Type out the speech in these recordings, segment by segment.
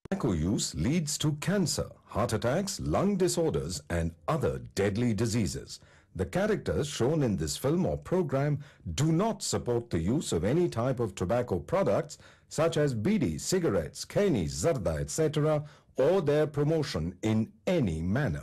Tobacco use leads to cancer, heart attacks, lung disorders, and other deadly diseases. The characters shown in this film or program do not support the use of any type of tobacco products such as bidi, cigarettes, keni, zarda, etc., or their promotion in any manner.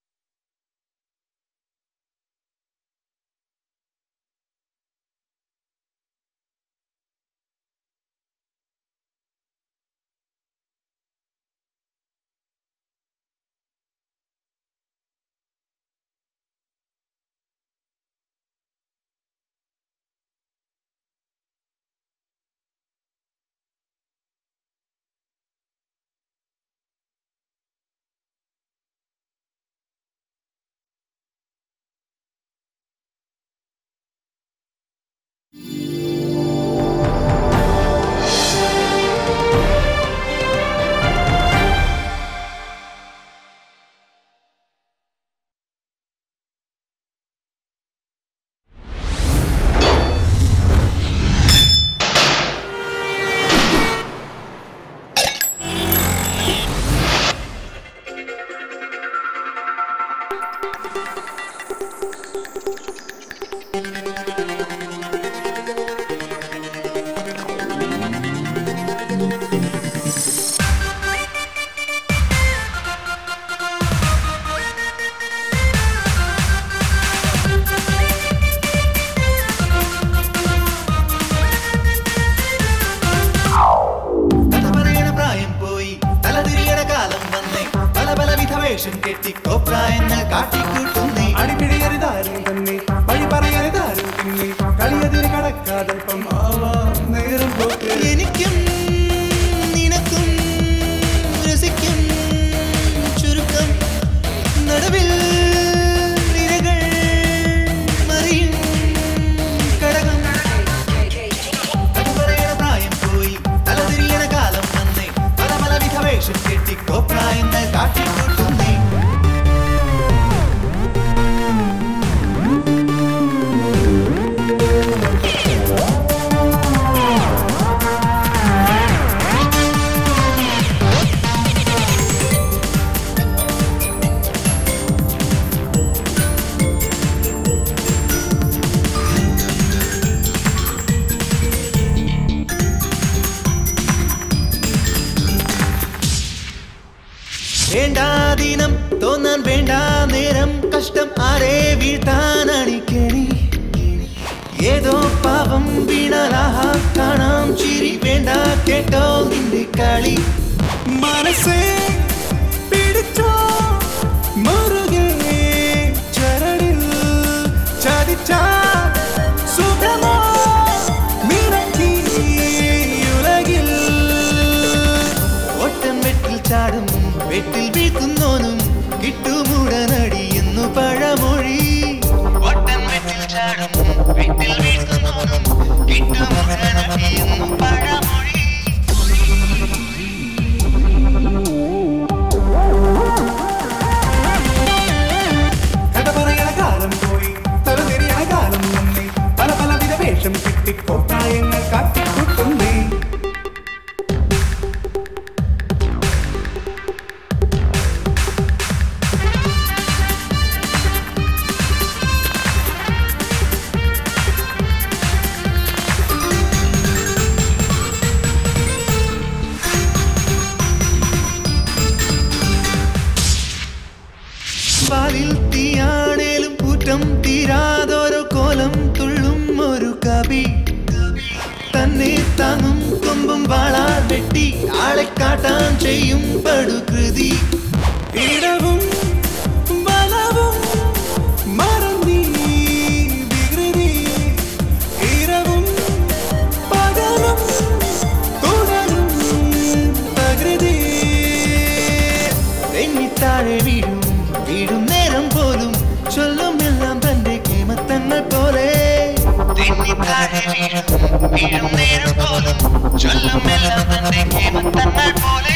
കഥ പറയണ പ്രായം പോയി തലതിരിയണ കാലം വന്നേ പല പല വിധ വേഷം കെട്ടി കോപ്രായങ്ങൾ കാട്ടിക്കൂട്ടുന്നേ അടിപിടിയരുതാരും തന്നെ വഴി പറയരുതാരും പിന്നെ കളിയതിന് കടക്കാതൽപ്പം ആവാം നേരം പോക്ക് എനിക്കും നിനക്കും രസിക്കും ചുരുക്കം നടുവിൽ ഇരകൾ മറിയും കടകം കഥ പറയണ പ്രായം പോയി തലതിരിയണ കാലം വന്നേ പല പല വിധ വേഷം കെട്ടി കോപ്രായങ്ങൾ കാട്ടിക്കൂട്ടുന്നേ വേണ്ടാ ദിനം തോന്നാൻ വേണ്ട നേരം കഷ്ടം ആരെ വീഴ്ത്താൻ അണിക്കണി ഏതോ പാവം വീണാലാഹ കാണാം ചിരി വേണ്ട കേട്ടോ നിന്റെ കളി മനസ്സേ പിടിച്ചോ മുറുകെ ചരടിൽ ചതിച്ച സുഖമോ നിനക്കീ ഉലകിൽ ഓട്ടം വെട്ടിൽ ചാടും വെട്ടിൽ വീഴ്ത്തുന്നോനും കിട്ടുമുടനടി എന്നു പഴമൊഴി ഓട്ടം വെട്ടിൽ ചാടും വെട്ടിൽ വീഴ്ത്തുന്നോനും കിട്ടുമുടനടി എന്നു പഴമൊഴി കഥ പറയണ കാലം പോയി തലതിരിയണ കാലം വന്നേ പല പല വിധ വേഷം കിട്ടി കോട്ടായങ്ങൾ കാട്ടിക്കൂട്ടുന്നേ വാലിൽ തീയാണേലും കൂറ്റം തീരാതോരോ കോലം തുള്ളും ഒരു കവി തന്നെ താങ്ങും കൊമ്പും വാളാ വെട്ടി ആളെ കാട്ടാൻ ചെയ്യും പടുകൃതി ഇടവും വലവും മറന്നീ വികൃതി ഇരവും പകലും തുടരും തകൃതി തെന്നിത്താഴെ വീഴും വീഴും നേരം പോലും ചൊല്ലും എല്ലാം തന്റെ കേമത്തങ്ങൾ പോലെ തെന്നിത്താഴെ വീഴും വീഴും നേരം പോലും ചൊല്ലും എല്ലാം തന്റെ കേമത്തങ്ങൾ പോലെ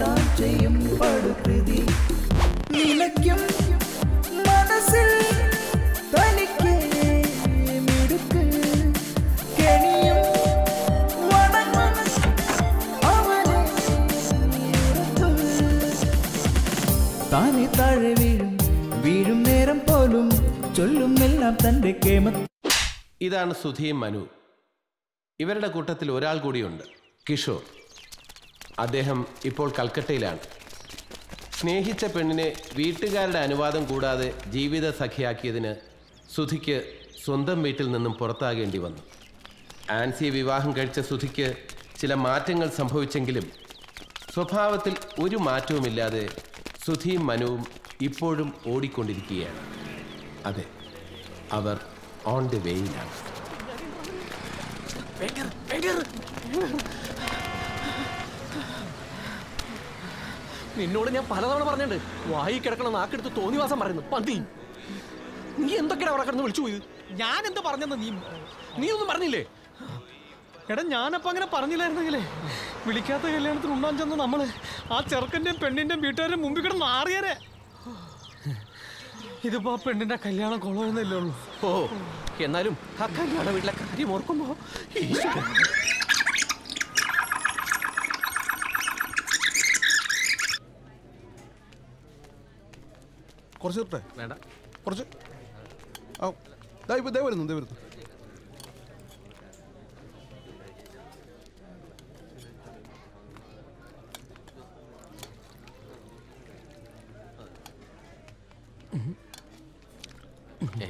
താൻ ചെയ്യും പടുകൃതി നിലയ്ക്കും മനസ്സിൽ തനിക്ക് മിടുക്ക് കെണിയും വണങ്ങും അവനെ ഉറപ്പ്. താനെ താഴെ വീഴും വീഴും നേരം പോലും ചൊല്ലും എല്ലാം തന്റെ കേമ ഇതാണ് സുധിയും മനു ഇവരുടെ കൂട്ടത്തിൽ ഒരാൾ കൂടിയുണ്ട് കിഷോർ അദ്ദേഹം ഇപ്പോൾ കൽക്കട്ടയിലാണ് സ്നേഹിച്ച പെണ്ണിനെ വീട്ടുകാരുടെ അനുവാദം കൂടാതെ ജീവിത സഖിയാക്കിയതിന് സുധിക്ക് സ്വന്തം വീട്ടിൽ നിന്നും പുറത്താകേണ്ടി വന്നു ആൻസിയെ വിവാഹം കഴിച്ച സുധിക്ക് ചില മാറ്റങ്ങൾ സംഭവിച്ചെങ്കിലും സ്വഭാവത്തിൽ ഒരു മാറ്റവുമില്ലാതെ സുധിയും മനുവും ഇപ്പോഴും ഓടിക്കൊണ്ടിരിക്കുകയാണ് അതെ അവർ ഓൺ ദി വേയിലാണ് നിന്നോട് ഞാൻ പലതവണ പറഞ്ഞിട്ടുണ്ട് വായി കിടക്കണം നാക്കെടുത്ത് തോന്നിവാസം പറയുന്നു പന്തി നീ എന്തൊക്കെയാണ് അവിടെ കിടന്ന് വിളിച്ചു പോയത് ഞാൻ എന്ത് പറഞ്ഞെന്ന് നീ നീ ഒന്നും പറഞ്ഞില്ലേ എടാ ഞാനപ്പോ അങ്ങനെ പറഞ്ഞില്ലായിരുന്നെങ്കിലേ വിളിക്കാത്ത കല്യാണത്തിന് ഉണ്ണാൻ ചെന്ന് നമ്മള് ആ ചെറുക്കന്റെയും പെണ്ണിന്റെയും വീട്ടുകാരുടെ മുമ്പിൽ കിടന്ന് മാറിയരെ ഇതിപ്പോ ആ പെണ്ണിന്റെ കല്യാണം കൊള്ളവുന്നില്ലേ ഉള്ളൂ ഓ എന്നാലും ആ കല്യാണ വീട്ടിലെ കാര്യം ഓർക്കുമ്പോ ഈശ്വരാ. കുറച്ച് ഇട്ടേ വേണ്ട കുറച്ച് ആ ദാ ഇപ്പൊ ദേ വരുന്നു ദേ വരുന്നു ഏ.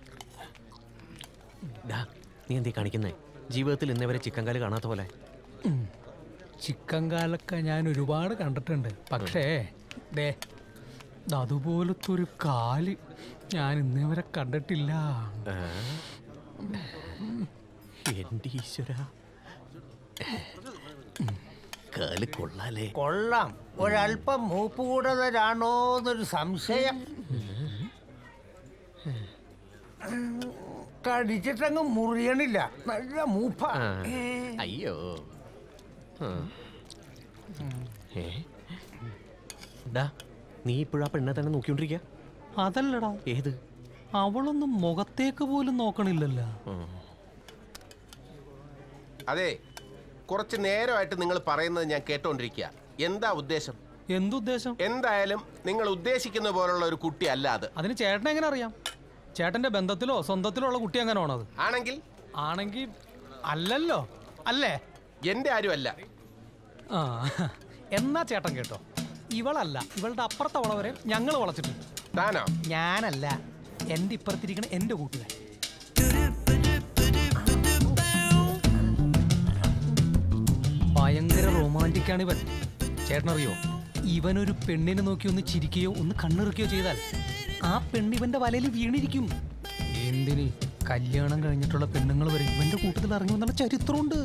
ഡാ, നീ എന്തീ കാണിക്കുന്നേ ജീവിതത്തിൽ ഇന്നേവരെ ചിക്കൻ കാല് കാണാത്ത പോലെ ചിക്കൻ കാലൊക്കെ ഞാൻ ഒരുപാട് കണ്ടിട്ടുണ്ട് പക്ഷേ ദേ ദാ അതുപോലത്തെ ഒരു കാല് ഞാൻ ഇന്നേ വരെ കണ്ടിട്ടില്ല ആ. എന്റെ ഈശ്വര കാല് കൊള്ളാലേ കൊള്ളാം ഒരല്പം മൂപ്പ് കൂടുതലാണോ എന്നൊരു സംശയം കടിച്ചിട്ടങ്ങ് മുറിയണില്ല നല്ല മൂപ്പ ആ. അയ്യോ ആ. ഏ ഡാ നീ ഇപ്പോഴാ പെണ്ണെ തന്നെ നോക്കിക്കൊണ്ടിരിക്കുക അതല്ലടാ ഏത് അവളൊന്നും മുഖത്തേക്ക് പോലും നോക്കണില്ലല്ലോ അതെ കുറച്ച് നേരമായിട്ട് നിങ്ങൾ പറയുന്നത് ഞാൻ കേട്ടോണ്ടിരിക്കുക എന്താ ഉദ്ദേശം എന്തുദ്ദേശം എന്തായാലും നിങ്ങൾ ഉദ്ദേശിക്കുന്ന പോലുള്ള ഒരു കുട്ടി അല്ല അത് അതിന് ചേട്ടനെ എങ്ങനെ അറിയാം ചേട്ടന്റെ ബന്ധത്തിലോ സ്വന്തത്തിലോ ഉള്ള കുട്ടി അങ്ങനെ ആണോ അത് ആണെങ്കിൽ ആണെങ്കിൽ അല്ലല്ലോ അല്ലേ എന്റെ ആരുമല്ല ആ എന്നാ ചേട്ടൻ കേട്ടോ ഇവളല്ല ഇവളുടെ അപ്പുറത്തെ വള വരെ ഞങ്ങൾ വളച്ചിട്ടുണ്ട് താനോ ഞാനല്ല എൻ്റെ ഇപ്പുറത്തിരിക്കണ എൻ്റെ കൂട്ടുകാർ ഭയങ്കര റൊമാൻറ്റിക് ആണ് ഇവൻ ചേട്ടനറിയോ ഇവനൊരു പെണ്ണിനെ നോക്കി ഒന്ന് ചിരിക്കുകയോ ഒന്ന് കണ്ണിറുക്കുകയോ ചെയ്താൽ ആ പെണ്ണ് ഇവന്റെ വലയിൽ വീണിരിക്കും എന്തിന് കല്യാണം കഴിഞ്ഞിട്ടുള്ള പെണ്ണുങ്ങൾ വരെ ഇവന്റെ കൂട്ടത്തിൽ ഇറങ്ങി വന്നുള്ള ചരിത്രമുണ്ട്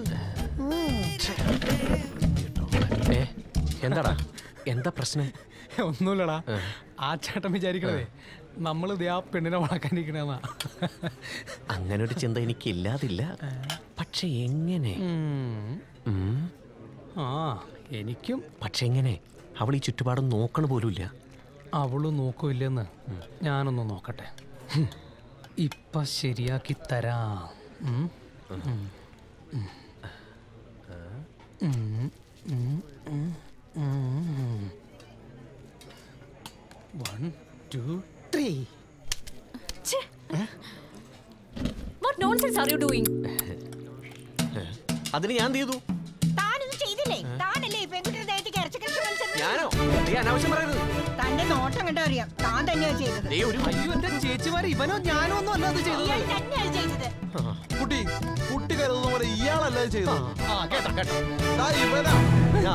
ഏ എന്താടാ എന്താ പ്രശ്നം ഒന്നുമില്ലടാ ആ ചേട്ടൻ വിചാരിക്കണതേ നമ്മൾ ഇതേ ആ പെണ്ണിനെ വളക്കാനിരിക്കണെന്നാ അങ്ങനെ ഒരു ചിന്ത എനിക്കില്ലാതില്ല പക്ഷെ എങ്ങനെ ഉം. ആ എനിക്കും പക്ഷെ എങ്ങനെ അവൾ ഈ ചുറ്റുപാടും നോക്കണ പോലുമില്ല അവള് നോക്കൂല്ലെന്ന് ഞാനൊന്ന് നോക്കട്ടെ ഹും. ഇപ്പൊ ശരിയാക്കി തരാം ഉം. ഉം. ഉം. ഉം. ഉം. ഉം. ഉം. One, two, three. What nonsense are you doing? അതിന് ഞാൻ എന്ത് ചെയ്തു താനൊന്നും ചെയ്തില്ലേ താനല്ലേ ഈ പെൺകുട്ടിയുടെ ദേഹത്തേക്ക് ഇറച്ചിക്കഷ്ണം വലിച്ചെറിഞ്ഞത്? ഞാനോ നീ അനാവശ്യം പറയരുത് തന്റെ നോട്ടം കണ്ടാ അറിയാം താൻ തന്നെയാ ചെയ്തത് ദേ ഒരു അയ്യോ എന്റെ ചേച്ചിമാര് ഇവനോ ഞാനോ ഒന്നും അല്ല അത് ചെയ്തത് ഇയാൾ തന്നെയാ ചെയ്തത് കുട്ടി കുട്ടി കരുതുന്ന പോലെ ഇയാളല്ല ഇത് ചെയ്തത് ആ കേട്ടോ കേട്ടോ ദാ ഇവനാ ആ,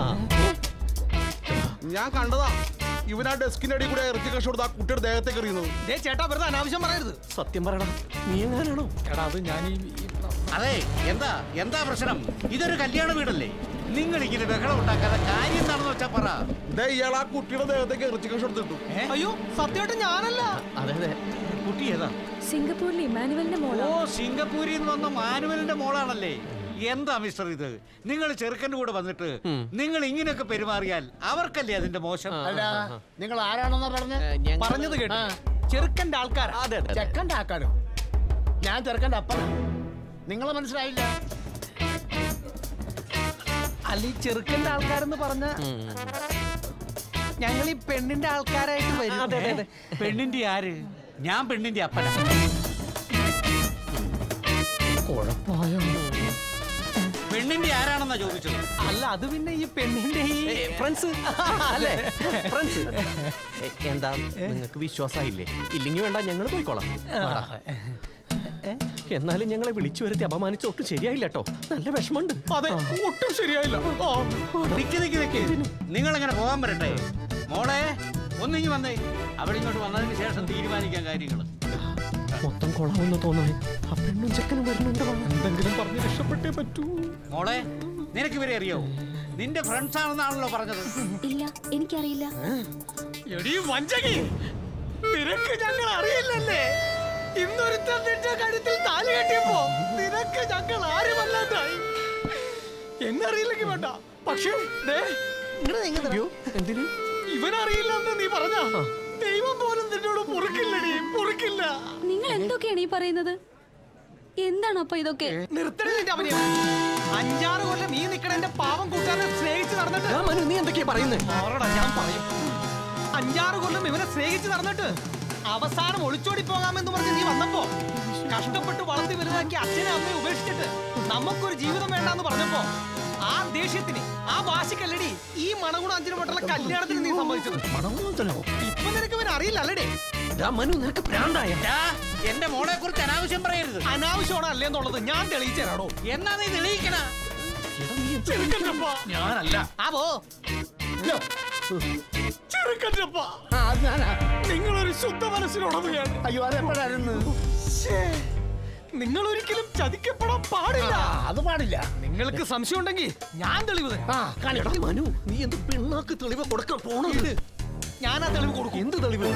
ഞാൻ കണ്ടതാ ഇവൻ ആ ഡെസ്കിന്റെ അടിയിൽ കൂടെ ഇറച്ചി കഷ്ണം കൊടുത്ത് ആ കുട്ടിയുടെ ദേഹത്തേക്ക് എറിയുന്നത് ദേ ചേട്ടാ വെറുതെ അനാവശ്യം പറയരുത് സത്യം പറയടാ നീ എങ്ങാനാണോ എടാ അത് ഞാൻ ഈ ഈ- അതെ എന്താ എന്താ പ്രശ്നം ഇതൊരു കല്യാണ വീടല്ലേ നിങ്ങൾ ഇങ്ങനെ ബഹളം ഉണ്ടാക്കാതെ കാര്യം എന്താണെന്ന് വെച്ചാ പറ ദേ ഇയാൾ ആ കുട്ടിയുടെ ദേഹത്തേക്ക് ഇറച്ചി കഷ്ണം എടുത്തിട്ടു അയ്യോ സത്യമായിട്ട് ഞാനല്ല അതെ അതെ കുട്ടി ഏതാ സിംഗപ്പൂരിൽ ഇമാനുവലിന്റെ ഓ മോളാ സിംഗപ്പൂരിൽ നിന്ന് വന്ന മാനുവലിന്റെ മോളാണല്ലേ എന്താ മിസ്റ്റർ ഇത് നിങ്ങൾ ചെറുക്കൻ്റെ കൂടെ വന്നിട്ട് നിങ്ങൾ ഇങ്ങനെയൊക്കെ പെരുമാറിയാൽ അവർക്കല്ലേ അതിന്റെ മോശം അല്ല നിങ്ങൾ ആരാണെന്നാ പറഞ്ഞത് പറഞ്ഞത് കേട്ടു ചെറുക്കന്റെ ആൾക്കാർ ചെക്കൻ്റെ ആക്കാരോ ഞാൻ ചെറുക്കൻ്റെ അപ്പൻ നിങ്ങളെ മനസ്സിലായില്ല അല്ല ഈ ചെറുക്കന്റെ ആൾക്കാരെന്ന് പറഞ്ഞ ഞങ്ങൾ ഈ പെണ്ണിന്റെ ആൾക്കാരായിട്ട് വരും അതെ അതെ അതെ പെണ്ണിന്റെ ആര് ഞാൻ പെണ്ണിന്റെ അപ്പന കുഴപ്പമായോ പെണ്ണിന്റെ ആരാണെന്നാ ചോദിച്ചത് അല്ല അത് പിന്നെ ഈ പെണ്ണിന്റെ ഈ ഫ്രണ്ട്സ് അല്ലേ ഫ്രണ്ട്സ് എന്താ നിങ്ങൾക്ക് വിശ്വാസമായില്ലേ ഇല്ലെങ്കിൽ വേണ്ട ഞങ്ങൾ പോയിക്കോളാം വാടാ. എന്നാലും ഞങ്ങളെ വിളിച്ചു വരുത്തി അപമാനിച്ച ഒട്ടും ശരിയായില്ല കേട്ടോ നല്ല വിഷമമുണ്ട് അതെ ഒട്ടും ശരിയായില്ല നിക്ക് നിക്ക് നിക്ക് നിങ്ങൾ എങ്ങനെ പോകാൻ വരട്ടെ മോളെ ഒന്നിങ്ങി വന്നേ അവിടെ ഇങ്ങോട്ട് വന്നതിന് ശേഷം തീരുമാനിക്കാൻ കാര്യങ്ങൾ മൊത്തം കൊളാമെന്ന് തോന്നണേ ആ പെണ്ണും ചെക്കനും വരുന്നുണ്ടോ എന്തെങ്കിലും പറഞ്ഞ് രക്ഷപ്പെട്ടേ പറ്റൂ മോളെ നിനക്ക് ഇവരെ അറിയോ നിന്റെ ഫ്രണ്ട്സ് ആണെന്നാണല്ലോ പറഞ്ഞത് ഇല്ല എനിക്കറിയില്ല എടീ വഞ്ചകി നിനക്ക് ഞങ്ങൾ അറിയില്ലല്ലേ ഇന്നൊരുത്തൻ നിന്റെ കഴുത്തിൽ താലി കെട്ടിയപ്പോ നിനക്ക് ഞങ്ങൾ ആരുമല്ലാണ്ടായി എന്നെ അറിയില്ലെങ്കിൽ വേണ്ട പക്ഷേ ദേ, ഇങ്ങട് നീങ്ങ് തരാം. എന്തിനു ഇവനറിയില്ലെന്ന് നീ പറഞ്ഞ ദൈവം പോലും നിന്നോട് പൊറുക്കില്ലടി പൊറുക്കില്ല നിങ്ങൾ എന്തൊക്കെയാണ് ഈ പറയുന്നത് എന്താണ് അപ്പൊ ഇതൊക്കെ നിർത്തണേ നിന്റെ അഭിനയം അഞ്ചാറ് കൊല്ലം നീ നിക്കണ എന്റെ പാവം കൂട്ടുകാരനെ സ്നേഹിച്ച് നടന്നിട്ട് മനു നീ എന്തൊക്കെയാ പറയുന്നത് ആരോടാ ഞാൻ പറയും അഞ്ചാറ് കൊല്ലം ഇവനെ സ്നേഹിച്ച് നടന്നിട്ട് അവസാനം ഒളിച്ചോടി പോകാമെന്ന് പറഞ്ഞ് നീ വന്നപ്പോ കഷ്ടപ്പെട്ട് വളർത്തി വലുതാക്കി അച്ഛനെ അമ്മയെ ഉപേക്ഷിച്ചിട്ട് നമുക്കൊരു ജീവിതം വേണ്ടാന്ന് പറഞ്ഞപ്പോ ആ ദേഷ്യത്തിന് ആ വാശിക്കല്ലടി ഈ മണഗുണം അഞ്ചിന് മട്ടുള്ള കല്യാണത്തിന് നീ സമ്മതിച്ചത് ഇപ്പൊ നിനക്ക് ഇവൻ അറിയില്ല അല്ലടേ മനു നിനക്ക് പ്രാന്തായ എന്റെ മോളെ കുറിച്ച് അനാവശ്യം പറയരുത് അനാവശ്യമാണോ അല്ലേന്നുള്ളത് ഞാൻ തെളിയിച്ചു തരാടോ എന്നാ നീ തെളിയിക്കണ ഞാനല്ല ആവോ ചെറുക്കൻ്റെപ്പ നിങ്ങളൊരു ശുദ്ധ മനസ്സിനുടമയാണ് അയ്യോ അതെപ്പോഴായിരുന്നു നിങ്ങൾ ഒരിക്കലും ചതിക്കപ്പെടാൻ പാടില്ല അത് പാടില്ല നിങ്ങൾക്ക് സംശയം ഉണ്ടെങ്കിൽ ഞാൻ തെളിവ് തരാം. എടാ മനു നീ എന്ത് പെണ്ണാക്ക് തെളിവ് കൊടുക്കാൻ പോണത് ഞാൻ ആ തെളിവ് കൊടുക്കും എന്ത് തെളിവ്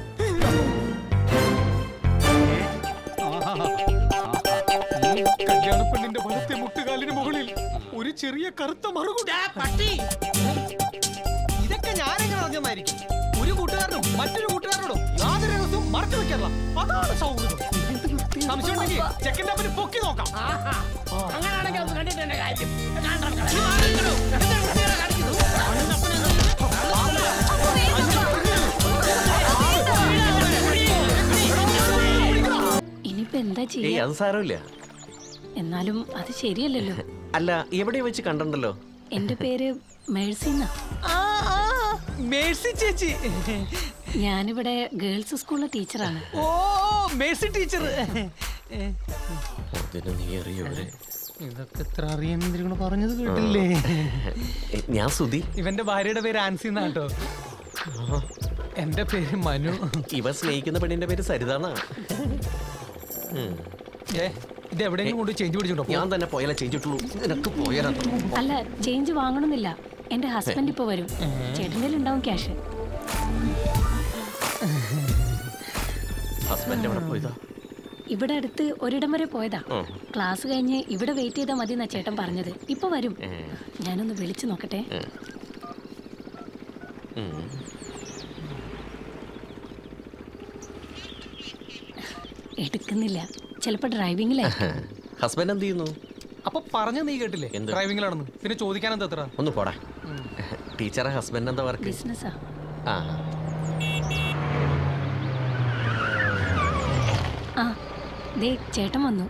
കല്യാണ പെണ്ണിന്റെ വലത്തെ മുട്ടുകാലിന് മുകളിൽ ഒരു ചെറിയ കറുത്ത മറുകുട പട്ടി ഇതൊക്കെ ഞാൻ എങ്ങനെ അറിഞ്ഞെന്നായിരിക്കും ഒരു കൂട്ടുകാരനും മറ്റൊരു കൂട്ടുകാരനോടും യാതൊരു രഹസ്യവും മറച്ചു വെക്കാറില്ല അതാണ് സൗഹൃദം സംശയം ഉണ്ടെങ്കിൽ ചെക്കൻ്റെ അപ്പന് പൊക്കി നോക്കാം അങ്ങനെയാണെങ്കിൽ അത് കണ്ടിട്ട് തന്നെ കാര്യം ഇനിയിപ്പോ എന്താ ഏയ് ചെയ്യാ അത് സാരമില്ല എന്നാലും അത് ശരിയല്ലല്ലോ അല്ല എവിടെ വെച്ച് കണ്ടിട്ടുണ്ടല്ലോ എന്റെ പേര് മേഴ്സിന്ന മേഴ്സി ചേച്ചി ഞാനിവിടെ ഗേൾസ് സ്കൂളിലെ ടീച്ചറാണ് ഓ മേഴ്സി ടീച്ചർ അതിന് നീ അറിയൂരെ ഇതൊക്കെ എത്ര അറിയാൻ എന്തിനാണ് പറഞ്ഞത് കേട്ടില്ലേ ഞാൻ സുധി ഇവന്റെ ഭാര്യയുടെ പേര് ആൻസി എന്നാട്ടോ എന്റെ പേര് മനു ഇവ സ്നേഹിക്കുന്ന പെണ്ണിന്റെ പേര് സരിതാന്നാ ഉം. ഏ ഇത് എവിടെയെങ്കിലും കൊണ്ട് ചേഞ്ച് പിടിച്ചിട്ടുണ്ടോ ഞാൻ തന്നെ പോയാലേ ചെയ്തിട്ടുള്ളൂ നിനക്ക് പോയാലാ അല്ല ചേഞ്ച് വാങ്ങണമെന്നില്ല എന്റെ ഹസ്ബൻഡ് ഇപ്പൊ വരും ചേട്ടൻ്റെ ഉണ്ടാവും ക്യാഷ് ഹസ്ബൻഡ് എവിടെ പോയതാ ഇവിടെ അടുത്ത് ഒരിടം വരെ പോയതാ ഉം. ക്ലാസ് കഴിഞ്ഞ് ഇവിടെ വെയിറ്റ് ചെയ്താൽ മതി എന്നാ ചേട്ടൻ പറഞ്ഞത് ഇപ്പൊ വരും ഏ. ഞാനൊന്ന് വിളിച്ചു നോക്കട്ടെ ഉം. എടുക്കുന്നില്ല ചിലപ്പോ ഡ്രൈവിംഗിലായി ഹസ്ബൻഡ് എന്ത് ചെയ്യുന്നു അപ്പൊ പറഞ്ഞ നീ കേട്ടില്ലേ എന്ത്? ഡ്രൈവിംഗിലാണെന്ന് പിന്നെ ചോദിക്കാൻ എന്താ എത്ര ഒന്ന് പോടാ ടീച്ചറെ ഹസ്ബൻഡ് എന്താ വർക്ക് ബിസിനസ്സാ ആ ആ ദേ ചേട്ടൻ വന്നു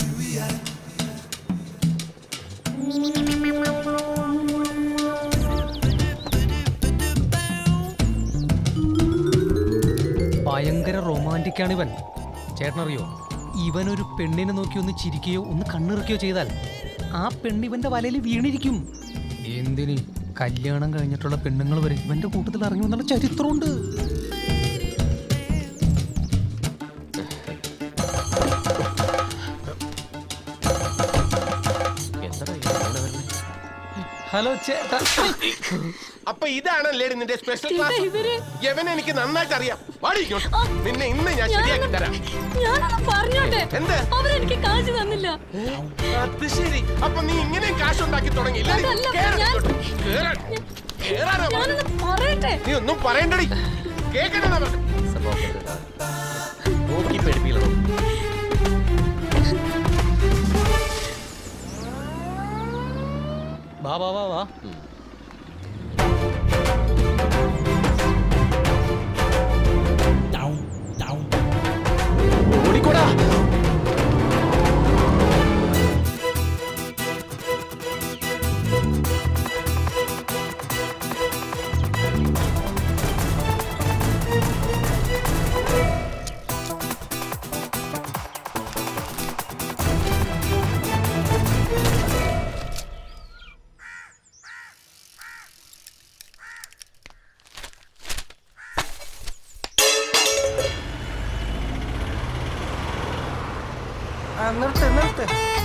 ഭയങ്കര റൊമാൻറ്റിക് ആണ് ഇവൻ ചേട്ടനറിയോ ഇവനൊരു പെണ്ണിനെ നോക്കി ഒന്ന് ചിരിക്കുകയോ ഒന്ന് കണ്ണിറുക്കുകയോ ചെയ്താൽ ആ പെണ്ണ് ഇവന്റെ വലയിൽ വീണിരിക്കും എന്തിന് കല്യാണം കഴിഞ്ഞിട്ടുള്ള പെണ്ണുങ്ങൾ വരെ ഇവന്റെ കൂട്ടത്തിൽ ഇറങ്ങി വന്നുള്ള ചരിത്രമുണ്ട് എന്താ ഇവിടെ വരണേ? ഹലോ ചേട്ടാ അപ്പൊ ഇതാണല്ലേ നിന്റെ സ്പെഷ്യൽ ചേട്ടാ, ക്ലാസ് ഇവര്- യവൻ എനിക്ക് നന്നായിട്ട് അറിയാം വാടി ഇങ്ങോട്ട്. നിന്നെ ഇന്ന് ഞാൻ ഞാനൊന്ന് ശരിയാക്കി തരാം ഞാനൊന്ന് പറഞ്ഞോട്ടെ എന്ത്? അവരെനിക്ക് കാശ് തന്നില്ല അത് ശരി അപ്പൊ നീ ഇങ്ങനെ കാശ് ഉണ്ടാക്കി തുടങ്ങിയില്ലേ അതല്ല, കേറ് ഞാൻ- ഇങ്ങോട്ട്. കേറാൻ. കേറാനാ പറഞ്ഞത്. ഞാനൊന്ന് പറയട്ടെ നീ ഒന്നും പറയണ്ടടി കേക്കണെന്നാ പറഞ്ഞത് നോക്കി പേടിപ്പിക്കണോ വാ വാ വാ വാ ഓടിക്കോടാ നിർത്ത് നിർത്ത്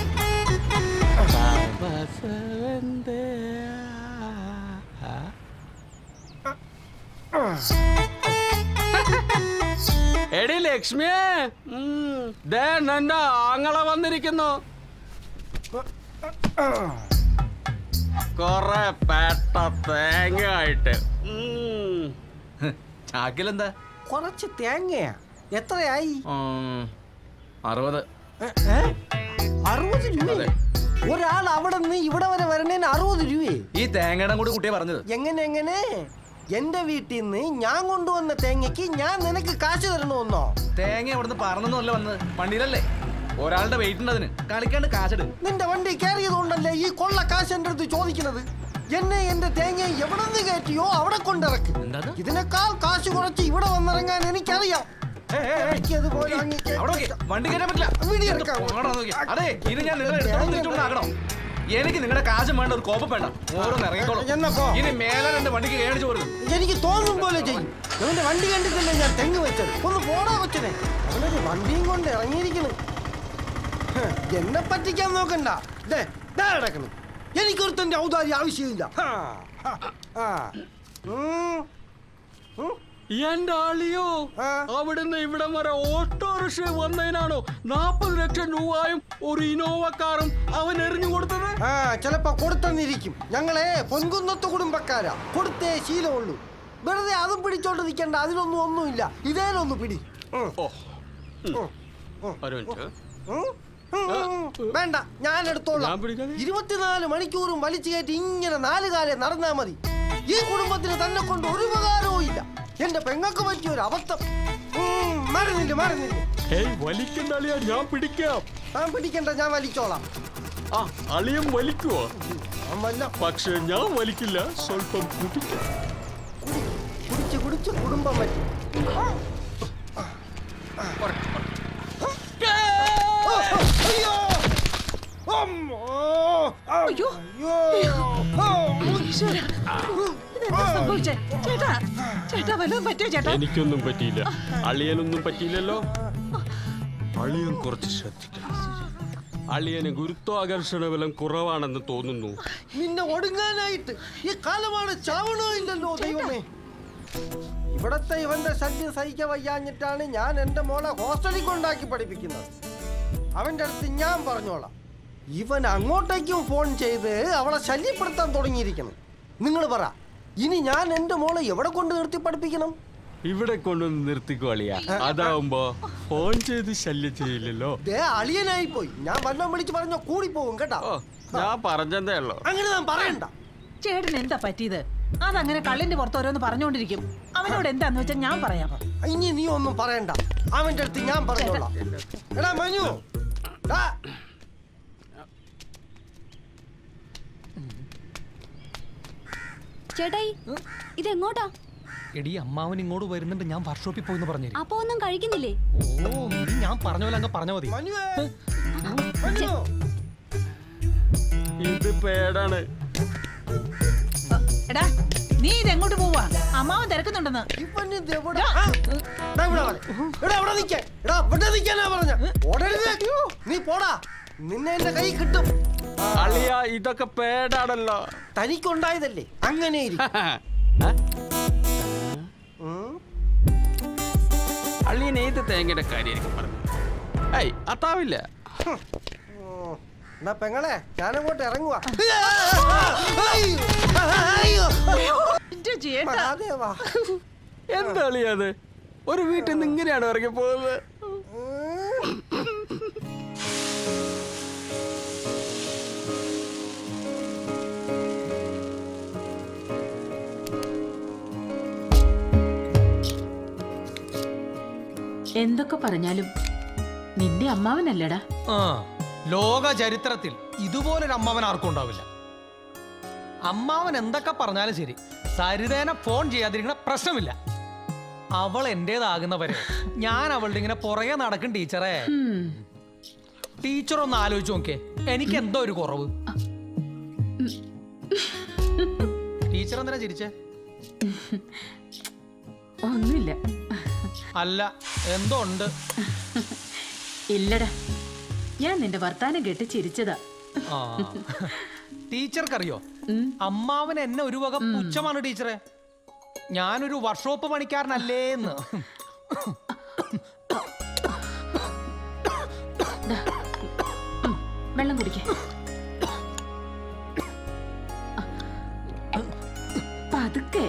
എടി ലക്ഷ്മിയെ ഉം, ദേ നിന്റെ ആങ്ങള വന്നിരിക്കുന്നു കൊറേ പേട്ട തേങ്ങ ആയിട്ട് ചാക്കിലെന്താ കുറച്ച് തേങ്ങയാ എത്രയായി അറുപത് ഏ? അറുപത് രൂപ ഒരാൾ അവിടെ നിന്ന് ഇവിടെ വരെ വരണേന് അറുപത് രൂപയെ ഈ തേങ്ങയുടെ കൂടി കുട്ടിയെ പറഞ്ഞത് എങ്ങനെ എങ്ങനെ എന്റെ വീട്ടിൽ നിന്ന് ഞാൻ കൊണ്ടുവന്ന തേങ്ങയ്ക്ക് ഞാൻ നിനക്ക് കാശ് തരണമെന്നോ തേങ്ങ ഇവിടുന്ന് പറന്നൊന്നുമല്ല വന്നത് വണ്ടിയിലല്ലേ ഒരാളുടെ വെയിറ്റ് ഉണ്ട് അതിന് കളിക്കാണ്ട് കാശെടു നിന്റെ വണ്ടി കയറിയത് കൊണ്ടല്ലേ ഈ കൊള്ള കാശ് എന്റെ അടുത്ത് ചോദിക്കുന്നത് എന്നെ എന്റെ തേങ്ങ എവിടെ നിന്ന് കയറ്റിയോ അവിടെ കൊണ്ടിറക്ക് ഇതിനേക്കാൾ കാശ് കുറച്ച് ഇവിടെ വന്നിറങ്ങാൻ എനിക്കറിയാം എനിക്കതുപോലെ അങ്ങ് കേ- അവിടെ നോക്കി വണ്ടി കയറ്റാൻ പറ്റില്ല വീഡിയോ എടുക്കാം. പോടാ നോക്കി. അതെ ഇനി ഞാൻ നിങ്ങളെ എടുത്തോണ്ടിരിക്കുമ്പോഴാകണം എനിക്ക് നിങ്ങളുടെ കാശും വേണ്ട ഒരു കോപ്പം വേണ്ട ഓരോന്ന് ഇറങ്ങിക്കോളും എന്നപ്പോ? ഇനി മേലെ രണ്ട് വണ്ടിക്ക് കേടിച്ചു പോരുത് എനിക്ക് തോന്നും പോലെ ചെയ്യും അവന്റെ വണ്ടി കണ്ടിട്ടല്ലേ ഞാൻ തെങ്ങ് വെച്ചത് ഒന്ന് പോടാ കൊച്ചനെ അവനൊരു വണ്ടിയും കൊണ്ട് ഇറങ്ങിയിരിക്കുന്നു ഹ്, എന്നെ പറ്റിക്കാൻ നോക്കണ്ട ദേ, ദേ കിടക്കുന്നു എനിക്കൊരുത്തന്റെ ഔദാര്യം ആവശ്യമില്ല ഹാ, ഹാ, ആ. ഉം. ഉം. എന്റെ ആളിയോ അവിടുന്ന് ഇവിടം വരെ ഓട്ടോറിക്ഷ വന്നതിനാണോ നാപ്പത് ലക്ഷം രൂപയും ഒരു ഇനോവ കാറും അവൻ എറിഞ്ഞു കൊടുത്തത് ആ ചിലപ്പോ കൊടുത്തെന്നിരിക്കും ഞങ്ങളെ പൊൻകുന്നത്ത് കുടുംബക്കാരാ കൊടുത്തേ ശീലമുള്ളൂ വെറുതെ അതും പിടിച്ചോണ്ട് നിൽക്കണ്ട അതിനൊന്നും ഒന്നുമില്ല ഇതേലൊന്ന് പിടി ഉം. ഉം. ഉം. ഒരു മിനിറ്റ് ഉം. ഉം, ഉം. വേണ്ട ഞാൻ എടുത്തോളാം ഇരുപത്തിനാല് മണിക്കൂറും വലിച്ചു കയറ്റി ഇങ്ങനെ നാല് കാലം നടന്നാ മതി ഈ കുടുംബത്തിന് തന്നെ കൊണ്ട് ഒരു ഉപകാരവും ഇല്ല എന്റെ പെങ്ങക്ക് പറ്റിയ ഒരു അബദ്ധം ഉം, മറന്നില്ല മറന്നില്ല ഹേയ് വലിക്കണ്ട അളിയാ ഞാൻ പിടിക്കാം ഞാൻ പിടിക്കണ്ട ഞാൻ വലിച്ചോളാം ആ അളിയൻ വലിക്കുവോ ഞാൻ വല്ല പക്ഷെ ഞാൻ വലിക്കില്ല സ്വല്പം കുടിക്കാം കുടിച്ച് കുടിച്ച് കുടുംബം പറ്റി അയ്യോ അമ്മോ അയ്യോ ഈശ്വരാ. ഇതെന്താ സംഭവിച്ചേ? ചേട്ടാ ചേട്ടാ വല്ലതും പറ്റിയോ ചേട്ടാ എനിക്കൊന്നും പറ്റിയില്ല അളിയനൊന്നും പറ്റിയില്ലല്ലോ അളിയൻ കുറച്ച് ശ്രദ്ധിക്കണം അളിയന് ഗുരുത്വാകർഷണ ബലം കുറവാണെന്ന് തോന്നുന്നു നിന്നെ ഒടുങ്ങാനായിട്ട് ഈ കാലമാണ് ചാവണോ ഇല്ലല്ലോ ദൈവമേ ഇവിടത്തെ ഇവന്റെ ശല്യം സഹിക്കാൻ വയ്യാഞ്ഞിട്ടാണ് ഞാൻ എന്റെ മോളെ ഹോസ്റ്റലിൽ കൊണ്ടാക്കി പഠിപ്പിക്കുന്നത് അവന്റെ അടുത്ത് ഞാൻ പറഞ്ഞോളാം ഇവൻ അങ്ങോട്ടേക്കും ഫോൺ ചെയ്ത് അവളെ ശല്യപ്പെടുത്താൻ തുടങ്ങിയിരിക്കണം നിങ്ങൾ പറ ഇനി ഞാൻ എന്റെ മോളെ എവിടെ കൊണ്ട് നിർത്തി പഠിപ്പിക്കണം ഇവിടെ കൊണ്ടുവന്ന് നിർത്തിക്കോ അളിയ അതാവുമ്പോ ഫോൺ ചെയ്ത് ശല്യം ചെയ്യില്ലല്ലോ ദേ അളിയനായി പോയി ഞാൻ വല്ലതും വിളിച്ച് പറഞ്ഞോ കൂടി പോകും കേട്ടോ ഞാൻ പറഞ്ഞതേ ഉള്ളൂ അങ്ങനെ ഞാൻ പറയണ്ട ചേട്ടൻ എന്താ പറ്റിയത് അതങ്ങനെ കള്ളിന്റെ പുറത്ത് ഓരോന്ന് പറഞ്ഞുകൊണ്ടിരിക്കും അവനോട് എന്താന്ന് വെച്ചാൽ ഞാൻ പറയാം ഇനി നീ ഒന്നും പറയണ്ട അവന്റെ അടുത്ത് ഞാൻ പറഞ്ഞോളാം എടാ മനു ഡാ. ചേട്ടായി ഇതെങ്ങോട്ടാ എടി അമ്മാവൻ ഇങ്ങോട്ട് വരുന്നുണ്ട് ഞാൻ വർക്ക്ഷോപ്പിൽ പോയിന്ന് പറഞ്ഞു അപ്പൊ ഒന്നും കഴിക്കുന്നില്ലേ ഓ നീ ഞാൻ പറഞ്ഞ പോലെ അങ്ങ് പറഞ്ഞാൽ മതി മനു ഇത് പേടാണ് എടാ നീ ഇതെങ്ങോട്ട് പോവാ അമ്മാവൻ തിരക്കുന്നുണ്ടെന്ന് ഇവന് ഇത് എവിടെ- ആ, ദാ ഇവിടെ വരെ. എടാ ഇവിടെ നിൽക്കാൻ എടാ ഇവിടെ നിൽക്കാനാ പറഞ്ഞ ഓടരുത് നീ പോടാ നിന്നെ എന്റെ കൈ കിട്ടും അളിയ ഇതൊക്കെ പേടാണല്ലോ തനിക്കുണ്ടായതല്ലേ അങ്ങനെ ഇരിക്കും. അള്ളിയൻ ഏത് തേങ്ങയുടെ കാര്യമായിരിക്കും പറഞ്ഞു ഐ അത്താവില്ല എന്നാ പെങ്ങളെ ഞാനങ്ങോട്ട് ഇറങ്ങുവാ മഹാദേവാ എന്താ അളിയത് ഒരു വീട്ടിൽ നിന്ന് ഇങ്ങനെയാണ് ഇറങ്ങി പോകുന്നത് എന്തൊക്കെ പറഞ്ഞാലും നിന്റെ അമ്മാവനല്ലടാ ആ ലോക ചരിത്രത്തിൽ ഇതുപോലൊരു അമ്മാവൻ ആർക്കും ഉണ്ടാവില്ല അമ്മാവൻ എന്തൊക്കെ പറഞ്ഞാലും ശരി സരിതേനെ ഫോൺ ചെയ്യാതിരിക്കണ പ്രശ്നമില്ല അവൾ എന്റേതാകുന്നവരെ ഞാൻ അവളുടെ ഇങ്ങനെ പുറകെ നടക്കും ടീച്ചറെ ടീച്ചർ ഒന്ന് ആലോചിച്ച് നോക്കേ എനിക്ക് എന്തോ ഒരു കുറവ് ടീച്ചർ എന്തിനാ ചിരിച്ചേ ഒന്നുമില്ല അല്ല എന്തോ ഉണ്ട് ഇല്ലടാ ഞാൻ നിന്റെ വർത്താനം കേട്ട് ചിരിച്ചതാ ആ ടീച്ചർക്കറിയോ അമ്മാവൻ എന്നെ ഒരു വക പുച്ഛമാണ് ടീച്ചറെ ഞാനൊരു വർക്ക്ഷോപ്പ് പണിക്കാരനല്ലേന്ന് വെള്ളം കുടിക്ക പതുക്കെ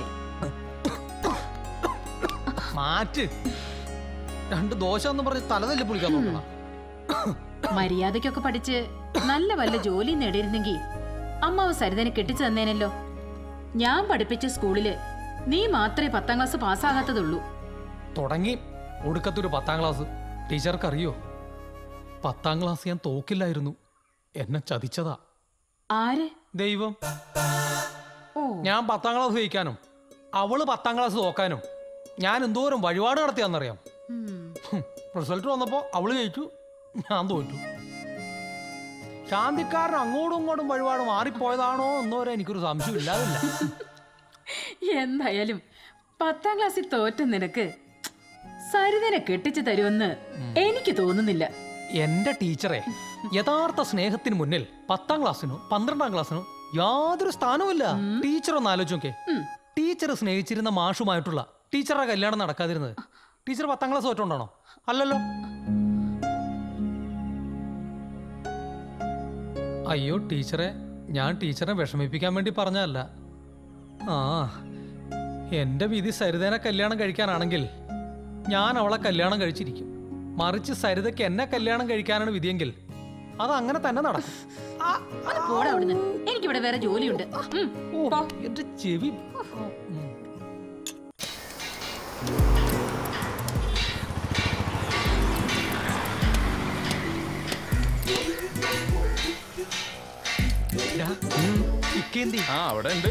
മാറ്റ് രണ്ട് ദോശ എന്ന് പറഞ്ഞ് തലതല്ലി പുളിക്കാൻ നോക്കണം മര്യാദയ്ക്കൊക്കെ പഠിച്ച് നല്ല വല്ല ജോലി നേടിയിരുന്നെങ്കിൽ അമ്മാവ് സരിതനെ കെട്ടിച്ചു തന്നേനല്ലോ ഞാൻ പഠിപ്പിച്ച സ്കൂളില് നീ മാത്രമേ പത്താം ക്ലാസ് പാസ്സാകാത്തതുള്ളൂ തുടങ്ങി ഒടുക്കത്തൊരു പത്താം ക്ലാസ് ടീച്ചർക്ക് അറിയോ പത്താം ക്ലാസ് ഞാൻ തോക്കില്ലായിരുന്നു എന്നെ ചതിച്ചതാ ആര് ദൈവം ഞാൻ പത്താം ക്ലാസ് ജയിക്കാനും അവള് പത്താം ക്ലാസ് തോക്കാനും ഞാൻ എന്തോരം വഴിപാട് നടത്തിയാന്നറിയാം റിസൾട്ട് വന്നപ്പോ അവള് ജയിച്ചു ഞാൻ തോറ്റു ശാന്തിക്കാരൻ അങ്ങോട്ടും ഇങ്ങോട്ടും വഴിപാട് മാറിപ്പോയതാണോ എന്നോരെ എനിക്കൊരു സംശയം ഇല്ലാതില്ല എന്തായാലും പത്താം ക്ലാസ്സിൽ തോറ്റ നിനക്ക് സരിതനെ കെട്ടിച്ചു തരുമെന്ന് എനിക്ക് തോന്നുന്നില്ല എന്റെ ടീച്ചറെ യഥാർത്ഥ സ്നേഹത്തിന് മുന്നിൽ പത്താം ക്ലാസ്സിനോ പന്ത്രണ്ടാം ക്ലാസ്സിനോ യാതൊരു സ്ഥാനവുമില്ല ടീച്ചർ ഒന്ന് ആലോചിച്ച് നോക്കേ ടീച്ചർ സ്നേഹിച്ചിരുന്ന മാഷുമായിട്ടുള്ള ടീച്ചറുടെ കല്യാണം നടക്കാതിരുന്നത് ടീച്ചർ പത്താം ക്ലാസ് തോറ്റുകൊണ്ടാണോ അല്ലല്ലോ അയ്യോ ടീച്ചറെ ഞാൻ ടീച്ചറെ വിഷമിപ്പിക്കാൻ വേണ്ടി പറഞ്ഞതല്ല ആ എന്റെ വിധി സരിതേനെ കല്യാണം കഴിക്കാനാണെങ്കിൽ ഞാൻ അവളെ കല്യാണം കഴിച്ചിരിക്കും മറിച്ച് സരിതയ്ക്ക് എന്നെ കല്യാണം കഴിക്കാനാണ് വിധിയെങ്കിൽ അത് അങ്ങനെ തന്നെ നടക്കും അത് പോടാ അവിടുന്ന് എനിക്കിവിടെ വേറെ ജോലിയുണ്ട് ഉം, പോ. എന്റെ ചെവി ആ അവിടെ ഉണ്ട്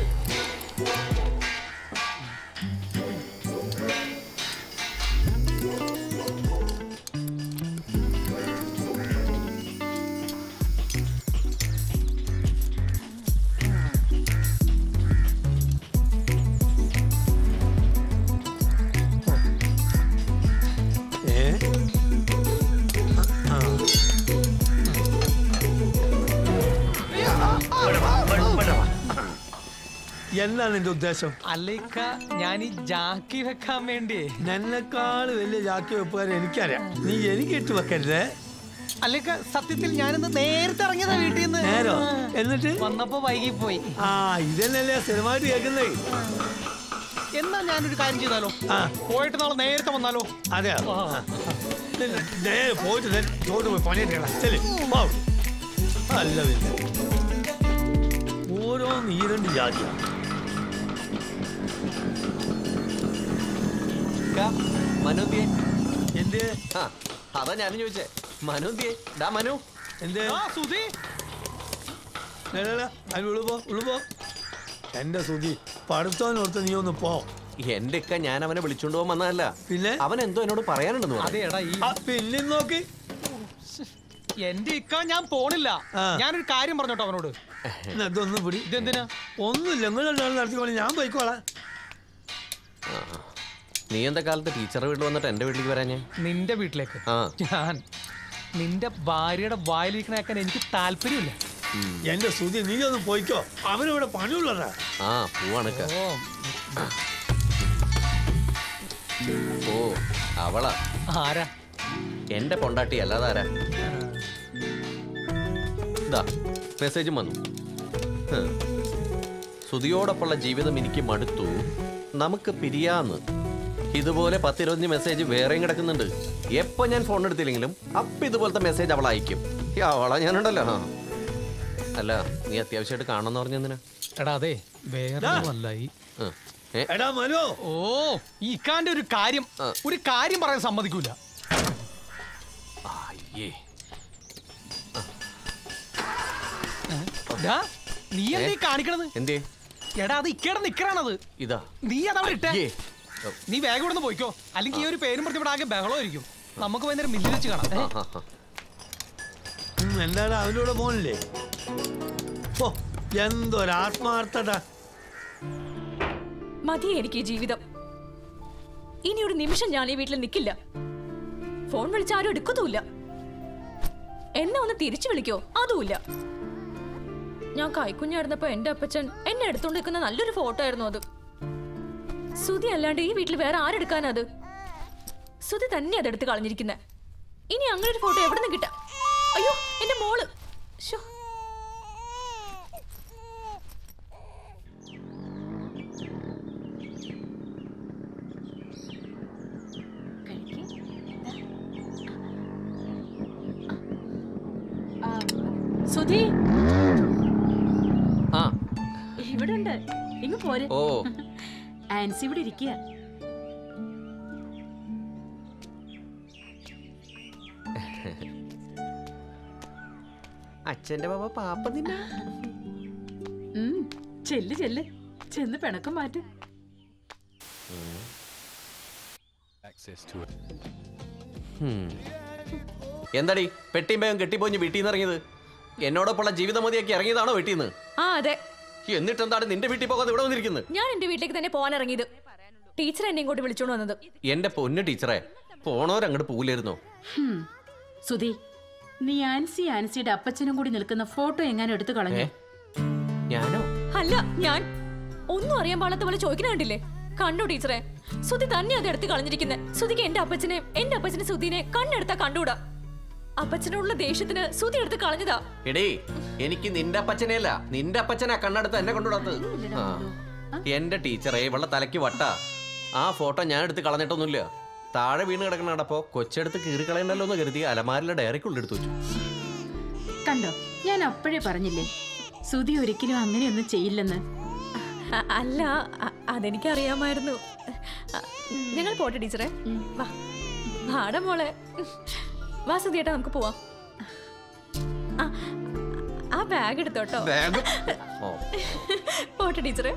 എന്താണ് നിന്റെ ഉദ്ദേശം അല്ലേക്ക ഞാൻ ഈ ജാക്കി വെക്കാൻ വേണ്ടി എന്നെക്കാൾ വലിയ ജാക്കി വെപ്പുകാരൻ എനിക്കറിയാം നീ എനിക്ക് ഇട്ട് വെക്കരുതേ അല്ലേക്ക സത്യത്തിൽ ഞാനിന്ന് നേരത്തെ ഇറങ്ങിയതാ വീട്ടിൽ നിന്ന് നേരോ? എന്നിട്ട് വന്നപ്പോ വൈകി പോയി ആ ഇതന്നെയല്ലേ സ്ഥിരമായിട്ട് കേൾക്കുന്നേ എന്നാ ഞാനൊരു കാര്യം ചെയ്താലോ പോയിട്ട് നാളെ നേരത്തെ വന്നാലോ അതെയോ ആ. നേരെ പോയിട്ട് നേരെ ചോട്ട് പോയി പണിയെടുക്കണം ചെല് പോ. അല്ല പിന്നെ ഓരോ നീരണ്ട് ജാതിയാണ് മനുദ്യേ എന്തേ ആ അതാ ഞാനും ചോദിച്ചേ മനുദ്യേ ഡാ മനു എന്തേ സുധി അതിന് ഉള്ളുപോ ഉള്ളുപോ എന്റെ സുധി പഠിത്തവനോർത്ത് നീ ഒന്ന് പോ എന്റെ ഇക്ക ഞാൻ അവനെ വിളിച്ചോണ്ട് പോകാൻ വന്നതല്ല പിന്നെ അവൻ എന്തോ എന്നോട് പറയാനുണ്ടെന്ന് പറഞ്ഞു. അതെ എടാ ഈ പിന്നെ നോക്ക് എന്റെ ഇക്ക ഞാൻ പോണില്ല ഞാനൊരു കാര്യം പറഞ്ഞോട്ടോ അവനോട് എന്നാ ഇതൊന്നും പിടി ഇതെന്തിനാ ഒന്നുമില്ല നിങ്ങൾ രണ്ടാളും നടത്തിക്കോളെ ഞാൻ പോയിക്കോളാം ആ. നീ എന്താ കാലത്ത് ടീച്ചറുടെ വീട്ടിൽ വന്നിട്ട് എന്റെ വീട്ടിലേക്ക് വരാൻ ഞാൻ നിന്റെ വീട്ടിലേക്ക് ആ ഞാൻ നിന്റെ ഭാര്യയുടെ വായിലിരിക്കണേക്കാൻ എനിക്ക് താല്പര്യമില്ല എന്റെ സുധി നീ ഒന്ന് പോയിക്കോ അവനിവിടെ പണിയുള്ളതാ ആ പോവാണക്ക ഓ ഓ അവളാ ആരാ എന്റെ പൊണ്ടാട്ടി അല്ലാതെ ആരാ ഇതാ മെസ്സേജും വന്നു ഹ്. സുതിയോടൊപ്പമുള്ള ജീവിതം എനിക്ക് മടുത്തു നമുക്ക് പിരിയാന്ന് ഇതുപോലെ പത്തിരുപത്തഞ്ച് മെസ്സേജ് വേറെയും കിടക്കുന്നുണ്ട് എപ്പോ ഞാൻ ഫോൺ എടുത്തില്ലെങ്കിലും അപ്പൊ ഇതുപോലത്തെ മെസ്സേജ് അവൾ അയക്കും ഈ അവളെ ഞാനുണ്ടല്ലോ ആ. അല്ല നീ അത്യാവശ്യമായിട്ട് കാണണമെന്ന് പറഞ്ഞെന്തിനാ എടാ അതെ വേറെ അല്ല ഈ എടാ മനു ഓ ഈ ഇക്കാന്റെ ഒരു കാര്യം ഒരു കാര്യം പറയാൻ സമ്മതിക്കൂല അയ്യേ ഡാ, നീ എന്താ ഈ കാണിക്കണത് എന്തേ എടാ അത് ഇക്കയുടെ നിക്കറാണത് ഇതാ നീ അതവിടെ ഇട്ടേ അയ്യേ. നീ വേഗം ഇവിടെ പോയിക്കോ അല്ലെങ്കിൽ ഈ ഒരു പേരും പറഞ്ഞ് ഇവിടെ ആകെ ബഹളമായിരിക്കും നമുക്ക് വൈകുന്നേരം മില്ലിൽ വെച്ച് കാണാം ഏ? ഉം, എന്താണ് അവനോട് പോണില്ലേ ഓ എന്തൊരു ആത്മാർത്ഥത മതി എനിക്ക് ഈ ജീവിതം ഇനി ഒരു നിമിഷം ഞാൻ ഈ വീട്ടിൽ നിൽക്കില്ല ഫോൺ വിളിച്ചാരും എടുക്കത്തുമില്ല എന്നെ ഒന്ന് തിരിച്ചു വിളിക്കോ അതുമില്ല ഞാൻ കൈക്കുഞ്ഞായിരുന്നപ്പോ എന്റെ അപ്പച്ചൻ എന്നെ എടുത്തോണ്ട് നിൽക്കുന്ന നല്ലൊരു ഫോട്ടോ ആയിരുന്നു അത് സുധി അല്ലാണ്ട് ഈ വീട്ടിൽ വേറെ ആരെടുക്കാനത് സുധി തന്നെ അതെടുത്ത് കളഞ്ഞിരിക്കുന്നെ ഇനി അങ്ങനെ ഒരു ഫോട്ടോ എവിടെ നിന്ന് കിട്ടാം അയ്യോ എന്റെ മോള് ശ്ശോ. സുധി ആ ഇവിടെ ഉണ്ട് ഇങ്ങ് പോര് ഓ ആൻസി ഇവിടെ ഇരിക്കുക അച്ഛന്റെ പാപ്പ പാപ്പ നിന്നെ ഉം, ചെല്ല് ചെല്ല് ചെന്ന് പിണക്കം മാറ്റ് ഹും. എന്താടി പെട്ടിയും വേഗം കെട്ടിപ്പോഞ്ഞ് വീട്ടിൽ നിന്ന് ഇറങ്ങിയത് എന്നോടൊപ്പമുള്ള ജീവിതം മതിയാക്കി ഇറങ്ങിയതാണോ വീട്ടിൽ നിന്ന് ആ അതെ എന്നിട്ട് എന്താണ് നിന്റെ വീട്ടിൽ പോകാതെ ഇവിടെ വന്നിരിക്കുന്നത് ഞാൻ എന്റെ വീട്ടിലേക്ക് തന്നെ പോകാൻ ഇറങ്ങിയത് ടീച്ചർ എന്നെ ഇങ്ങോട്ട് വിളിച്ചോണ്ട് വന്നത് എന്റെ പൊന്ന് ടീച്ചറെ പോണവരങ്ങോട്ട് പോകില്ലായിരുന്നോ ഹും. സുധി നീ ആൻസി ആൻസിയുടെ അപ്പച്ചനും കൂടി നിൽക്കുന്ന ഫോട്ടോ എങ്ങാനും എടുത്തു കളഞ്ഞു ഞാനോ അല്ല ഞാൻ ഒന്നും അറിയാൻ പാടാത്ത പോലെ ചോദിക്കുന്ന കണ്ടില്ലേ കണ്ടു ടീച്ചറെ സുധി തന്നെ അത് എടുത്ത് കളഞ്ഞിരിക്കുന്നത് സുധിക്ക് എന്റെ അപ്പച്ചനെ എന്റെ അപ്പച്ചനെ സുധീനെ കണ്ണെടുത്താ കണ്ടുകൂടാ അപ്പച്ചനോടുള്ള ദേഷ്യത്തിന് സുധി എടുത്ത് കളഞ്ഞതാ എടീ എനിക്ക് നിന്റെ അപ്പച്ചനെയല്ല നിന്റെ അപ്പച്ചനാ കണ്ണെടുത്ത് എന്നെ കൊണ്ടുവിടാത്തത് ആ എന്റെ ടീച്ചറെ ഇവളുടെ തലയ്ക്ക് വട്ട ആ ഫോട്ടോ ഞാൻ എടുത്ത് കളഞ്ഞിട്ടൊന്നുമില്ല താഴെ വീണ് കിടക്കണ കണ്ടപ്പോ കൊച്ചെടുത്ത് കീറി കളയണ്ടല്ലോ എന്ന് കരുതി അലമാരിലെ ഡയറിക്കുള്ളിൽ എടുത്തു വെച്ചു കണ്ടോ ഞാൻ അപ്പോഴേ പറഞ്ഞില്ലേ സുധി ഒരിക്കലും അങ്ങനെയൊന്നും ചെയ്യില്ലെന്ന് അ- അല്ല അ- അതെനിക്കറിയാമായിരുന്നു അ- ഞങ്ങൾ പോട്ടെ ടീച്ചറെ വാ വാട മോളെ വാ സുധിയേട്ടാ നമുക്ക് പോവാം ആ, ആ ബാഗ് എടുത്തോട്ടോ ബാഗ് ഓ പോട്ടെ ടീച്ചറെ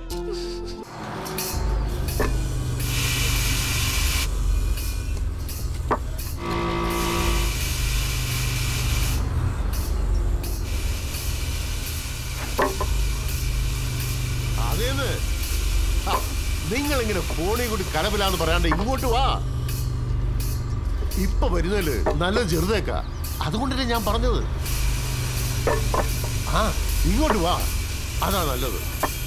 അതേന്ന് നിങ്ങൾ ഇങ്ങനെ ഫോണിൽ കൂടി കലപിലാന്ന് പറയാണ്ട് ഇങ്ങോട്ട് വാ ഇപ്പൊ വരുന്നതില് നല്ല ചെറുതേക്കാ അതുകൊണ്ടല്ലേ ഞാൻ പറഞ്ഞത് ആ ഇങ്ങോട്ട് വാ അതാ നല്ലത്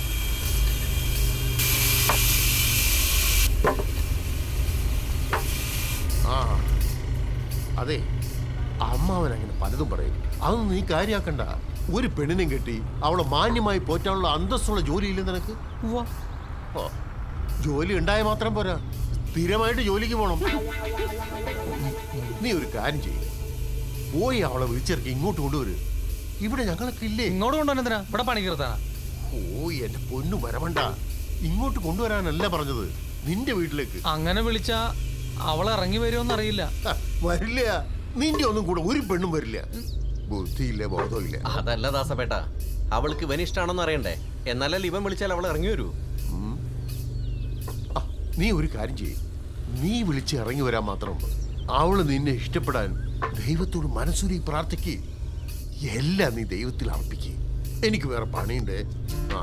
ആ അതെ അമ്മാവൻ അങ്ങനെ പലതും പറയും അതൊന്നും നീ കാര്യാക്കണ്ട ഒരു പെണ്ണിനെയും കെട്ടി അവളെ മാന്യമായി പോറ്റാനുള്ള അന്തസ്സുള്ള ജോലിയില്ല നിനക്ക് ഓ, ജോലി ഉണ്ടായ മാത്രം പോരാ സ്ഥിരമായിട്ട് ജോലിക്ക് പോണം നീ ഒരു കാര്യം ചെയ്യും പോയി അവളെ വിളിച്ചിറക്കി ഇങ്ങോട്ട് കൊണ്ടുവരൂ ഇവിടെ ഞങ്ങളൊക്കെ ഇല്ലേ ഇങ്ങോട്ട് കൊണ്ടുവന്നെന്തിനാ ഇവിടെ പണി കീർത്താനാ ഓ എന്റെ പൊന്നു വരവണ്ട ഇങ്ങോട്ട് കൊണ്ടുവരാനല്ല പറഞ്ഞത് നിന്റെ വീട്ടിലേക്ക് അങ്ങനെ വിളിച്ച അവൾ ഇറങ്ങി വരുമോന്ന് അറിയില്ല ഹ, വരില്ല നിന്റെ ഒന്നും കൂടെ ഒരു പെണ്ണും വരില്ല ബുദ്ധിയില്ല ബോധമില്ല അതല്ല ദാസപേട്ട അവൾക്ക് ഇവൻ ഇഷ്ടമാണെന്ന് അറിയണ്ടേ എന്നാലല്ലേ ഇവൻ വിളിച്ചാൽ അവൾ ഇറങ്ങി വരൂ നീ ഒരു കാര്യം ചെയ്യും നീ വിളിച്ച് ഇറങ്ങി വരാൻ മാത്രം അവള് നിന്നെ ഇഷ്ടപ്പെടാൻ ദൈവത്തോട് മനസ്സുരി പ്രാർത്ഥിക്ക് എല്ലാം നീ ദൈവത്തിൽ അർപ്പിക്ക് എനിക്ക് വേറെ പണിയുണ്ട് ആ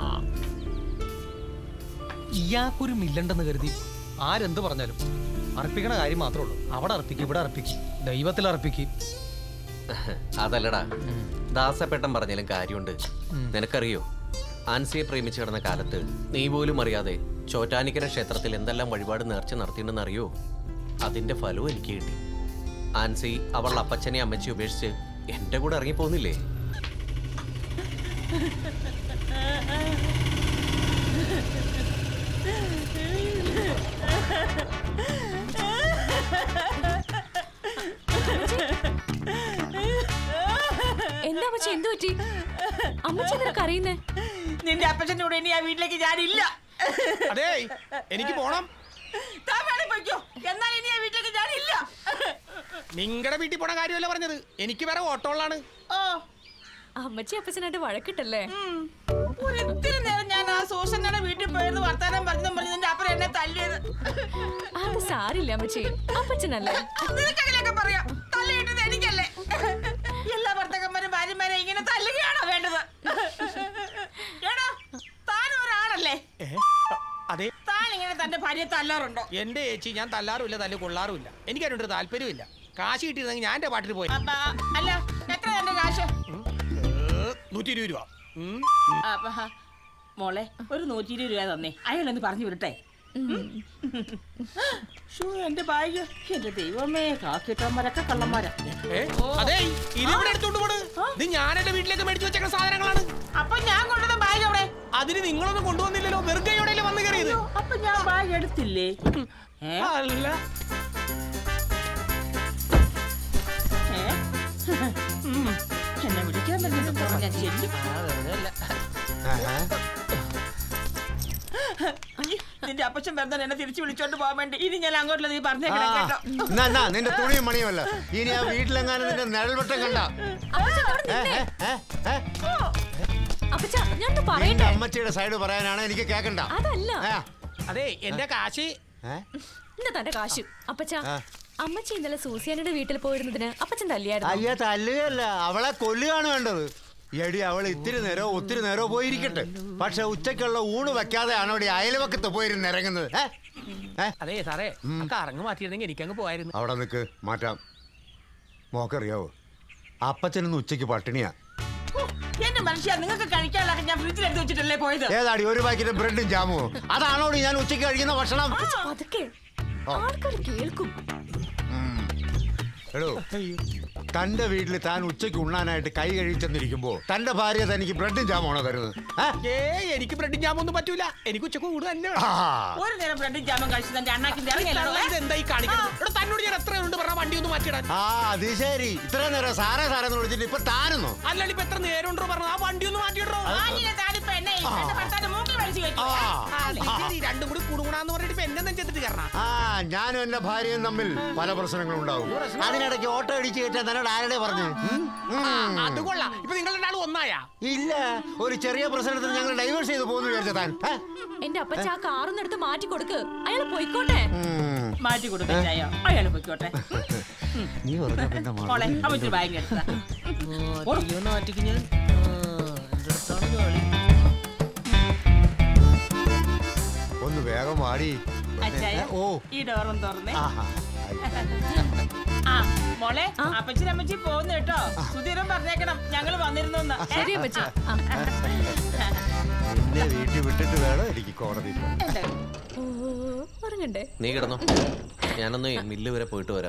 ഇയാൾക്കൊരു മില്ലണ്ടെന്ന് കരുതി ആരെന്ത് പറഞ്ഞാലും അർപ്പിക്കണ കാര്യം മാത്രമേ ഉള്ളൂ അവിടെ അർപ്പിക്കും ഇവിടെ അർപ്പിക്കും ദൈവത്തിൽ അർപ്പിക്കും അതല്ലടാ ദാസപ്പെട്ടൻ പറഞ്ഞാലും കാര്യമുണ്ട് ഉം. നിനക്കറിയോ ആൻസിയെ പ്രേമിച്ചു കിടന്ന കാലത്ത് നീ പോലും അറിയാതെ ചോറ്റാനിക്കര ക്ഷേത്രത്തിൽ എന്തെല്ലാം വഴിപാട് നേർച്ച നടത്തിയിട്ടുണ്ടെന്ന് അറിയോ അതിന്റെ ഫലവും എനിക്ക് കിട്ടി ആൻസി അവളുടെ അപ്പച്ചനെ അമ്മച്ചി ഉപേക്ഷിച്ച് എന്റെ കൂടെ ഇറങ്ങി പോകുന്നില്ലേ എന്താ അമ്മച്ചി എന്തു പറ്റി അമ്മച്ചി എന്തിനാ കരയുന്നേ നിന്റെ അപ്പച്ചന്റെ കൂടെ ഇനി ആ വീട്ടിലേക്ക് ഞാനില്ല അതേ എനിക്ക് പോണം താൻ വേണേ പൊയ്ക്കോ എന്നാൽ ഇനി ആ വീട്ടിലേക്ക് ഞാനില്ല നിങ്ങളുടെ വീട്ടിൽ പോണ കാര്യമല്ല പറഞ്ഞത് എനിക്ക് വേറെ ഓട്ടോളാണ് ഓ അമ്മച്ചി അപ്പച്ചനായിട്ട് വഴക്കിട്ടല്ലേ ഒരു ഇത്തിരി നേരം ഞാൻ ആ സൂസന്നയുടെ വീട്ടിൽ പോയിരുന്നു വർത്താനം പറഞ്ഞു പറഞ്ഞു നിന്റെ അപ്പൻ എന്നെ തല്ലിയത് അത് സാരില്ല അമ്മച്ചി അപ്പച്ചനല്ലേ നിനക്കങ്ങനെയൊക്കെ പറയാം തല്ലിയിട്ടത് എനിക്കല്ലേ എല്ലാ ഭർത്തകന്മാരും ഭാര്യമാരെ ഇങ്ങനെ തല്ലുകയാണോ വേണ്ടത് എടാ താൻ ഒരാളല്ലേ അതെ താൻ ഇങ്ങനെ തന്റെ ഭാര്യയെ തല്ലാറുണ്ടോ എന്റെ ചേച്ചി ഞാൻ തല്ലാറുമില്ല തല്ല് കൊള്ളാറുമില്ല എനിക്ക് അതിനൊരു താല്പര്യമില്ല കാശ് കിട്ടിയിരുന്നെങ്കിൽ ഞാൻ എന്റെ പാട്ടിൽ പോയി അപ്പ, അല്ല എത്ര തന്റെ കാശ് നൂറ്റി ഇരുപത് രൂപ ഉം. അപ്പ, മോളെ ഒരു നൂറ്റി ഇരുപത് രൂപ തന്നേ അയാളൊന്ന് പറഞ്ഞു വിടട്ടെ ഷോ എന്റെ ബാഗ് എന്റെ ദൈവമേ കാക്കിട്ടന്മാരൊക്കെ കള്ളന്മാരാ ഏ? അതെ ഇത് ഇവിടെ എടുത്തോണ്ട് പോണ് ഇത് ഞാൻ എന്റെ വീട്ടിലേക്ക് മേടിച്ചു വെച്ചേക്കുന്ന സാധനങ്ങളാണ് അപ്പൊ ഞാൻ കൊണ്ടുവന്ന ബാഗ് അവിടെ അതിന് നിങ്ങളൊന്നും കൊണ്ടുവന്നില്ലല്ലോ വെറുതെ എവിടെയല്ലേ വന്ന് കയറിയത് അപ്പൊ ഞാൻ ബാഗ് എടുത്തില്ലേ ഏ? അല്ല ഏ? എന്നെ വിളിക്കാൻ പറ്റുന്നുണ്ടോ ഞാൻ ചെല്ലും നിന്റെ അപ്പച്ചൻ വെറുതെ എന്നെ തിരിച്ചു വിളിച്ചോണ്ട് പോകാൻ വേണ്ടി ഇനി ഞാൻ അങ്ങോട്ടുള്ള നീ പറഞ്ഞേക്കണം കേട്ടോ എന്നാ എന്നാ, നിന്റെ തുണിയും മണിയുമല്ല ഇനി ആ വീട്ടിലെങ്ങാനും നിന്റെ നിഴൽവട്ടം കണ്ട അപ്പച്ച ഞാൻ ഒന്ന് നിന്റെ പറയട്ടെ അമ്മച്ചിയുടെ സൈഡ് പറയാനാണ് എനിക്ക് കേക്കണ്ട അതല്ല അതെ എന്റെ കാശ് ഇന്ന് തന്റെ കാശു അപ്പച്ച ആ. അമ്മച്ചി ഇന്നലെ സൂസിയാനയുടെ വീട്ടിൽ പോയിരുന്നതിന് അപ്പച്ചൻ തല്ലിയായിരുന്നു അയ്യ തല്ലുകയല്ല അവളെ കൊല്ലുകയാണ് വേണ്ടത് എടി അവൾ ഇത്തിരി നേരോ ഒത്തിരി നേരോ പോയിരിക്കട്ടെ പക്ഷെ ഉച്ചയ്ക്കുള്ള ഊണ് വെക്കാതെയാണ് അവിടെ അയൽവക്കത്ത് പോയിരുന്ന് ഇറങ്ങുന്നത് ഏ? ഏ? അതെ സാറേ ആ കറങ്ങ് മാറ്റിയിരുന്നെങ്കിൽ എനിക്കങ്ങ് പോയായിരുന്നു അവിടെ നിൽക്ക് മാറ്റാം മോക്കറിയാവോ അപ്പച്ചനൊന്ന് ഉച്ചയ്ക്ക് പട്ടിണിയാ ഓ, എന്റെ മനുഷ്യ നിങ്ങൾക്ക് കഴിക്കാനുള്ള ഞാൻ ഫ്രിഡ്ജിൽ എടുത്ത് വെച്ചിട്ടല്ലേ പോയത് ഏതാടി ഒരു പാക്കറ്റ് ബ്രെഡും ജാമുമോ അതാണോ ഞാൻ ഉച്ചയ്ക്ക് കഴിക്കുന്ന ഭക്ഷണം പതുക്കെ ആൾക്കാർ കേൾക്കും എടോ തന്റെ വീട്ടിൽ താൻ ഉച്ചയ്ക്ക് ഉണ്ണാനായിട്ട് കൈ കഴിച്ചെന്നിരിക്കുമ്പോ തന്റെ ഭാര്യ തനിക്ക് ബ്രെഡും ജാമാണോ തരുന്നത് ഏ? ഏ എനിക്ക് ബ്രെഡും ജാമൊന്നും പറ്റൂല എനിക്ക് ഉച്ചക്ക് കൂടുതൽ തന്നെ വേണം. ആ. ഒരു നേരം ബ്രെഡും ജാമും കഴിച്ചു തന്റെ അണ്ണാക്കിന്റെ ഇറങ്ങിയല്ലോ ഇതെന്താ ഈ കാണിക്കുന്നത് എടാ, തന്നോട് ഞാൻ എത്ര ഉണ്ട് പറഞ്ഞ വണ്ടി ഒന്ന് മാറ്റിയിടാൻ ആ അത് ശരി ഇത്ര നേരം സാറേ സാറേ എന്ന് വിളിച്ചിട്ട് ഇപ്പൊ താനെന്നോ അല്ലാണ്ട് ഇപ്പൊ എത്ര നേരം ഉണ്ടോ പറഞ്ഞ ആ വണ്ടി ഒന്ന് മാറ്റിയിടോ താനിപ്പോ എന്നെ എന്റെ ഭർത്താവിന്റെ മൂക്കി വലിച്ചു ആ. ശരി, രണ്ടും കൂടി കുടുങ്ങുണാന്ന് പറഞ്ഞിട്ട് ഇപ്പൊ എന്നെ നെഞ്ചെത്തിട്ട് കയറണം ആ ഞാനും എന്റെ ഭാര്യയും തമ്മിൽ പല പ്രശ്നങ്ങളും ഉണ്ടാവും അതിനിടയ്ക്ക് ഓട്ടോ ഇടിച്ച് കയറ്റാൻ തന്നോട് ആരുടെ പറഞ്ഞു ഉം? ഉം. അത് കൊള്ളാം ഇപ്പൊ നിങ്ങൾ രണ്ടാളും ഒന്നായാ ഇല്ല ഒരു ചെറിയ പ്രശ്നത്തിന് ഞങ്ങൾ ഡൈവേഴ്സ് ചെയ്ത് പോകുന്നു വിചാരിച്ച താൻ ഏ? എന്റെ അപ്പച്ച ആ കാറൊന്നും എടുത്ത് മാറ്റി കൊടുക്ക് അയാൾ പോയിക്കോട്ടെ ഉം. മാറ്റി കൊടുക്കച്ചായോ അയാൾ പൊയ്ക്കോട്ടെ നീ പറഞ്ഞ പിന്നെ മാറും. മോളെ അവച്ച് ബാഗ് എടുത്താ ഞാൻ ഒന്ന് വേഗം വാടി അച്ചായ ഓ ഈ ഡോറും തുറന്നേ ആഹാ. ആ മോളെ അപ്പച്ചൻ അമ്മച്ചി പോകുന്നു കേട്ടോ സുധീരൻ പറഞ്ഞേക്കണം ഞങ്ങള് വന്നിരുന്നു എന്ന്. ഏ? ശരി അപ്പച്ചി നിന്നെ വീട്ടിൽ വിട്ടിട്ട് വേണം എനിക്ക് കോടതി പോകാൻ. ഓ, ഉറങ്ങണ്ടേ നീ കിടന്നോ ഞാനൊന്ന് മില്ല് വരെ പോയിട്ട് വരാം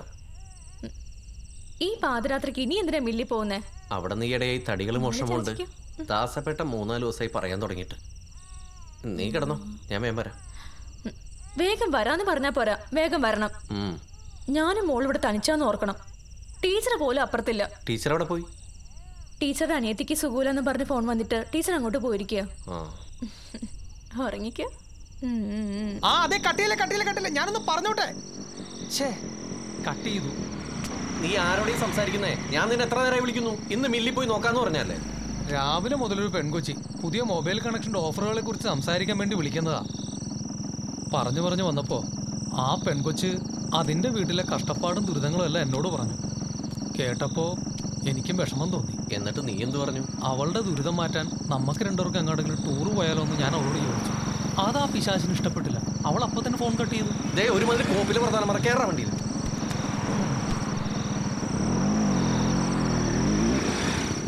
ഈ പാതിരാത്രിക്ക് ഇനി എന്തിനാ മില്ലി പോകുന്നേ അവിടെ നീ ഇടയായി തടികൾ മോഷണമുണ്ട് ചാച്ചിക്ക്. ദാസപ്പെട്ട മൂന്നാല് ദിവസമായി പറയാൻ തുടങ്ങിയിട്ട് നീ കിടന്നോ ഞാൻ വേഗം വരാം വേഗം വരാന്ന് പറഞ്ഞാ പോരാ വേഗം വരണം ഉം. ഞാനും മോൾ ഇവിടെ തനിച്ചാന്ന് ഓർക്കണം ടീച്ചർ പോലും അപ്പുറത്തില്ല ടീച്ചർ അവിടെ പോയി ടീച്ചറുടെ അനിയത്തിക്ക് സുഖൂലെന്ന് പറഞ്ഞ് ഫോൺ വന്നിട്ട് ടീച്ചർ അങ്ങോട്ട് പോയിരിക്കുക ആ ഉറങ്ങിക്ക ആ അതെ കട്ടിയില്ല കട്ടിയില്ല കട്ടിയില്ല ഞാനൊന്ന് പറഞ്ഞോട്ടെ ഛേ കട്ട് ചെയ്തു നീ ആരോടെയും സംസാരിക്കുന്നേ ഞാൻ നിന്നെ എത്ര നേരമായി വിളിക്കുന്നു ഇന്ന് മില്ലിൽ പോയി നോക്കാന്ന് പറഞ്ഞല്ലേ രാവിലെ മുതലൊരു പെൺകൊച്ചി പുതിയ മൊബൈൽ കണക്ഷൻ്റെ ഓഫറുകളെ കുറിച്ച് സംസാരിക്കാൻ വേണ്ടി വിളിക്കുന്നതാ പറഞ്ഞു പറഞ്ഞു വന്നപ്പോൾ ആ പെൺകൊച്ച് അതിൻ്റെ വീട്ടിലെ കഷ്ടപ്പാടും ദുരിതങ്ങളും എല്ലാം എന്നോട് പറഞ്ഞു കേട്ടപ്പോൾ എനിക്കും വിഷമം തോന്നി എന്നിട്ട് നീ എന്ത് പറഞ്ഞു അവളുടെ ദുരിതം മാറ്റാൻ നമുക്ക് രണ്ടുപേർക്ക് എങ്ങോട്ടെങ്കിലും ടൂർ പോയാലോ എന്ന് ഞാൻ അവളോട് ചോദിച്ചു അത് ആ പിശാചിന് ഇഷ്ടപ്പെട്ടില്ല അവൾ അപ്പം തന്നെ ഫോൺ കട്ട് ചെയ്തു ദേ ഒരുമാതിരി കോപ്പിലെ പ്രധാനം പറ കയറാ വണ്ടിയിൽ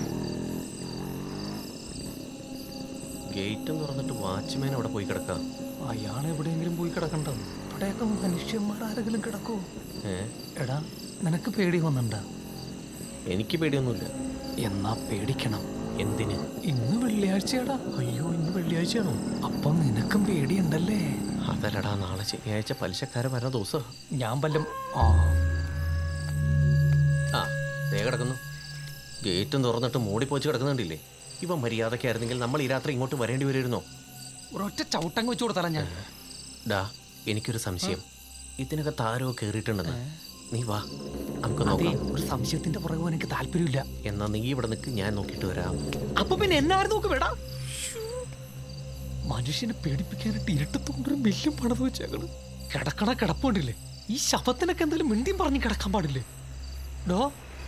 ഗേറ്റും തുറന്നിട്ട് വാച്ച്മാൻ അവിടെ പോയി കിടക്കാം അയാൾ എവിടെയെങ്കിലും പോയി കിടക്കണ്ടോ ഇവിടെയൊക്കെ മനുഷ്യന്മാർ ആരെങ്കിലും കിടക്കോ ഏ? എടാ നിനക്ക് പേടി വന്നിട്ടുണ്ടാ എനിക്ക് പേടിയൊന്നുമില്ല എന്നാ പേടിക്കണം എന്തിന് ഇന്ന് വെള്ളിയാഴ്ചയാടാ അയ്യോ ഇന്ന് വെള്ളിയാഴ്ചയാണോ അപ്പം നിനക്കും പേടിയുണ്ടല്ലേ അതല്ലടാ നാളെ ശനിയാഴ്ച പലിശക്കാരൻ വരുന്ന ദിവസം ഞാൻ വല്ലം ആ ആ ദേ കിടക്കുന്നു ഗേറ്റും തുറന്നിട്ട് മൂടിപ്പോച്ച് കിടക്കുന്നുണ്ടില്ലേ ഇവ മര്യാദക്കായിരുന്നെങ്കിൽ നമ്മൾ ഈ രാത്രി ഇങ്ങോട്ട് വരേണ്ടി വരുമായിരുന്നോ ഒരൊറ്റ ചവിട്ടങ്ങ് വെച്ചു കൊടുത്താലാ ഞാൻ ഡാ എനിക്കൊരു സംശയം ഇതിനകത്ത് ആരോ കയറിയിട്ടുണ്ടെന്ന് നീ വാ നമുക്ക് അതെ നോക്കാം ഒരു സംശയത്തിന്റെ പുറകെ എനിക്ക് താല്പര്യമില്ല എന്നാ നീ ഇവിടെ നിൽക്ക് ഞാൻ നോക്കിയിട്ട് വരാം അപ്പൊ പിന്നെ എന്നാരും നോക്ക് വേടാ മനുഷ്യനെ പേടിപ്പിക്കാനായിട്ട് ഇരുട്ടത്തോണ്ടൊരു വലിയ പണത് വെച്ചേക്കണ് കിടക്കണ കിടപ്പുണ്ടില്ലേ ഈ ശവത്തിനൊക്കെ എന്തെങ്കിലും മിണ്ടിയും പറഞ്ഞ് കിടക്കാൻ പാടില്ലേ ഡോ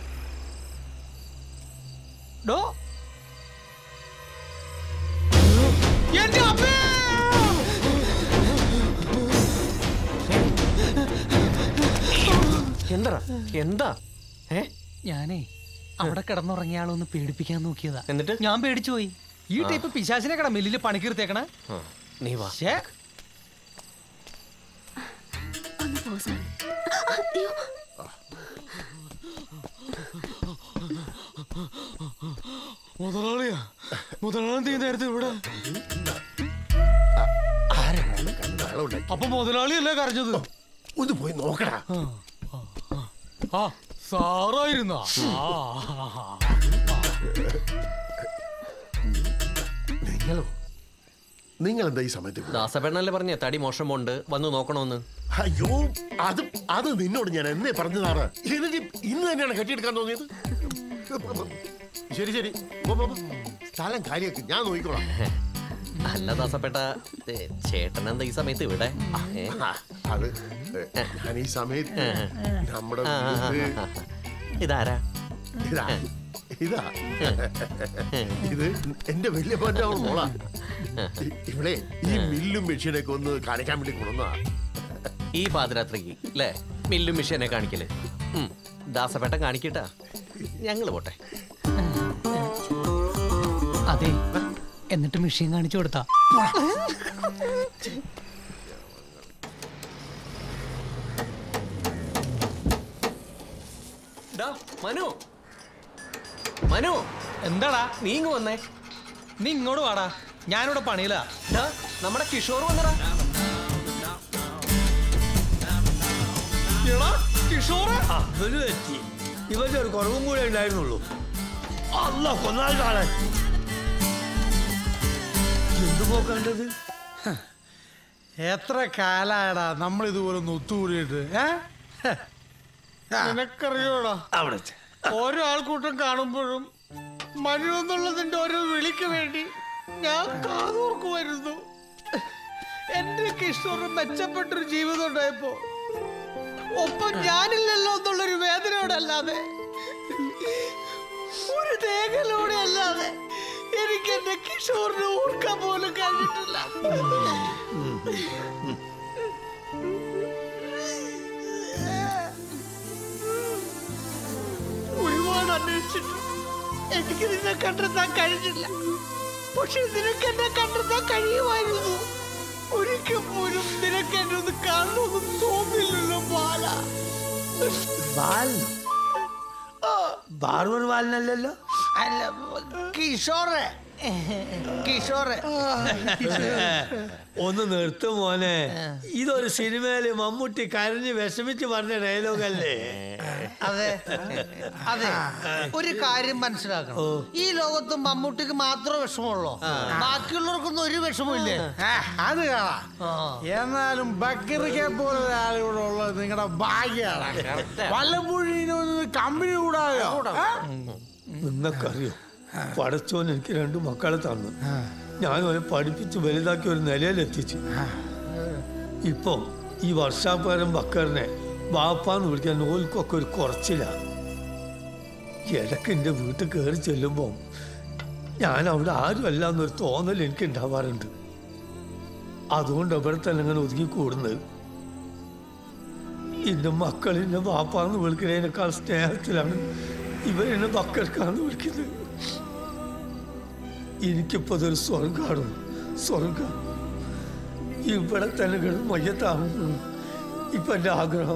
ഡോ എന്റെ അമ്മേ! എന്താ എന്താ ഏ ഞാനേ അവിടെ കിടന്നുറങ്ങിയ ആളൊന്ന് പേടിപ്പിക്കാൻ നോക്കിയതാ എന്നിട്ട് ഞാൻ പേടിച്ചു പോയി ഈ ആ. ടൈപ്പ് പിശാചിനെ കട മെല്ലില് പണിക്കീർത്തേക്കണേ ആ, നീ വാ ശ്ശേ. ഒന്ന് പോ സാർ അയ്യോ മുതലാളിയാ മുതലാളി നേരത്തെ ഇവിടെ അപ്പൊ മുതലാളിയല്ലേ കരഞ്ഞത് ഒന്ന് പോയി നോക്കടാ ആ സാറായിരുന്ന നിങ്ങളോ നിങ്ങൾ എന്താ ഈ സമയത്ത് ഇവിടെ? ദാസപ്പെണ്ണല്ലേ പറഞ്ഞ തടി മോശം പോണ്ട് വന്ന് നോക്കണമെന്ന് അയ്യോ അത് അത് നിന്നോട് ഞാൻ എന്നേ പറഞ്ഞതാണ് എന്നിട്ട് ഇന്ന് തന്നെയാണ് കെട്ടിയെടുക്കാൻ തോന്നിയത് ശരി ശരി പോ, പോ, പോ. സ്ഥലം കാര്യമാക്കി ഞാൻ നോക്കിക്കോളാം അല്ല ദാസപ്പെട്ട ഏ, ചേട്ടൻ എന്താ ഈ സമയത്ത് ഇവിടെ ഏ? അത് ഏ, ഞാൻ ഈ സമയത്ത് നമ്മുടെ ആ, ആ, ആ, വീട് ആ. ഇതാരാ ഇതാ ഇതാ ഇത് എന്റെ വലിയ പറ്റാ മോളാ ഇ- ഇവിടെ ഈ മില്ലും മെഷീനൊക്കെ ഒന്ന് കാണിക്കാൻ വേണ്ടി കൊണ്ടുവന്നതാ ഈ പാതിരാത്രിക്ക് അല്ലേ മില്ലും മിഷ്യനെ കാണിക്കല് ഉം, ദാസപ്പെട്ട കാണിക്കട്ടാ ഞങ്ങള് പോട്ടെ അതെ എന്നിട്ട് മെഷീൻ കാണിച്ചു കൊടുത്താ ഡാ, മനു മനു എന്താടാ നീ ഇങ്ങ് വന്നേ നീ ഇങ്ങോട്ട് വാടാ ഞാനിവിടെ പണിയില്ല ഡാ, നമ്മുടെ കിഷോർ വന്നടാ കിഷോറ് അവര് എത്തി ഇവന്റെ ഒരു കുറവും കൂടെ ഉണ്ടായിരുന്നുള്ളൂ അല്ല കൊന്നാൽ കാണാൻ എന്തു പോക്കേണ്ടത് എത്ര കാലായടാ നമ്മൾ ഇതുപോലെ ഒന്ന് ഒത്തുകൂടിയിട്ട് ഏ നിനക്കറിയോടാ അവിടെ ഓരോ ആൾക്കൂട്ടം കാണുമ്പോഴും മനു എന്നുള്ളതിന്റെ ഓരോ വിളിക്ക് വേണ്ടി ഞാൻ കാതോർക്കുമായിരുന്നു എന്റെ കിഷോറ് മെച്ചപ്പെട്ടൊരു ജീവിതം ഉണ്ടായപ്പോ ഒപ്പം ഞാനില്ലല്ലോ എന്നുള്ളൊരു വേദനയോടല്ലാതെ ഒരു തേങ്ങലോടെ അല്ലാതെ എനിക്ക് എന്റെ കിഷോറിനെ ഓർക്കാൻ പോലും കഴിഞ്ഞിട്ടില്ല ഒരുപാട് അന്വേഷിച്ചിട്ട് എനിക്ക് നിന്നെ കണ്ടെത്താൻ കഴിഞ്ഞില്ല പക്ഷെ നിനക്ക് എന്നെ കണ്ടെത്താൻ കഴിയുമായിരുന്നു ഒരിക്കൽ പോലും നിനക്ക് എന്നെ ഒന്ന് കാണണമെന്ന് തോന്നില്ലല്ലോ ബാല ബാലനോ ബാർബർ ബാലനല്ലല്ലോ അല്ല കിഷോറെ കിഷോറെ ഒന്ന് നിർത്തും മോനെ ഇതൊരു സിനിമയില് മമ്മൂട്ടി കരഞ്ഞ് വിഷമിച്ച് പറഞ്ഞ ഡയലോഗ് അല്ലേ അതെ അതെ ഒരു കാര്യം മനസ്സിലാക്കണം ഈ ലോകത്ത് മമ്മൂട്ടിക്ക് മാത്രമേ വിഷമമുള്ളൂ ബാക്കിയുള്ളവർക്കൊന്നും ഒരു വിഷമമില്ലേ ആ, അത് കാണാം എന്നാലും ബക്കറിക്കെ പോലെ ഒരാളിവിടെ ഉള്ളത് നിങ്ങളുടെ ഭാഗ്യമാണ് വല്ലപ്പോഴും ഇതിനൊന്ന് കമ്പനി കൂടായോ ആ? നിങ്ങൾക്കറിയോ പടച്ചോൻ എനിക്ക് രണ്ട് മക്കളെ തന്നു ഞാൻ അവനെ പഠിപ്പിച്ച് വലുതാക്കി ഒരു നിലയിലെത്തിച്ചു ഇപ്പൊ ഈ വർഷാപ്പുരം ബക്കറിനെ വാപ്പാന്ന് വിളിക്കാൻ ഓൽക്കൊക്കെ ഒരു കുറച്ചില്ല ഇടയ്ക്ക് എൻ്റെ വീട്ടിൽ കയറി ചെല്ലുമ്പോൾ ഞാൻ അവിടെ ആരും അല്ല എന്നൊരു തോന്നൽ എനിക്ക് ഉണ്ടാവാറുണ്ട് അതുകൊണ്ട് അവിടെ തന്നെ അങ്ങനെ ഒതുങ്ങി കൂടുന്നത് എൻ്റെ മക്കൾ എന്നെ വാപ്പാന്ന് വിളിക്കുന്നതിനേക്കാൾ സ്നേഹത്തിലാണ് ഇവരെന്നെ ബക്കർക്കാന്ന് വിളിക്കുന്നത് എനിക്കിപ്പോ അതൊരു സ്വർഗാണ് സ്വർഗം ഇവിടെ തന്നെ കിടന്ന് മയ്യത്താവുന്നു ഇപ്പൊ എൻ്റെ ആഗ്രഹം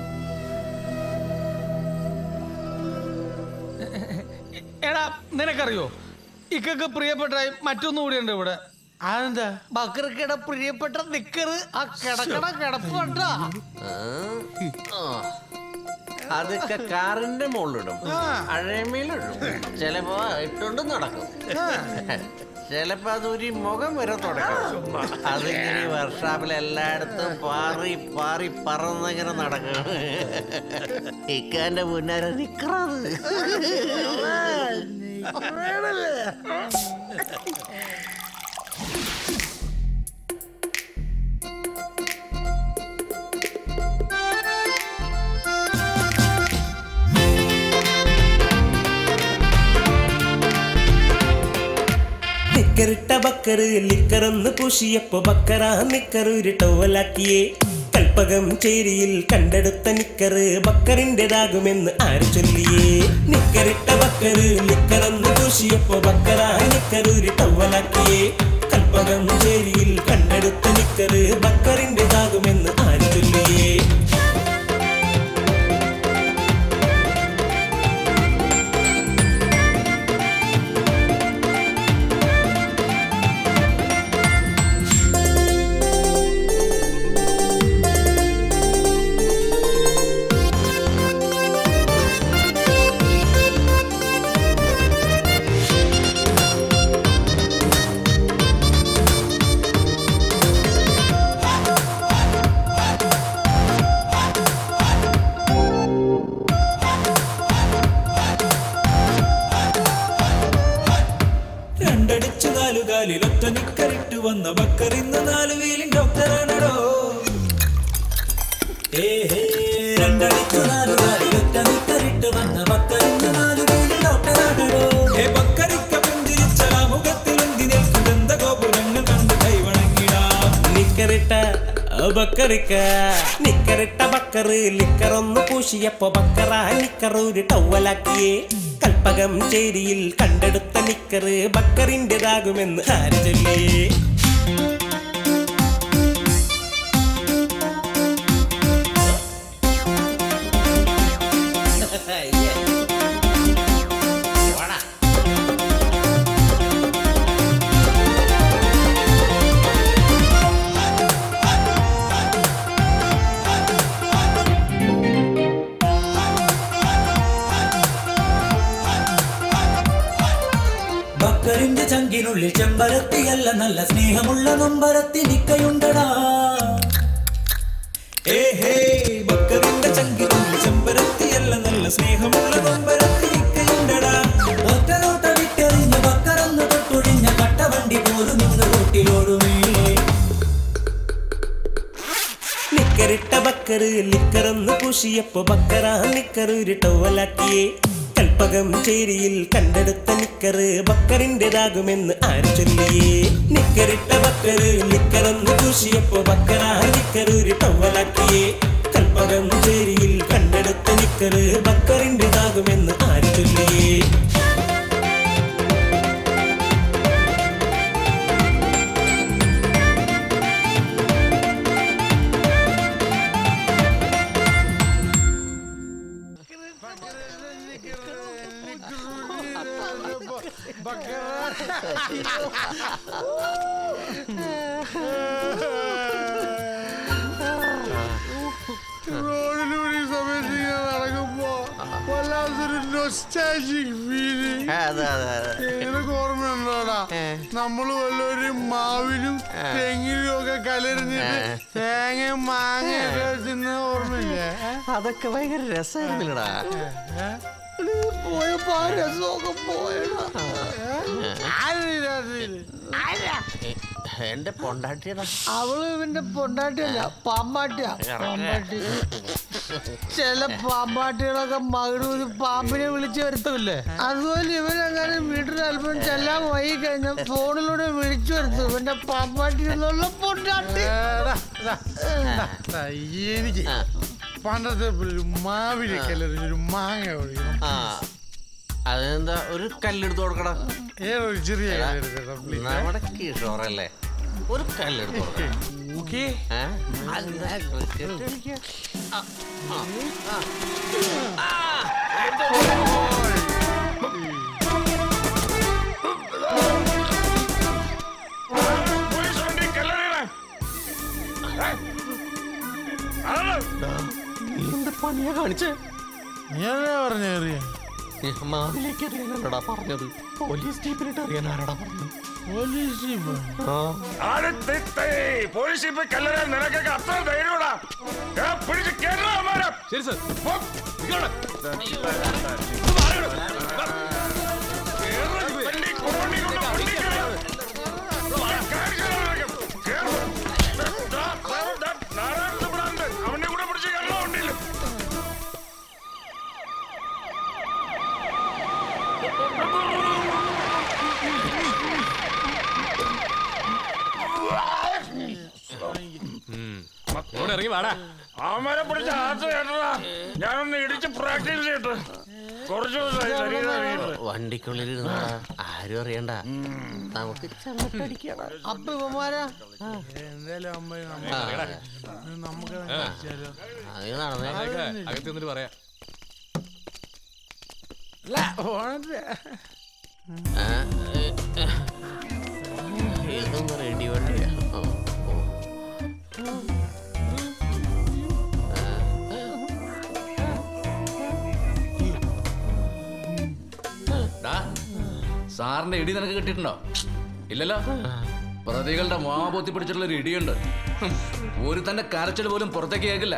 എടാ നിനക്കറിയോ ഇക്കൊക്കെ പ്രിയപ്പെട്ട മറ്റൊന്നും കൂടി ഉണ്ട് ഇവിടെ അതെന്താ ബക്കർക്കിട പ്രിയപ്പെട്ട നിക്കറ് ആ കിടക്കണ കിടപ്പുണ്ട അതൊക്കെ കാറിന്റെ മുകളിലിടും അഴമയിലിടും ചിലപ്പോ ഇട്ടുകൊണ്ട് നടക്കും ചിലപ്പോ അതൊരു മുഖം വരെ തുടക്കും അതിങ്ങനെ വർഷാപ്പിൽ എല്ലായിടത്തും പാറി പാറി പറന്നിങ്ങനെ നടക്കും ഇക്കാന്റെ മുന്നേര നിക്കറത് നിക്കറിട്ട ബക്കറ് ലിക്കറൊന്ന് പൂശിയപ്പോ ബക്കറ നിക്കറൊരു ടവലാക്കിയേ കൽപ്പകം ചേരിയിൽ കണ്ടെടുത്ത നിക്കറ് ബക്കറിൻ്റെതാകുമെന്ന് ആര് ചൊല്ലിയേ നിക്കറിട്ട ബക്കറ് ലിക്കറൊന്ന് പൂശിയപ്പോ ബക്കറ നിക്കറൊരു ടവലാക്കിയേ കൽപ്പകം ചേരിയിൽ കണ്ടെടുത്ത നിക്കറ് ബക്കറിൻ്റെതാകുമെന്ന് ആര് ചൊല്ലിയേ രണ്ടടിച്ചു നാലുകാലിൽ ഒറ്റ നിക്കറിട്ട് വന്ന ബക്കറിന്ന് നാലു വീലിൻ ഡോക്ടറാണടോ ഏ ഹേ, രണ്ടടിച്ചു നാലുകാലിൽ ഒറ്റ നിക്കറിട്ട് വന്ന ബക്കറിന്ന് നാലു വീലിൻ ഡോക്ടറാണടോ ഏ ബക്കറിക്ക പുഞ്ചിരിച്ച ആ മുഖത്തിലുന്തി നിൽക്കും ദന്തഗോപുരങ്ങൾ കണ്ട് കൈവണങ്ങിടാം നിക്കറിട്ട ആ ബക്കറിക്ക നിക്കറിട്ട ബക്കറ് ലിക്കറൊന്ന് പൂശിയപ്പോ ബക്കറ നിക്കറൊരു ടവലാക്കിയേ കൽപ്പകം ചേരിയിൽ കണ്ടെടുത്ത നിക്കറ് ബക്കറിൻ്റെതാകുമെന്ന് ആര് ചൊല്ലിയേ ബക്കറിന്റെ ചങ്കിനുള്ളിൽ ചെമ്പരത്തിയല്ല നല്ല സ്നേഹമുള്ള നൊമ്പരത്തി നിക്കയുണ്ടടാ ഏ ഹേ ബക്കറിന്റെ ചങ്കിനുള്ളിൽ ചെമ്പരത്തിയല്ല നല്ല സ്നേഹമുള്ള നൊമ്പരത്തി നിക്കയുണ്ടടാ ഒറ്റ നോട്ട വിട്ടെറിഞ്ഞ് ബക്കറൊന്ന് തൊട്ടൊഴിഞ്ഞ കട്ടവണ്ടി പോലും ഇന്ന് റോട്ടിലോടുമേ നിക്കറിട്ട ബക്കറ് ലിക്കറൊന്ന് പൂശിയപ്പോ ബക്കറ നിക്കറൊരു ടവലാക്കിയേ കൽപ്പകം ചേരിയിൽ കണ്ടെടുത്ത നിക്കറ് ബക്കറിൻ്റെതാകുമെന്ന് ആര് ചൊല്ലിയേ നിക്കറിട്ട ബക്കറ് ലിക്കറൊന്ന് പൂശിയപ്പോ ബക്കറ നിക്കറൊരു ടവലാക്കിയേ കൽപ്പകം ചേരിയിൽ കണ്ടെടുത്ത നിക്കറ് ബക്കറിൻ്റെതാകുമെന്ന് ആര് ചൊല്ലിയേ റോഡിലൂടെ ഈ സമയത്ത് ഇങ്ങനെ നടക്കുമ്പോ വല്ലാത്തൊരു നൊസ്റ്റാജിക് ഫീലിംഗ് അതെ അതെ അതെ നിനക്ക് ഓർമ്മയുണ്ടോടാ നമ്മള് വല്ലൊരു മാവിലും തെങ്ങിലും ഒക്കെ കലരിഞ്ഞിട്ട് തേങ്ങയും മാങ്ങയൊക്കെ തിന്ന ഓർമ്മയില്ലേ അതൊക്കെ ഭയങ്കര രസമായിരുന്നില്ലടാ പോയപ്പോ ആ രസമൊക്കെ പോയടാ ആരാ ഈ രാത്രിയില്? ആരാ? എന്റെ പൊണ്ടാട്ടിയടാ അവള് ഇവന്റെ പൊണ്ടാട്ടിയല്ല പാമ്പാട്ടിയാ പാമ്പാട്ടി ചില പാമ്പാട്ടികളൊക്കെ മകളൂര് പാമ്പിനെ വിളിച്ചു വരുത്തില്ലേ അതുപോലെ ഇവനെങ്ങനെ വീട്ടിൽ അല്പം ചെല്ലാൻ വൈകി കഴിഞ്ഞ ഫോണിലൂടെ വിളിച്ചു വരുത്തും ഇവന്റെ പാമ്പാട്ടി എന്നുള്ള പൊണ്ടാട്ടി എനിക്ക് പണ്ടത്തെ ഒരു മാവിലേക്കല്ല ഒരു മാങ്ങ ഒഴിക്കണം ആ അതെന്താ ഒരു കല്ലെടുത്ത് കൊടുക്കടാ ഏതൊരു ചെറിയ കല്ലെടുത്ത് നമ്മുടെ കിഷോറല്ലേ ഒരു കല്ലെടുത്ത് കൊടുക്കണം ഓക്കേ ഏ? എന്ത് പണിയാ കാണിച്ചേ നീ ആരാ പറഞ്ഞ എറിയാൻ മാവിലേക്ക് അറിയാനാടാ പറഞ്ഞത് പോലീസ് ജീപ്പിലിട്ട് അറിയാൻ ആരാടാ പറഞ്ഞത് പോലീസ് ജീപ്പ് പോലീസ് ഇപ്പൊ കല്ലറ നിനക്കൊക്കെ അത്ര ധൈര്യമാടാ പിടിച്ച് കേരള ശരി സർ അവനെ കൂടെ പിടിച്ച് കേരളം ഉണ്ടല്ലോ ഇവിടെ ഇറങ്ങി വാടാ അവന്മാരെ പിടിച്ച് ആത്ത് കേട്ടടാ ഞാനൊന്ന് ഇടിച്ച് പ്രാക്ടീസ് ചെയ്തിട്ട് കുറച്ച് ദിവസമായി ശരീരം അറിയിട്ട് വണ്ടിക്കുള്ളിൽ ഇരുന്നാടാ ആരും അറിയണ്ട നമുക്ക് ചമ്മട്ടടിക്കണം അപ്പൊ ഇവന്മാരാ എന്തായാലും അമ്മ ആ. നമുക്ക് ആ. അത് നടന്നേ അകത്ത് നിന്നിട്ട് പറയാം ആ, ഏ, ഏ. ഇതൊന്നും റെഡി വണ്ടിയാ ഓ, ഓ. ഡാ, സാറിന്റെ ഇടി നിനക്ക് കിട്ടിയിട്ടുണ്ടോ ഇല്ലല്ലോ പ്രതികളുടെ മാബോത്തി പിടിച്ചിട്ടുള്ള ഒരു ഇടിയുണ്ട് ഹും, ഒരു തന്നെ കരച്ചിൽ പോലും പുറത്തേക്ക് കേൾക്കില്ല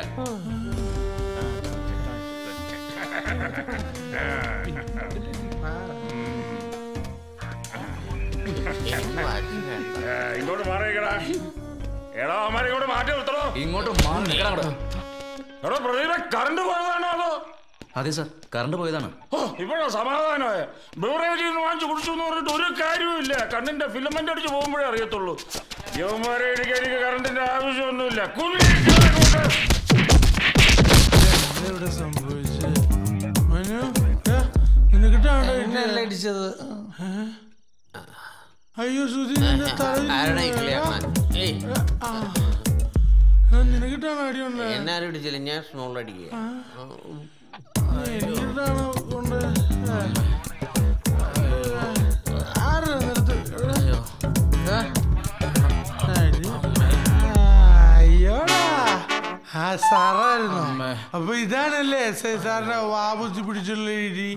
ഏ, ഇങ്ങോട്ട് മാറിയേക്കടാ എടാ അവന്മാരെ ഇങ്ങോട്ട് മാറ്റി നിർത്തണോ ഇങ്ങോട്ട് മാറി നിൽക്കണം അവിടെ എടാ പ്രതിയുടെ കറണ്ട് പോയതാണോ അതോ അതെ സാർ കറണ്ട് പോയതാണ് ഓ ഇപ്പോഴാ സമാധാനമായ ബിവറേജിൽ നിന്ന് വാങ്ങിച്ചു കുടിച്ചു എന്ന് പറഞ്ഞിട്ട് ഒരു കാര്യവുമില്ല കണ്ണിന്റെ ഫിലമെന്റ് അടിച്ച് പോകുമ്പോഴേ അറിയത്തുള്ളൂ യവന്മാരെ എനിക്ക് എനിക്ക് കറണ്ടിന്റെ ആവശ്യമൊന്നുമില്ല കുഞ്ഞിരിക്കണ കൊണ്ട് ഇവിടെ സംഭവിച്ചത് മനു ഏ, നിനക്കിട്ടാണോ എന്നെയല്ലേ ഇടിച്ചത് അയ്യോ സുധി നിന്റെ തലയിൽ ആരുടെ ഈ കിളിയാക്കാൻ? ഏയ്, ആ. ആ, നിനക്കിട്ടാണോ അടി ഉണ്ടായത്? എന്നാരും ഇടിച്ചില്ല ഞാൻ സ്മോൾ അടിക്കുക ആ, എനിക്കിട്ടാണോ കൊണ്ട് ഏ. ആരാ നിനക്ക്? ഏ? അടി. ആ, അയ്യോടാ ആ സാറായിരുന്നോ അപ്പൊ ഇതാണല്ലേ എസ് ഐ സാറിന്റെ വാബുത്തി പിടിച്ചുള്ള ഇടി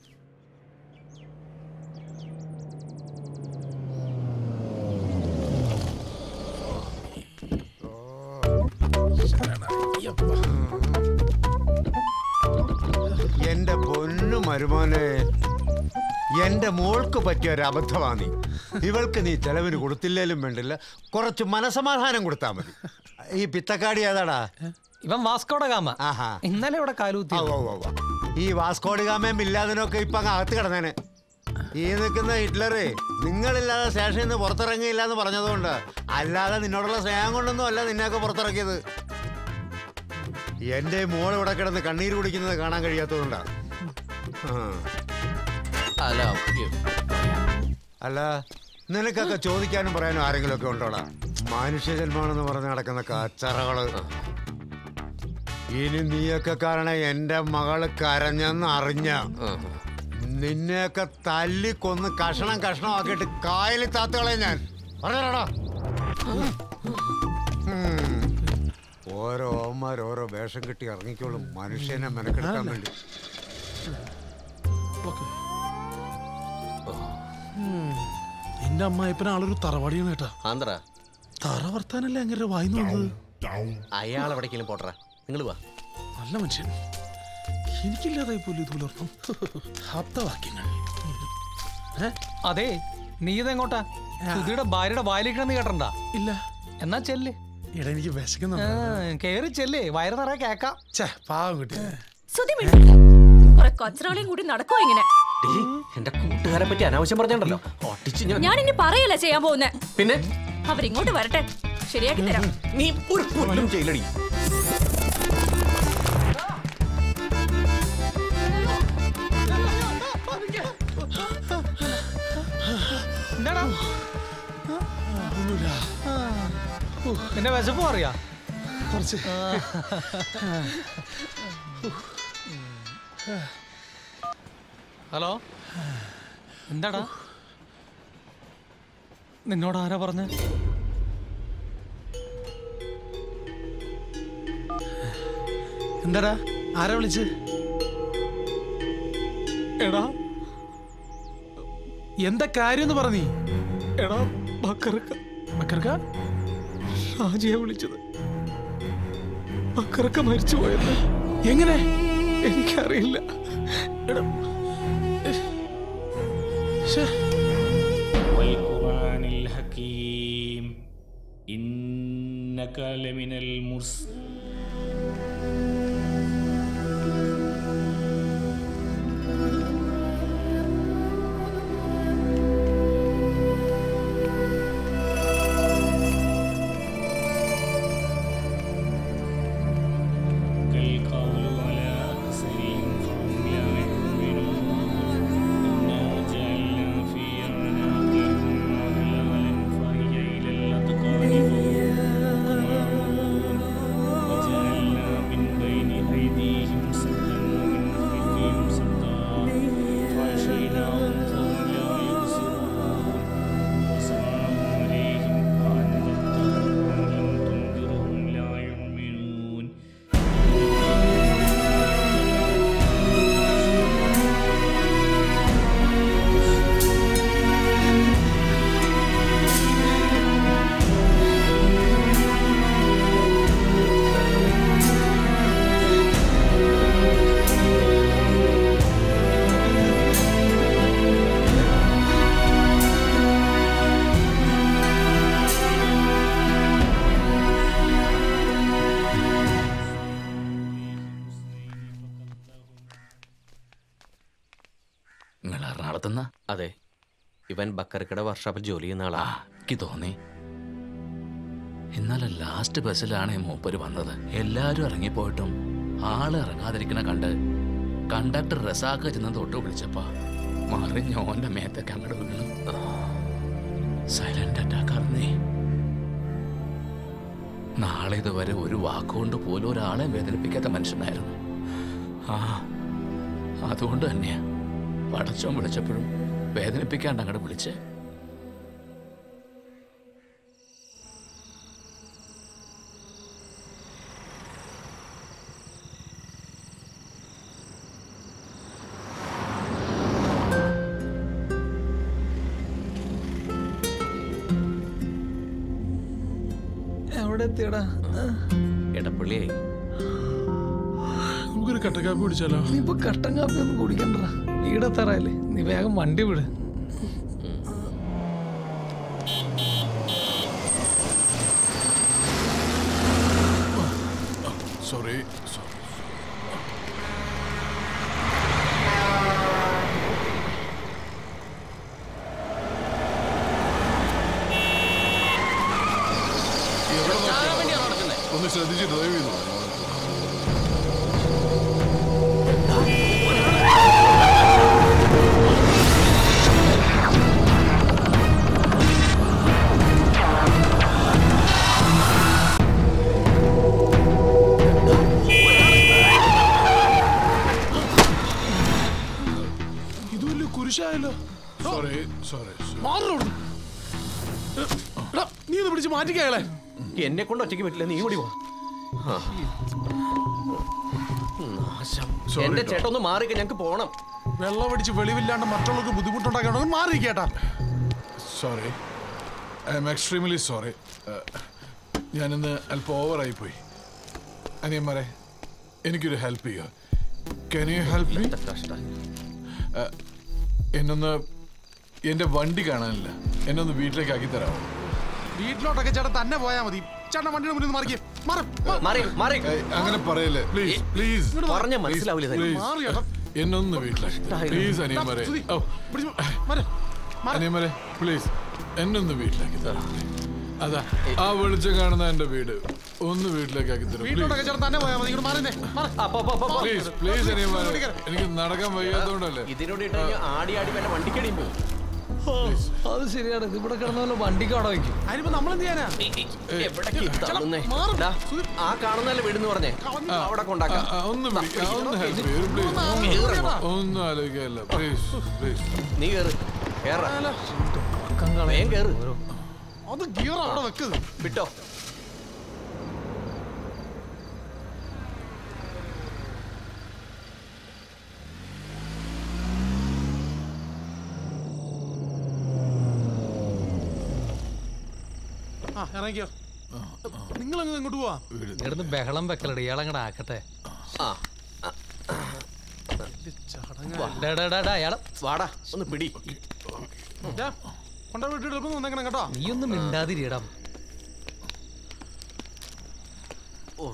എന്റെ പൊന്നു മരുമോനെ എന്റെ മോൾക്ക് പറ്റിയ ഒരു അബദ്ധമാണ് നീ ഇവൾക്ക് നീ ചെലവിന് കൊടുത്തില്ലേലും വേണ്ടില്ല കുറച്ച് മനസമാധാനം കൊടുത്താ മതി ഈ പിത്തക്കാടി ഏതാടാ ഇവൻ വാസ്കോട ഗാമ ആഹാ ഇന്നലെ ഇവിടെ കാലൂത്തി ആ, ഉവ്വ് ഉവ്വ് ഉവ്വ്. ഈ വാസ്കോടി ഗാമയും ഇല്ലാതിനൊക്കെ ഇപ്പൊ അങ്ങ് അകത്ത് കിടന്നേനെ ഈ നിൽക്കുന്ന ഹിറ്റ്ലറെ നിങ്ങളില്ലാതെ സ്റ്റേഷനിൽ നിന്ന് പുറത്തിറങ്ങിയില്ല എന്ന് പറഞ്ഞതുകൊണ്ട് അല്ലാതെ നിന്നോടുള്ള സ്നേഹം കൊണ്ടൊന്നും അല്ല നിന്നെയൊക്കെ പുറത്തിറക്കിയത് എന്റെ മോൾ ഇവിടെ കിടന്ന് കണ്ണീര് കുടിക്കുന്നത് കാണാൻ കഴിയാത്തതുകൊണ്ടാ ആ. അല്ല അല്ല നിനക്കൊക്കെ ചോദിക്കാനും പറയാനും ആരെങ്കിലും ഒക്കെ ഉണ്ടോടാ മനുഷ്യജന്മാണെന്ന് പറഞ്ഞ് നടക്കുന്ന കച്ചറകള് ഇനി നീയൊക്കെ കാരണം എന്റെ മകള് കരഞ്ഞെന്ന് അറിഞ്ഞ നിന്നെയൊക്കെ തല്ലി കൊന്ന് കഷണം കഷണമാക്കിയിട്ട് കായലിൽ താത്തുകളെ ഞാൻ പറഞ്ഞാടാ ഓരോ ഓമാർ ഓരോ വേഷം കെട്ടി ഇറങ്ങിക്കോളും മനുഷ്യനെ മെനക്കെടുക്കാൻ വേണ്ടി എന്റെ അമ്മ ഇപ്പന ആളൊരു തറവാടിയാണ് കേട്ടാ ആന്ധ്ര തറ വർത്താനല്ലേ അങ്ങനെ വായിന്ന് വന്നത് അയാൾ എവിടേക്കെങ്കിലും പോട്ടറ നിങ്ങൾ വാ നല്ല മനുഷ്യൻ എനിക്കില്ലാതായി പോലും ഇതുപോലെ ഓർപ്പം ഹബ്ദവാക്യങ്ങൾ അതെ നീ ഇതെങ്ങോട്ടാ സുധിയുടെ ഭാര്യയുടെ വായിലേക്കാണെന്ന് കേട്ടണ്ട ഇല്ല എന്നാ ചെല്ല് എടാ എനിക്ക് വിശക്കുന്നു കേറി ചെല്ലേ വയറ് നിറയെ കേക്കാം പാവം കിട്ടി സുധി മിണ്ടില്ല കുറെ കൊച്ചറകളെയും കൂടി നടക്കോ ഇങ്ങനെ എന്റെ കൂട്ടുകാരെ പറ്റി അനാവശ്യം പറഞ്ഞല്ലോ ഒട്ടിച്ച് ഞാൻ ഞാൻ ഇനി പറയല്ല ചെയ്യാൻ പോകുന്നെ പിന്നെ അവരിങ്ങോട്ട് വരട്ടെ ശരിയാക്കി തരാം നീ ഒരു കൊല്ലും ചെയ്യലടി എന്താടാ ഒന്നുമില്ല ഓ എന്റെ വിശപ്പ് അറിയാ കുറച്ച് ഹലോ എന്താടാ നിന്നോട് ആരാ പറഞ്ഞ എന്താടാ ആരാ വിളിച്ച് എടാ എന്താ കാര്യം എന്ന് പറഞ്ഞീ എടാ ബക്കറക്ക ബക്കർക്ക ഷാജിയെ വിളിച്ചത് ബക്കറക്ക മരിച്ചു പോയത് എങ്ങനെ എനിക്കറിയില്ല എടാ ശ്ശേ. والقرآن الحكيم إنك لمن المرسلين القول على أكثرهم فهم لا يؤمنون إنا جعلنا في أعناقهم أغلالا فهي إلى الأذقان فهم مقمحون وجعلنا من بين أيديهم سدا ومن خلفهم سدا فأغشيناهم فهم لا يبصرون وسواء عليهم أأنذرتهم أم لم تنذرهم لا يؤمنون നിങ്ങൾ എറണാകുളത്തുനിന്നാ അതെ ഇവൻ ബക്കർക്കട വർക്ക്ഷോപ്പിൽ ജോലി ചെയ്യുന്ന ആളാ എനിക്ക് തോന്നി ഇന്നലെ ലാസ്റ്റ് ബസ്സിലാണ് ഈ മൂപ്പര് വന്നത് എല്ലാരും ഇറങ്ങിപ്പോയിട്ടും ആള് ഇറങ്ങാതിരിക്കണ കണ്ട് കണ്ടക്ടർ റസാക്ക് ചെന്ന് തൊട്ട് വിളിച്ചപ്പോ മറിഞ്ഞോന്റെ മേത്തൊക്കെ അങ്ങോട്ട് വീണു സൈലന്റ് അറ്റാക്ക് അറിഞ്ഞേ നാളെ ഇതുവരെ ഒരു വാക്കുകൊണ്ട് പോലും ഒരാളെ വേദനിപ്പിക്കാത്ത മനുഷ്യനായിരുന്നു ആ അതുകൊണ്ട് തന്നെയാ പടച്ചോൻ വിളിച്ചപ്പോഴും വേദനിപ്പിക്കാണ്ട് അങ്ങോട്ട് വിളിച്ചേ എവിടെ എത്തിയടാ എടപ്പള്ളിയായി നമുക്കൊരു കട്ടക്കാപ്പി കുടിച്ചാലോ നീ ഇപ്പൊ കട്ടൻ കാപ്പി ഒന്നും കുടിക്കണ്ട വീടെത്താറായില്ലേ നീ വേഗം വണ്ടി വിട് സോറി സോറി ഒന്ന് ശ്രദ്ധിച്ച് ഡ്രൈവ് ചെയ്തു ഇത് വലിയ കുരിശായല്ലോ സോറി സോറി മാറോ നീ ഒന്ന് പിടിച്ച് മാറ്റിക്കയാളെ എന്നെ കൊണ്ട് ഒറ്റയ്ക്ക് പറ്റില്ല നീ കൂടി പോ ആ. നാശം. Sorry എന്റെ ട്ടോ. ചേട്ടൻ ഒന്ന് മാറിക്ക ഞങ്ങക്ക് പോണം വെള്ളം അടിച്ച് വെളിവില്ലാണ്ട് മറ്റുള്ളവർക്ക് ബുദ്ധിമുട്ടുണ്ടാക്കണം ഒന്ന് മാറി കേട്ടാ sorry I am extremely sorry ഞാനിന്ന് അല്പം ഓവറായി പോയി അനിയന്മാരെ എനിക്കൊരു ഹെൽപ്പ് ചെയ്യുക കെൻ യു ഹെൽപ്പ് മീ എന്നൊന്ന് എൻ്റെ വണ്ടി കാണാനില്ല എന്നെ ഒന്ന് വീട്ടിലേക്ക് ആക്കി തരാമോ വീട്ടിലോട്ടൊക്കെ ചേട്ടൻ തന്നെ പോയാ മതി ചേട്ടൻ വണ്ടിയുടെ മുന്നിൽ നിന്ന് മാറിക്കേ മാറി മാറി ഏയ്, അങ്ങനെ പറയല്ലേ പ്ലീസ് പ്ലീസ് ഇങ്ങോട്ട് പറഞ്ഞ മനസ്സിലാവില്ല ഇത്. മാറി ചേട്ടാ. എന്നൊന്ന് വീട്ടിലാക്കി പ്ലീസ് അനിയന്മാരെ സുധി, ഓ പിടിച്ച് മാറ്. അനിയന്മാരെ പ്ലീസ് എന്നൊന്ന് വീട്ടിലാക്കി തരാം അതാ ആ വെളിച്ചം കാണുന്ന എന്റെ വീട് ഒന്ന് വീട്ടിലേക്ക് ആക്കി തരും വീട്ടിലോട്ടൊക്കെ ചേട്ടൻ തന്നെ പോയാ മതി ഇങ്ങോട്ട് മാറിന്നേ പ്ലീസ് പ്ലീസ് അനിയന്മാരെ എനിക്ക് നടക്കാൻ വയ്യാത്തോണ്ടല്ലേ ഇതിനോട് ഇട്ട് കഴിഞ്ഞാൽ ആടി ആടി വല്ല വണ്ടിക്കടിയും പോകും അത് ശരിയാണ് ഇത് ഇവിടെ കിടന്ന വണ്ടിക്ക് അവിടെ വയ്ക്കും അതിനിപ്പോ നമ്മൾ എന്ത് ചെയ്യാനാ എവിടേക്ക് തള്ളുന്നേ? ഡാ, ആ കാണുന്നല്ലേ വീടെന്ന് പറഞ്ഞേ അവിടെ കൊണ്ടാക്കാം ഒന്ന് വിളി- ആ, ഒന്ന് help ചെയ്യൂ, please. ഒന്നും ആലോചിക്കാല്ല പ്ലീസ് പ്ലീസ് നീ കേറ് കേറാ വേഗം കേറ് അത് ഗിയർ അവിടെ വെക്കുന്നത് വിട്ടോ ആ ഇറങ്ങിക്കോ നിങ്ങൾ അങ്ങ് ഇങ്ങോട്ട് പോവാ ഇവിടുന്ന് ബഹളം വെക്കലട ഇയാളങ്ങടെ ആക്കട്ടെ ഡാ, ഡാ, ഡാ, ഡാ, ഇയാളെ വാടാ ഒന്ന് പിടി കൊണ്ട വീട്ടിൽ എളുപ്പം വന്നേക്കണം കേട്ടോ നീ ഒന്നും മിണ്ടാതിരിയടാ ഓ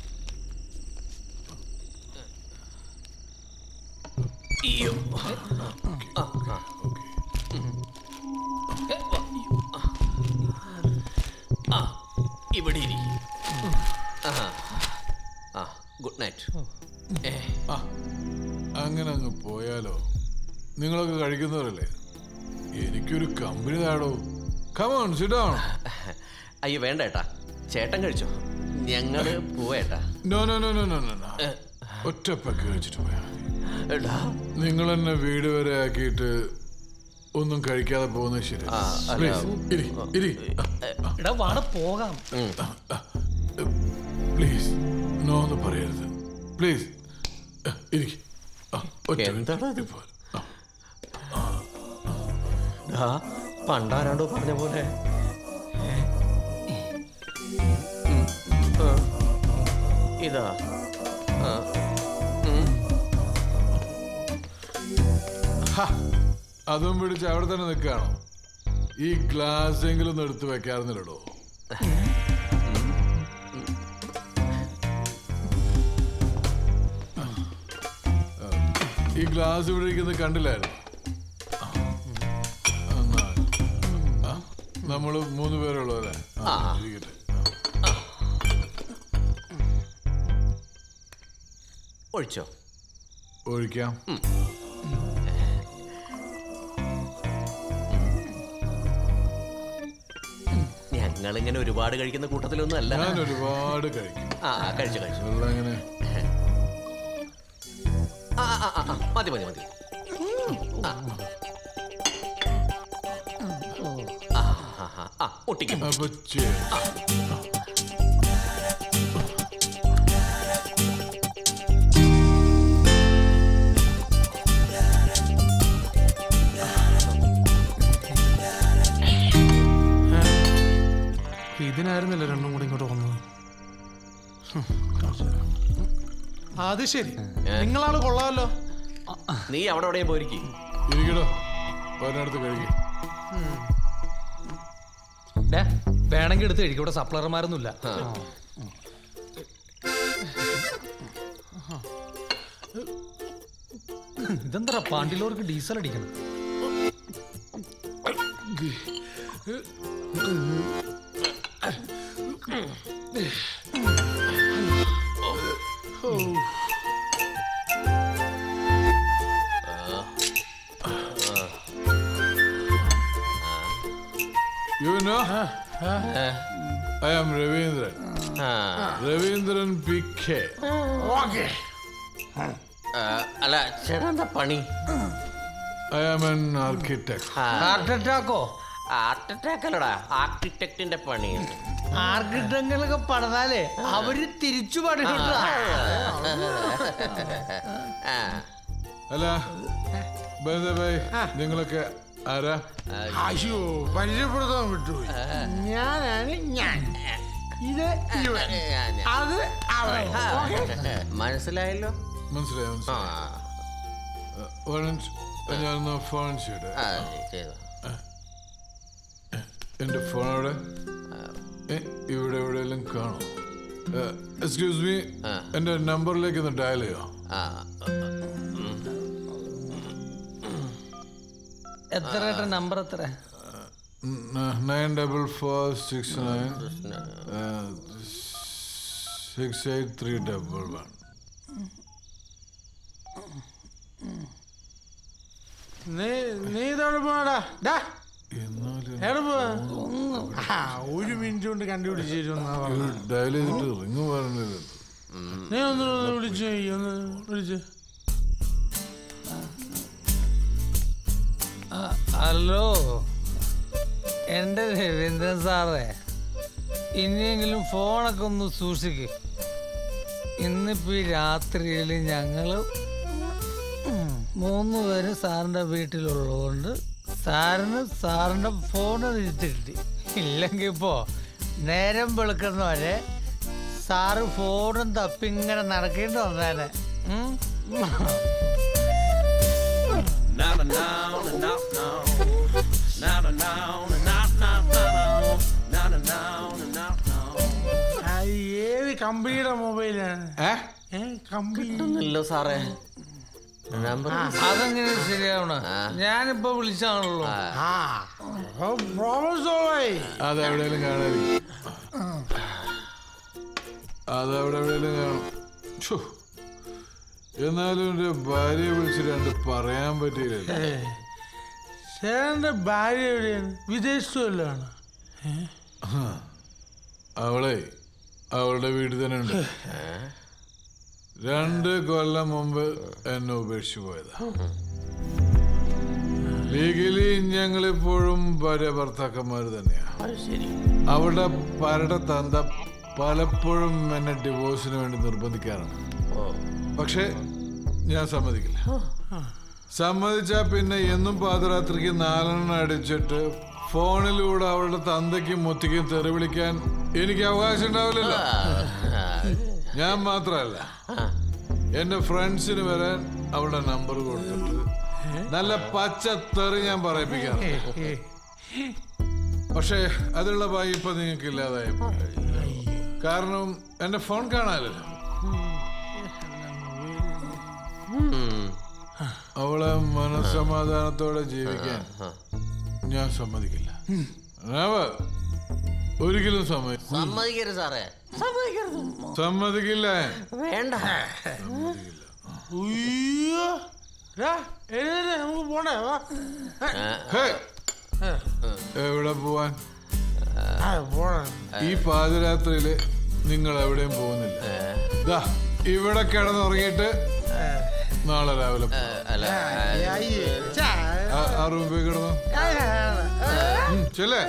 അയ്യോ. ആ, ആ. ഏ, വാ. ആ ഇവിടെ ഇരി. ആഹാ. ആ ഗുഡ് നൈറ്റ് ഏ ആ അങ്ങനെ അങ്ങ് പോയാലോ നിങ്ങളൊക്കെ കഴിക്കുന്നവരല്ലേ എനിക്കൊരു കമ്പനി താടോ കമോൺ സിഡോൺ അയ്യോ വേണ്ട ഏട്ടാ ചേട്ടൻ കഴിച്ചോ ഞങ്ങള് പോവേട്ടാ no no no no no no ഒറ്റപ്പൊക്കെ കഴിച്ചിട്ട് പോയാ എടാ നിങ്ങൾ എന്നെ വീട് വരെ ആക്കിയിട്ട് ഒന്നും കഴിക്കാതെ പോകുന്നത് ശരി ആ, അല്ല. Please, ഇരി, ഇരി. എടാ വാട പോകാം പ്ലീസ് നോ എന്ന് പറയരുത് പ്ലീസ് ഇരിക്ക് ആ, ഒറ്റ എന്താടാ മിനിറ്റ്. ഇപ്പോൾ. ആ പണ്ടാരാണ്ടോ പറഞ്ഞ പോലെ ഉം, ആ. ഇതാ ആ, ഉം. ഹ, അതും പിടിച്ച് അവിടെ തന്നെ നിൽക്കുകയാണോ ഈ ഗ്ലാസ് എങ്കിലും ഒന്ന് എടുത്ത് വെക്കാറുന്നില്ലടോ ഈ ഗ്ലാസ് ഇവിടെ ഇരിക്കുന്നത് കണ്ടില്ലായിരുന്നു നമ്മൾ മൂന്ന് പേരുള്ളൂ അല്ലേ ആ, ആ. ഇരിക്കട്ടെ ഒഴിച്ചോ ഒഴിക്കാം ഞങ്ങളിങ്ങനെ ഒരുപാട് കഴിക്കുന്ന കൂട്ടത്തിലൊന്നും അല്ല ഞാൻ ഒരുപാട് കഴിക്കും ആ ആ, കഴിച്ചു കഴിച്ചു വെള്ളം എങ്ങനെ ആ ആ, ആ, ആ, മതി മതി മതി ആ. ആ, ആ, ആ, ആ, ഒട്ടിക്കും അപ്പൊ cheers. ഇതിനായിരുന്നല്ലോ രണ്ടും കൂടി ഇങ്ങോട്ട് വന്നത് ഹും, കാണിച്ചു തരാം. അത് ശരി നിങ്ങളാള് കൊള്ളാമല്ലോ നീ അവിടെ എവിടെയും പോയിരിക്കും ഇരിക്കടോ ഒരിടത്ത് കഴിക്കും ഡേ വേണമെങ്കിൽ എടുത്ത് കഴിക്കും ഇവിടെ സപ്ലയർമാരൊന്നുമില്ല ഇതെന്താ പാണ്ടിലോർക്ക് ഡീസൽ അടിക്കണം You know, I am Ravindran. Ravindran PK. ആ, അല്ല ചേട്ടാ എന്താ പണി I am an architect. Heart അറ്റാക്കോ ഹാർട്ട് അറ്റാക്ക് അല്ലടാ ആർക്കിടെക്റ്റിന്റെ പണി ആർക്കിടെക്റ്റുകളൊക്കെ പണിതാലേ അവര് തിരിച്ചു പണികിട്ടാ ആ, അല്ല ബൈ നിങ്ങളൊക്കെ ആരാ അയ്യോ പരിചയപ്പെടുത്താൻ വിട്ടുപോയി ഞാനാണ് ഞാൻ ഇത് ഇവൻ അത് അവൻ ഓക്കേ? മനസ്സിലായല്ലോ മനസ്സിലായി മനസ്സിലായി ഒരു നിമിഷം, ഞാനൊന്ന് ഫോൺ ചെയ്യട്ടെ ആ, ചെയ്തോ. എന്റെ ഫോൺ അവിടെ ഏ, ഇവിടെ എവിടെയെല്ലാം കാണും എക്സ്ക്യൂസ് മീ എന്റെ നമ്പറിലേക്ക് ഒന്ന് ഡയൽ ചെയ്യോ എത്ര നമ്പർ എത്ര nine double four six nine six eight three double one നീ നീ ഇതോടെ പോടാ ഡാ എവിടെ പോവാ ആ, ഒരു മിനിറ്റ് കൊണ്ട് കണ്ടുപിടിച്ച് തരുമെന്നാ പറഞ്ഞത്. ഡയൽ ചെയ്തിട്ട് റിങ് പറഞ്ഞത് നീ ഒന്ന് വിളിച്ചു ഒന്ന് വിളിച്ച് ഹലോ എൻ്റെ രവീന്ദ്രൻ സാറേ ഇനിയെങ്കിലും ഫോണൊക്കെ ഒന്ന് സൂക്ഷിക്ക് ഇന്നിപ്പോൾ ഈ രാത്രിയിൽ ഞങ്ങൾ മൂന്ന് പേരും സാറിൻ്റെ വീട്ടിലുള്ളതുകൊണ്ട് സാറിന് സാറിൻ്റെ ഫോൺ തിരിച്ചു കിട്ടി ഇല്ലെങ്കിൽ ഇപ്പോൾ നേരം വെളുക്കുന്നവരെ സാറ് ഫോണും തപ്പി ഇങ്ങനെ നടക്കേണ്ടി വന്നേനെ ഉം? Now, now, now, now, now. Now, now, now, now, now, now. Now, now, now, now, now. ആ, ഏത് കമ്പനിയുടെ മൊബൈലാണ് ഏ കമ്പനി കിട്ടുന്നില്ലോ സാറേ നമ്പർ അതെങ്ങനെ ശരിയാവണ ഞാനിപ്പോ വിളിച്ചാണല്ലോ അതെവിടെയെങ്കിലും കാണാതിരിക്കും അതെവിടെ എവിടെയെങ്കിലും കാണും ഛോ. എന്നാലും എന്റെ ഭാര്യയെ വിളിച്ച് രണ്ട് പറയാൻ പറ്റിയില്ല ചേട്ടന്റെ ഭാര്യ എവിടെയാണ് വിദേശത്തു വല്ലതാണ് അവളെ അവളുടെ വീട്ടിൽ തന്നെ ഉണ്ട് രണ്ട് കൊല്ലം മുമ്പ് എന്നെ ഉപേക്ഷിച്ചു പോയതാ ലീഗലി ഞങ്ങളിപ്പോഴും ഭാര്യ ഭർത്താക്കന്മാർ തന്നെയാ അവളുടെ പരട തന്ത പലപ്പോഴും എന്നെ ഡിവോഴ്സിന് വേണ്ടി നിർബന്ധിക്കാറുണ്ട് പക്ഷേ ഞാൻ സമ്മതിക്കില്ല സമ്മതിച്ചാ പിന്നെ എന്നും പാതിരാത്രിക്ക് നാലെണ്ണം അടിച്ചിട്ട് ഫോണിലൂടെ അവളുടെ തന്തയ്ക്കും മുത്തിക്കും തെറി വിളിക്കാൻ എനിക്ക് അവകാശം ഉണ്ടാവില്ലല്ലോ ഞാൻ മാത്രമല്ല എന്റെ ഫ്രണ്ട്സിന് വരാൻ അവളുടെ നമ്പർ കൊടുത്തിട്ട് നല്ല പച്ച തെറി ഞാൻ പറയിപ്പിക്കാറുണ്ട് പക്ഷേ അതിലുള്ള ഭാഗ്യം ഇപ്പൊ നിങ്ങൾക്ക് ഇല്ലാതായി പോയി. കാരണം എന്റെ ഫോൺ കാണാനല്ലോ അവളെ മനസ്സമാധാനത്തോടെ ജീവിക്കാൻ ഞാൻ സമ്മതിക്കില്ല Never. ഒരിക്കലും സമ്മതിക്കില്ല സമ്മതിക്കരുത് സാറേ സമ്മതിക്കില്ല വേണ്ട ഉയ്യോ. ഡാ, എഴുന്നേറ്റ് നമുക്ക് പോണേ വാ ഹേ. എവിടെ പോവാൻ ആ, പോണേ ഈ പാതിരാത്രിയില് നിങ്ങൾ എവിടെയും പോകുന്നില്ല ദാ, ഇവിടെ കിടന്നുറങ്ങിയിട്ട് നാളെ രാവിലെ പോ. ആ- ആ റൂമിൽ പോയി കിടന്നു ഉം, ചെല്ലേ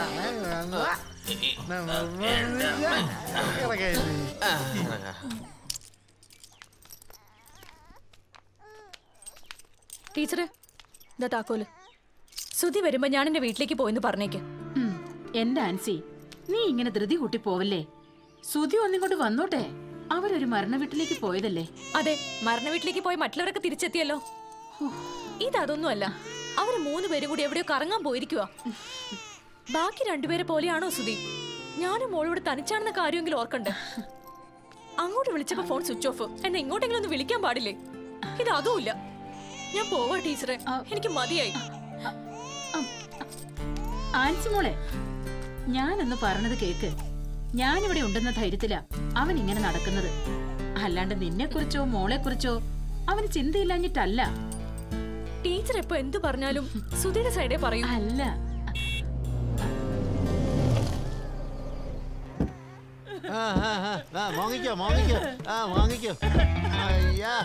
ടീച്ചറെ ഇതാ താക്കോല് സുധി വരുമ്പോ ഞാൻ എന്റെ വീട്ടിലേക്ക് പോയെന്ന് പറഞ്ഞേക്ക് ഉം. എന്റെ ആൻസി നീ ഇങ്ങനെ ധൃതി കൂട്ടി പോവല്ലേ സുധി ഒന്നിങ്ങോട്ട് വന്നോട്ടെ അവരൊരു മരണ വീട്ടിലേക്ക് പോയതല്ലേ അതെ മരണ വീട്ടിലേക്ക് പോയി മറ്റുള്ളവരൊക്കെ തിരിച്ചെത്തിയല്ലോ ഇതൊന്നുമല്ല അവര് മൂന്ന് പേരും കൂടി എവിടെയോ കറങ്ങാൻ പോയിരിക്കുക ബാക്കി രണ്ടുപേരെ പോലെയാണോ സുധി ഞാനും മോളോട് തനിച്ചാണെന്ന കാര്യമെങ്കിലും ഓർക്കണ്ടേ അങ്ങോട്ട് വിളിച്ചപ്പോ ഫോൺ സ്വിച്ച് ഓഫ് എന്നെ ഇങ്ങോട്ടെങ്കിലും ഒന്ന് വിളിക്കാൻ പാടില്ലേ ഇത് അതുമില്ല ഞാൻ പോവാ ടീച്ചറെ എനിക്ക് മതിയായി ആൻസി മോളെ ഞാനൊന്ന് പറഞ്ഞത് കേക്ക് ഞാനിവിടെ ഉണ്ടെന്ന ധൈര്യത്തിലാ അവൻ ഇങ്ങനെ നടക്കുന്നത് അല്ലാണ്ട് നിന്നെ കുറിച്ചോ മോളെ കുറിച്ചോ അവന് ചിന്തയില്ലാഞ്ഞിട്ടല്ല ടീച്ചർ എപ്പോ എന്തു പറഞ്ഞാലും സുധിയുടെ സൈഡേ പറയൂ അല്ല ആ, ആ, ആ, ആ, വാങ്ങിക്കോ വാങ്ങിക്കോ ആ വാങ്ങിക്കോ അയ്യാ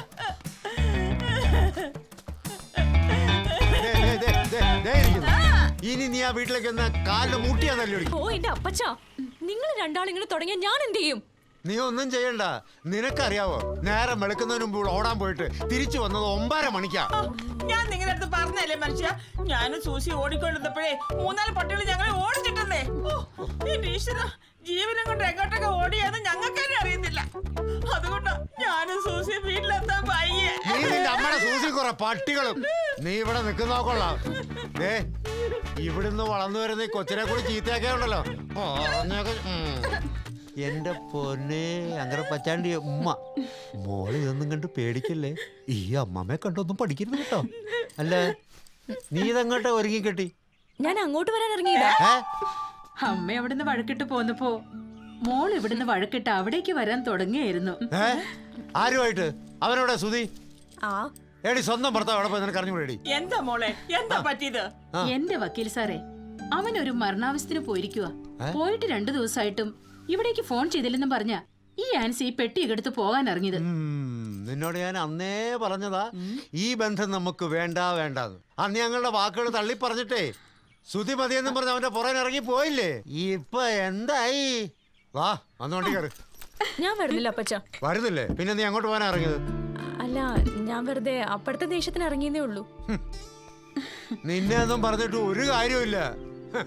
ദേ, ദേ, ദേ, ദേ, ദേ ഇരിക്കുന്നു. ഇനി നീ ആ വീട്ടിലേക്ക് ഒന്ന് കാലിന്റെ മൂട്ടിയാന്നല്ലേ ഓ എന്റെ അപ്പച്ച നിങ്ങൾ രണ്ടാളിങ്ങനെ തുടങ്ങിയ ഞാൻ എന്ത് ചെയ്യും നീ ഒന്നും ചെയ്യണ്ട നിനക്കറിയാവോ നേരം വെളുക്കുന്നതിന് മുമ്പ് ഇവിടെ ഓടാൻ പോയിട്ട് തിരിച്ചു വന്നത് ഒമ്പതര മണിക്കാ ഞാൻ നിങ്ങളുടെ അടുത്ത് പറഞ്ഞല്ലേ മനുഷ്യ ഞാനും സൂസി ഓടിക്കൊണ്ടിരുന്നപ്പോഴേ മൂന്നാല് പട്ടികൾ ഞങ്ങളെ ഓടിച്ചിട്ടുണ്ടേ ഓ, എന്റെ ഈശ്വര ജീവനം കൊണ്ട് എങ്ങോട്ടൊക്കെ ഓടിയെന്ന് ഞങ്ങൾക്ക് തന്നെ അറിയുന്നില്ല അതുകൊണ്ടാ ഞാനും സൂസി വീട്ടിലെത്താൻ പയ്യെ നീ നിന്റെ അമ്മയുടെ സൂസി കുറെ പട്ടികളും നീ ഇവിടെ നിൽക്കുന്ന കൊള്ളാം ദേ ഇവിടുന്ന് വളർന്നു വരുന്ന ഈ കൊച്ചിനെ കൂടി ചീത്തയാക്കേ ഉണ്ടല്ലോ പറഞ്ഞൊക്കെ, ഉം. എന്റെ പൊന്നെ അങ്ങനെ പച്ചാണ്ടി ഉമ്മ മോള് ഇതൊന്നും കണ്ട് പേടിക്കല്ലേ ഈ അമ്മമ്മയെ കണ്ടൊന്നും പഠിക്കരുത് കേട്ടോ അല്ല നീ ഇതങ്ങോട്ട് ഒരുങ്ങി കെട്ടി ഞാൻ അങ്ങോട്ട് വരാൻ ഇറങ്ങിയതാ അമ്മ അവിടുന്ന് വഴക്കിട്ട് പോന്നപ്പോ മോൾ ഇവിടുന്ന് വഴക്കിട്ട് അവിടേക്ക് വരാൻ തുടങ്ങിയായിരുന്നു ഏ ആരുമായിട്ട് അവനോടെ സുധി ആ എടി സ്വന്തം ഭർത്താവ് അവിടെ പോയി നിനക്ക് അറിഞ്ഞുകൂടി എന്താ മോളെ എന്താ പറ്റിയത് എന്റെ വക്കീൽ സാറേ അവൻ ഒരു മരണാവസ്ഥത്തിന് പോയിരിക്കുക പോയിട്ട് രണ്ടു ദിവസമായിട്ടും ഇവിടേക്ക് ഫോൺ ചെയ്തില്ലെന്നും പറഞ്ഞ ഈ ആൻസി ഈ പെട്ടിയൊക്കെ എടുത്ത് പോകാൻ ഇറങ്ങിയത് നിന്നോട് ഞാൻ അന്നേ പറഞ്ഞതാ ഈ ബന്ധം നമുക്ക് വേണ്ട വേണ്ടാന്ന് അന്ന് ഞങ്ങളുടെ വാക്കുകൾ തള്ളി പറഞ്ഞിട്ടേ ശ്രുതി മതിയെന്നും പറഞ്ഞ് അവന്റെ പുറകെ ഇറങ്ങി പോയില്ലേ ഇപ്പൊ എന്തായി വാ വന്ന് വണ്ടി കയറി ഞാൻ വരുന്നില്ല അപ്പച്ച വരുന്നില്ലേ പിന്നെ നീ അങ്ങോട്ട് പോകാനാ ഇറങ്ങിയത് അല്ല ഞാൻ വെറുതെ അപ്പുറത്തെ ദേശത്തിന് ഇറങ്ങിയതേ ഉള്ളൂ നിന്നെ ഒന്നും പറഞ്ഞിട്ട് ഒരു കാര്യമില്ല ഹ്.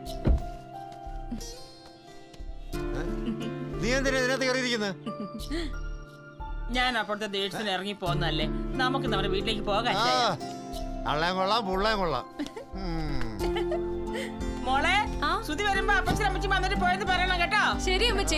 ഏ? നീ എന്തിനാ ഇതിനകത്ത് കയറിയിരിക്കുന്നത് ഞാൻ അപ്പുറത്തെ ദേഷ്യത്തിന് ഇറങ്ങി പോന്നല്ലേ നമുക്ക് നമ്മുടെ വീട്ടിലേക്ക് പോകാൻ ആ, അള്ളേം കൊള്ളാം പുള്ളേം കൊള്ളാം മോളെ സുതി വരുമ്പോ അപ്പച്ചൻ അമ്മച്ചി വന്നിട്ട് പോയെന്ന് പറയണം കേട്ടോ ശരി അമ്മച്ചി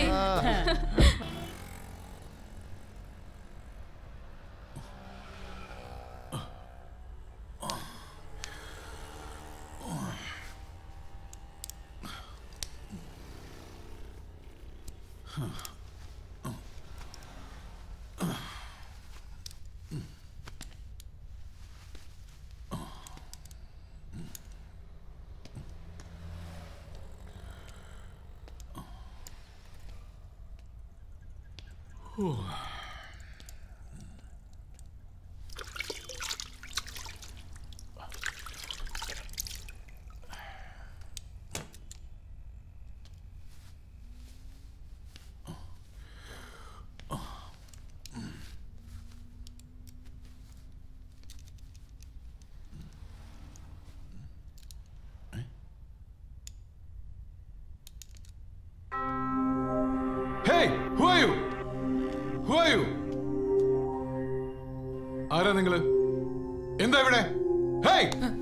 Hey, who are you? Who are you? ആരാ നിങ്ങള് എന്താ ഇവിടെ ഹേയ്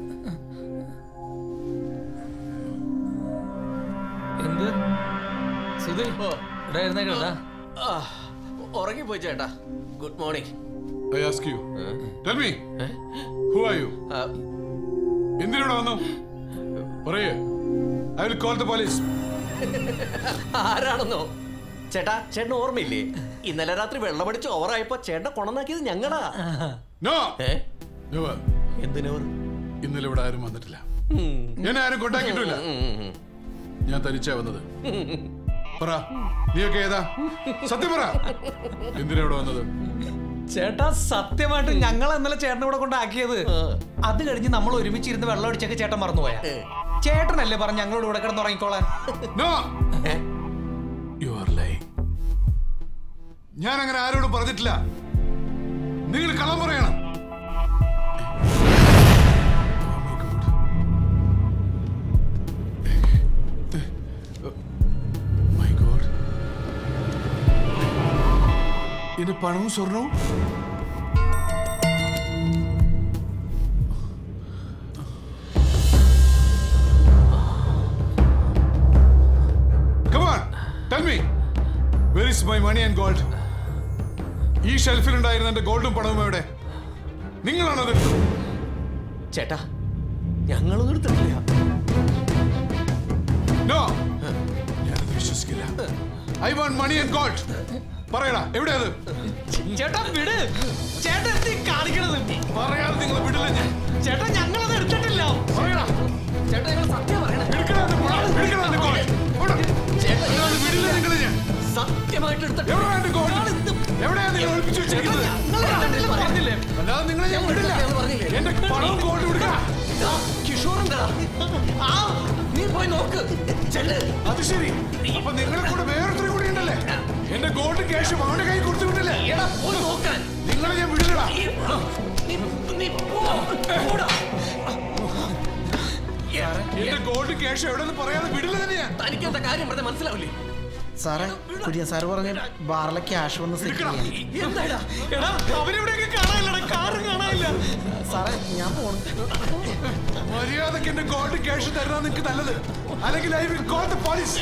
എന്ത് സുധി ഇവിടെ എഴുന്നേക്കണ്ടാ ഉറങ്ങിപ്പോയി ചേട്ടാ good morning I ask you. Tell me. Who are you? എന്തിനിവിടെ വന്നു പറയേ I will call the police ആരാണെന്നോ ചേട്ടാ ചേട്ടന് ഓർമ്മയില്ലേ ഇന്നലെ രാത്രി വെള്ളമടിച്ച് ഓവറായപ്പോ ചേട്ടനെ കൊണന്നാക്കിയത് ഞങ്ങളാ നോ ഏ? എന്തിനോ ഇന്നലെ ഇവിടെ ആരും വന്നിട്ടില്ല എന്നെ ആരും കൊണ്ടാക്കിയിട്ടില്ല ഞാൻ തനിച്ചാ വന്നത് പറ നീയൊക്കെ ഏതാ സത്യം പറ എന്തിനാ ഇവിടെ വന്നത് ചേട്ടാ സത്യമായിട്ട് ഞങ്ങൾ ഇന്നലെ ചേട്ടനെ ഇവിടെ കൊണ്ടാക്കിയത് അത് കഴിഞ്ഞ് നമ്മൾ ഒരുമിച്ചിരുന്ന് വെള്ളം അടിച്ചൊക്കെ ചേട്ടൻ മറന്നുപോയാ ചേട്ടനല്ലേ പറഞ്ഞു ഞങ്ങളോട് ഇവിടെ കിടന്ന് ഉറങ്ങിക്കോളാൻ നോ യു ആർ ലൈ ഞാൻ അങ്ങനെ ആരോടും പറഞ്ഞിട്ടില്ല നിങ്ങൾ കള്ളം പറയണം My God. എന്റെ പണവും സ്വർണവും Come on, tell me, where is my money and gold? ഈ ഷെൽഫിൽ ഉണ്ടായിരുന്ന എന്റെ ഗോൾഡും പണവും എവിടെ നിങ്ങളാണോ അത് ചേട്ടാ ഞങ്ങളൊന്നും എടുത്തിട്ടില്ല നോ ഞാനത് വിശ്വസിക്കില്ല I want money and gold പറയടാ എവിടെ അത് ചേട്ടാ വിട് ചേട്ടാ എന്ത് ഈ കാണിക്കണത് പറയാതെ നിങ്ങൾ വിടില്ല ഞാൻ ചേട്ടാ ഞങ്ങളത് എടുത്തിട്ടില്ല പറയടാ ചേട്ടാ ഞങ്ങൾ സത്യം പറയണേ എടുക്കണ അത് gold, എടുക്കണ അത് gold. ഓടാ. അല്ലാതെ വിടില്ല നിങ്ങളെ ഞാൻ സത്യമായിട്ട് എടുത്തിട്ട് എവിടെ എന്റെ gold? എവിടെയാ നിങ്ങൾ ഒളിപ്പിച്ചു വെച്ചിരിക്കുന്നത് അല്ലാതെ നിങ്ങളെ ഞാൻ വിടില്ല എന്റെ പണവും ഗോൾഡ് കൊടുക്കാം കിഷോറുണ്ടാ നീ പോയി നോക്ക് ചെല്ല് അത് ശരി അപ്പൊ നിങ്ങളെ കൂടെ വേറൊരുത്തരും കൂടി ഉണ്ടല്ലേ എന്റെ ഗോൾഡ് ക്യാഷും അവന്റെ കൈ കൊടുത്തു വിട്ടില്ലേ എടാ പോയി നോക്കാൻ നിങ്ങളെ ഞാൻ വിടില്ലടാ എന്റെ ഗോൾഡ് ക്യാഷ് എവിടെ നിന്ന് പറയാതെ വിടില്ല തന്നെ ഞാൻ തനിക്ക് എന്താ കാര്യം പറഞ്ഞാൽ മനസ്സിലാവില്ലേ സാറേ കുര്യൻ സാറ് പറഞ്ഞ ബാറിലെ ക്യാഷ് വന്ന് സെറ്റ് ചെയ്യാം എന്താടാ എടാ അവരിവിടെയൊക്കെ കാണാനില്ലടാ കാറും കാണാനില്ല സാറേ ഞാൻ പോണു മര്യാദക്ക് എന്റെ ഗോൾഡ് ക്യാഷ് തരുന്ന നിനക്ക് നല്ലത് അല്ലെങ്കിൽ I will call the police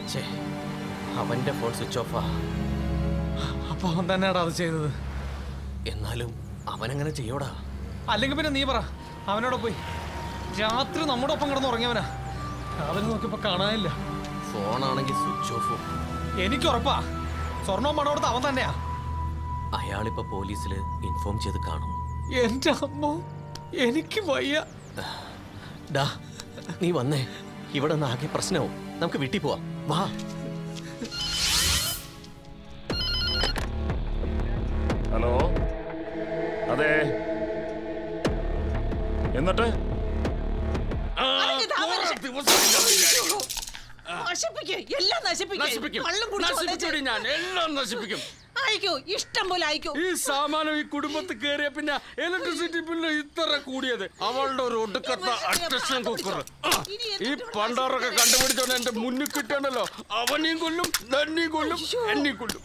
ഛേ അവന്റെ ഫോൺ സ്വിച്ച് ഓഫാ അപ്പൊ അവൻ തന്നെയാടാ അത് ചെയ്തത് എന്നാലും അവനങ്ങനെ ചെയ്യോടാ അല്ലെങ്കിൽ പിന്നെ നീ പറ അവനോട് പോയി രാത്രി നമ്മുടെ ഒപ്പം കിടന്ന് ഉറങ്ങിയവനാ രാവിലെ നോക്കിയപ്പോ കാണാനില്ല ഫോണാണെങ്കിൽ സ്വിച്ച് ഓഫും എനിക്ക് ഉറപ്പാ സ്വർണവും പണം കൊടുത്ത അവൻ തന്നെയാ അയാളിപ്പോ പോലീസിൽ ഇൻഫോം ചെയ്ത് കാണും എന്റെ അമ്മ എനിക്ക് വയ്യ ഡാ നീ വന്നേ ഇവിടെ നിന്ന് ആകെ പ്രശ്നവും നമുക്ക് വീട്ടിൽ പോവാം വാ ഹലോ അതെ എന്നിട്ട് നശിപ്പിക്കേ എല്ലാം നശിപ്പിക്കേ നശിപ്പിക്കും. കള്ളും കുടിച്ച് നശിപ്പിച്ചോടി വന്നേച്ച്. ഞാൻ എല്ലാം നശിപ്പിക്കും അയക്കോ ഇഷ്ടം പോലെ അയക്കോ ഈ സാമാനം ഈ കുടുംബത്തിൽ കയറിയ പിന്നെ ഇലക്ട്രിസിറ്റി ബില്ല് ഇത്ര കൂടിയത് അവളുടെ ഒരു ഒടുക്കത്ത അട്ടക്ഷൻ കുക്കർ ഈ പണ്ടാറൊക്കെ കണ്ടുപിടിച്ചോണ്ട് എന്റെ മുന്നിൽ കിട്ടണല്ലോ അവനെയും കൊല്ലും തന്നെയും കൊല്ലും എന്നെയും കൊല്ലും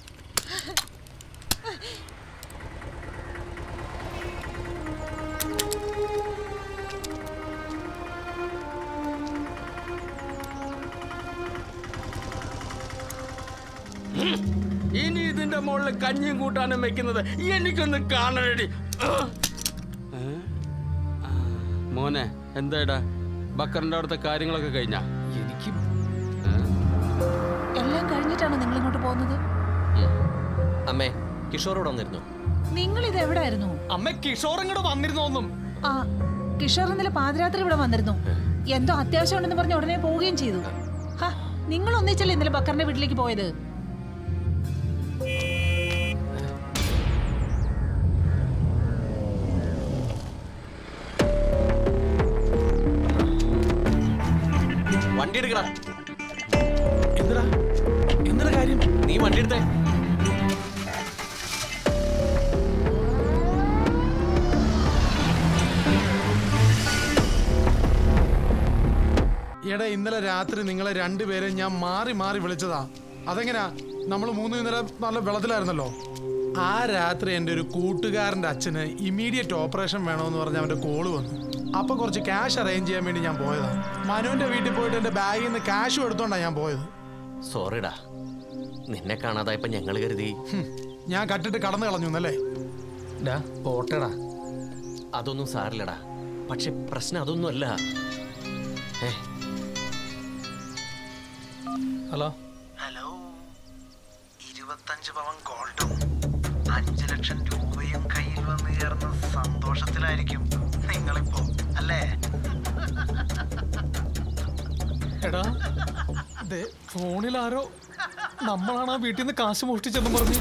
ഉം. ഇനി ഇതിന്റെ മുകളിൽ കഞ്ഞിയും കൂട്ടാനും വെക്കുന്നത് എനിക്കൊന്ന് കാണണടി മോനെ എന്താടാ ബക്കറിന്റെ അവിടുത്തെ കാര്യങ്ങളൊക്കെ കഴിഞ്ഞാ എനിക്ക് എല്ലാം കഴിഞ്ഞിട്ടാണോ നിങ്ങൾ ഇങ്ങോട്ട് പോകുന്നത് അമ്മേ കിഷോറോട് വന്നിരുന്നു നിങ്ങൾ ഇത് എവിടായിരുന്നു അമ്മ കിഷോർ ഇങ്ങോട്ട് വന്നിരുന്നോന്നും ആ കിഷോർ ഇന്നലെ പാതിരാത്രി ഇവിടെ വന്നിരുന്നു എന്തോ അത്യാവശ്യം ഉണ്ടെന്ന് പറഞ്ഞ് ഉടനെ പോവുകയും ചെയ്തു ഹാ നിങ്ങൾ ഒന്നിച്ചല്ലേ ഇന്നലെ ബക്കറിന്റെ വീട്ടിലേക്ക് പോയത് വണ്ടി എടുക്കടാ എന്തിനാ എന്തിനാ കാര്യം നീ വണ്ടി എടുത്തേ എടാ ഇന്നലെ രാത്രി നിങ്ങളെ രണ്ടുപേരെ ഞാൻ മാറി മാറി വിളിച്ചതാ അതെങ്ങനാ നമ്മൾ മൂന്ന് ഇന്നലെ നല്ല വെള്ളത്തിലായിരുന്നല്ലോ ആ രാത്രി എൻ്റെ ഒരു കൂട്ടുകാരൻ്റെ അച്ഛന് ഇമീഡിയറ്റ് ഓപ്പറേഷൻ വേണമെന്ന് പറഞ്ഞ് അവൻ്റെ കോള് വന്നു അപ്പൊ കുറച്ച് ക്യാഷ് അറേഞ്ച് ചെയ്യാൻ വേണ്ടി ഞാൻ പോയതാ മനുവിന്റെ വീട്ടിൽ പോയിട്ട് എൻ്റെ ബാഗിൽ നിന്ന് ക്യാഷും എടുത്തോണ്ടാ ഞാൻ പോയത് സോറിടാ നിന്നെ കാണാതായപ്പോ ഞങ്ങൾ കരുതി ഞാൻ കട്ടിട്ട് കടന്നു കളഞ്ഞു എന്നല്ലേ പോട്ടടാ അതൊന്നും സാരില്ലടാ പക്ഷെ പ്രശ്നം അതൊന്നും അല്ല ഏ ഹലോ ഹലോ ഇരുപത്തഞ്ച് പവൻ ഗോൾഡും അഞ്ച് ലക്ഷം രൂപയും കയ്യിൽ വന്നു ചേർന്ന സന്തോഷത്തിലായിരിക്കും നിങ്ങളിപ്പോ അല്ലേ എടാ ദേ ഫോണിൽ ആരോ നമ്മളാണ് ആ വീട്ടിൽ നിന്ന് കാശ് മോഷ്ടിച്ചെന്നും പറഞ്ഞു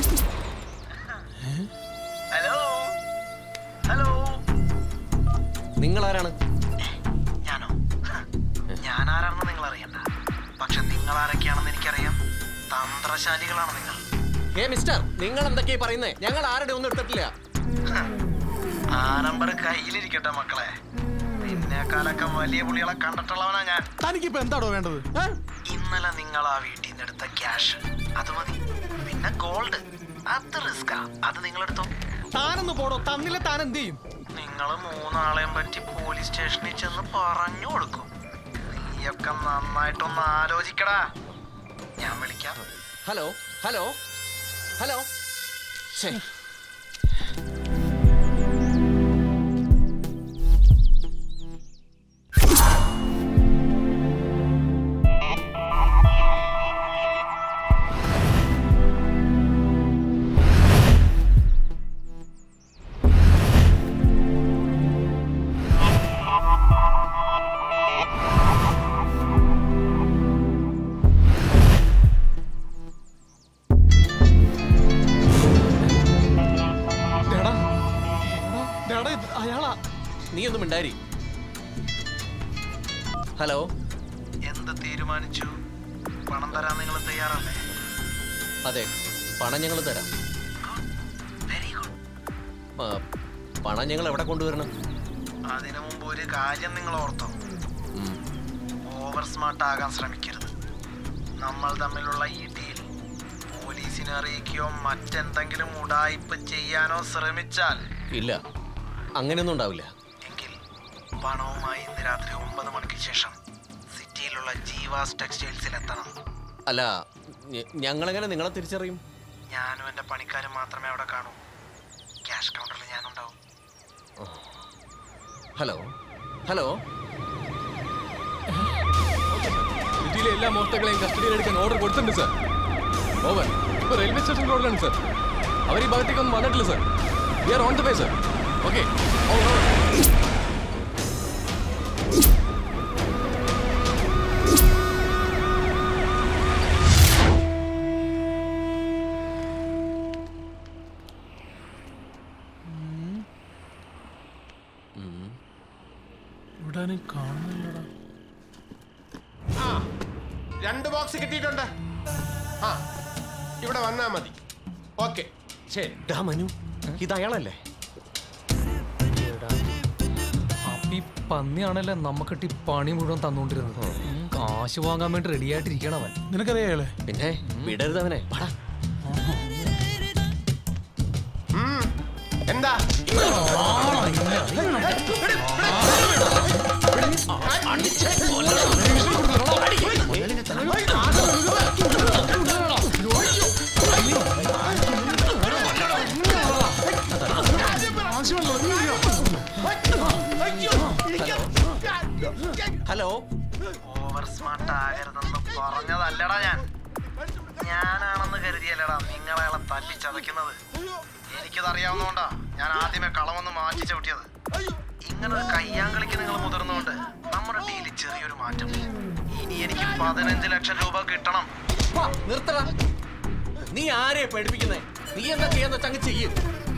ഹലോ ഹലോ നിങ്ങൾ ആരാണ് ഞാനോ ഞാൻ ആരാണെന്ന് നിങ്ങൾ അറിയണ്ട പക്ഷെ നിങ്ങൾ ആരൊക്കെയാണെന്ന് എനിക്കറിയാം തന്ത്രശാലികളാണ് നിങ്ങൾ ഏ മിസ്റ്റർ നിങ്ങൾ എന്തൊക്കെയാ പറയുന്നേ ഞങ്ങൾ ആരുടെ ഒന്നും എടുത്തിട്ടില്ല ആ നമ്പർ കയ്യിലിരിക്കട്ടെ മക്കളെ നിന്നേക്കാളൊക്കെ വലിയ പുള്ളികളെ കണ്ടിട്ടുള്ളവനാ ഞാൻ തനിക്കിപ്പോ എന്താടോ വേണ്ടത് ഇന്നലെ നിങ്ങൾ ആ വീട്ടിൽ നിന്ന് എടുത്ത ക്യാഷ് അത് മതി പിന്നെ ഗോൾഡ് അത് റിസ്കാ അത് നിങ്ങൾ എടുത്തോ താനൊന്ന് പോടോ തന്നില്ല താൻ എന്ത് ചെയ്യും നിങ്ങൾ മൂന്നാളെയും പറ്റി പോലീസ് സ്റ്റേഷനിൽ ചെന്ന് പറഞ്ഞു കൊടുക്കും നീയൊക്കെ നന്നായിട്ടൊന്ന് ആലോചിക്കടാ ഞാൻ വിളിക്കാം ഹലോ ഹലോ ഹലോ ശേ ഡേടാ, ഡേടാ, ഇത് അയാളാ നീ ഒന്നും മിണ്ടാരി ഹലോ എന്ത് തീരുമാനിച്ചു പണം തരാൻ നിങ്ങൾ തയ്യാറല്ലേ അതെ പണം ഞങ്ങൾ തരാം ആ, പണം ഞങ്ങൾ എവിടെ കൊണ്ടുവരണം അതിനു മുമ്പ് ഒരു കാര്യം നിങ്ങൾ ഓർത്തോ ഓവർ സ്മാർട്ട് ആകാൻ ശ്രമിക്കരുത് നമ്മൾ തമ്മിലുള്ള ഈ ഡീൽ പോലീസിനെ അറിയിക്കുകയോ മറ്റെന്തെങ്കിലും ഉടായിപ്പ് ചെയ്യാനോ ശ്രമിച്ചാൽ ഇല്ല അങ്ങനെയൊന്നും ഉണ്ടാവില്ല പണവുമായി ഇന്ന് രാത്രി ഒമ്പത് മണിക്ക് ശേഷം സിറ്റിയിലുള്ള ജീവാസ് ടെക്സ്റ്റൈൽസിൽ എത്തണം അല്ല ഞ- ഞങ്ങളെങ്ങനെ നിങ്ങളെ തിരിച്ചറിയും ഞാനും എന്റെ പണിക്കാരും മാത്രമേ അവിടെ കാണൂ ക്യാഷ് കൗണ്ടറിൽ ഞാനുണ്ടാവും ഹലോ ഹലോ സിറ്റിയിലെ എല്ലാ മോഷ്ടാക്കളെയും കസ്റ്റഡിയിലെടുക്കാൻ ഓർഡർ കൊടുത്തിട്ടുണ്ട് സാർ ഓവർ ഇപ്പൊ റെയിൽവേ സ്റ്റേഷൻ റോഡിലാണ് സാർ അവർ ഈ ഭാഗത്തേക്ക് ഒന്നും വന്നിട്ടില്ല sir we are on the way sir okay ഇവിടെ ആരും കാണുന്നില്ലടാ ആ രണ്ട് ബോക്സ് കിട്ടിയിട്ടുണ്ട് ആ ഇവിടെ വന്നാ മതി ഓക്കെ ശരി ഡാ മനു ഇത് അയാളല്ലേ അപ്പൊ ഈ പന്നിയാണല്ലേ നമുക്കിട്ട് ഈ പണി മുഴുവൻ തന്നുകൊണ്ടിരുന്നത് ഉം, കാശ് വാങ്ങാൻ വേണ്ടി റെഡി ആയിട്ടിരിക്കണം അവൻ നിനക്കറിയാളെ പിന്നെ വിടരുത് അവനെ പടാ എന്താ ഹലോ ഓവർ സ്മാർട്ട് ആകരുതെന്ന് പറഞ്ഞതല്ലടാ ഞാൻ ഞാനാണെന്ന് കരുതിയല്ലടാ നിങ്ങളയാളെ തല്ലി ചതയ്ക്കുന്നത് എനിക്കത് അറിയാവുന്നതുകൊണ്ടാ ഞാൻ ആദ്യമേ കളവൊന്ന് മാറ്റി ചവിട്ടിയത് ഇങ്ങനെ ഒരു കയ്യാങ്കളിക്ക് നിങ്ങൾ മുതിർന്നുകൊണ്ട് നമ്മുടെ ഡീലിൽ ചെറിയൊരു മാറ്റം ഇനി എനിക്ക് പതിനഞ്ച് ലക്ഷം രൂപ കിട്ടണം നിർത്തടാ നീ ആരെയാ പേടിപ്പിക്കുന്നേ നീ എന്താ ചെയ്യാന്ന് ചങ്ങ് ചെയ്യും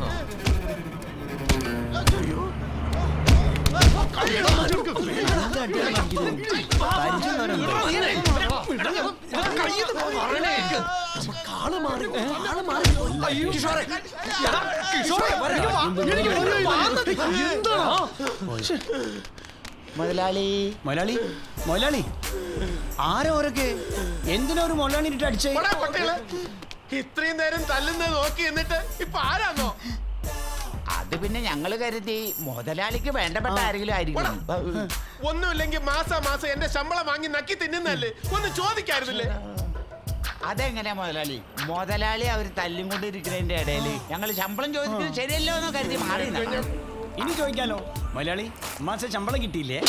മുതലാളി മുതലാളി മുതലാളി ആരോ ഓരൊക്കെ എന്തിനാ ഒരു മുതലാളി ഇട്ട് അടിച്ചേ പോടാ പട്ടികളെ. ഇത്രയും നേരം തല്ലുന്നത് നോക്കി എന്നിട്ട് ഇപ്പൊ ആരാന്നോ അത് പിന്നെ ഞങ്ങള് കരുതി മുതലാളിക്ക് വേണ്ടപ്പെട്ട ആരെങ്കിലും ആയിരിക്കും ഒന്നുമില്ലെങ്കിൽ മാസാ മാസം എന്റെ ശമ്പളം വാങ്ങി നക്കി തിന്നുന്നല്ലേ ഒന്ന് ചോദിക്കായിരുന്നില്ലേ അതെങ്ങനെയാ മുതലാളി മുതലാളി അവർ തല്ലും കൊണ്ടിരിക്കുന്നതിന്റെ ഇടയിൽ ഞങ്ങൾ ശമ്പളം ചോദിക്കുന്നത് ശരിയല്ലോ എന്ന് കരുതി മാറി ഇനി ചോദിക്കാലോ മുതലാളി മാസം ശമ്പളം കിട്ടിയില്ലേ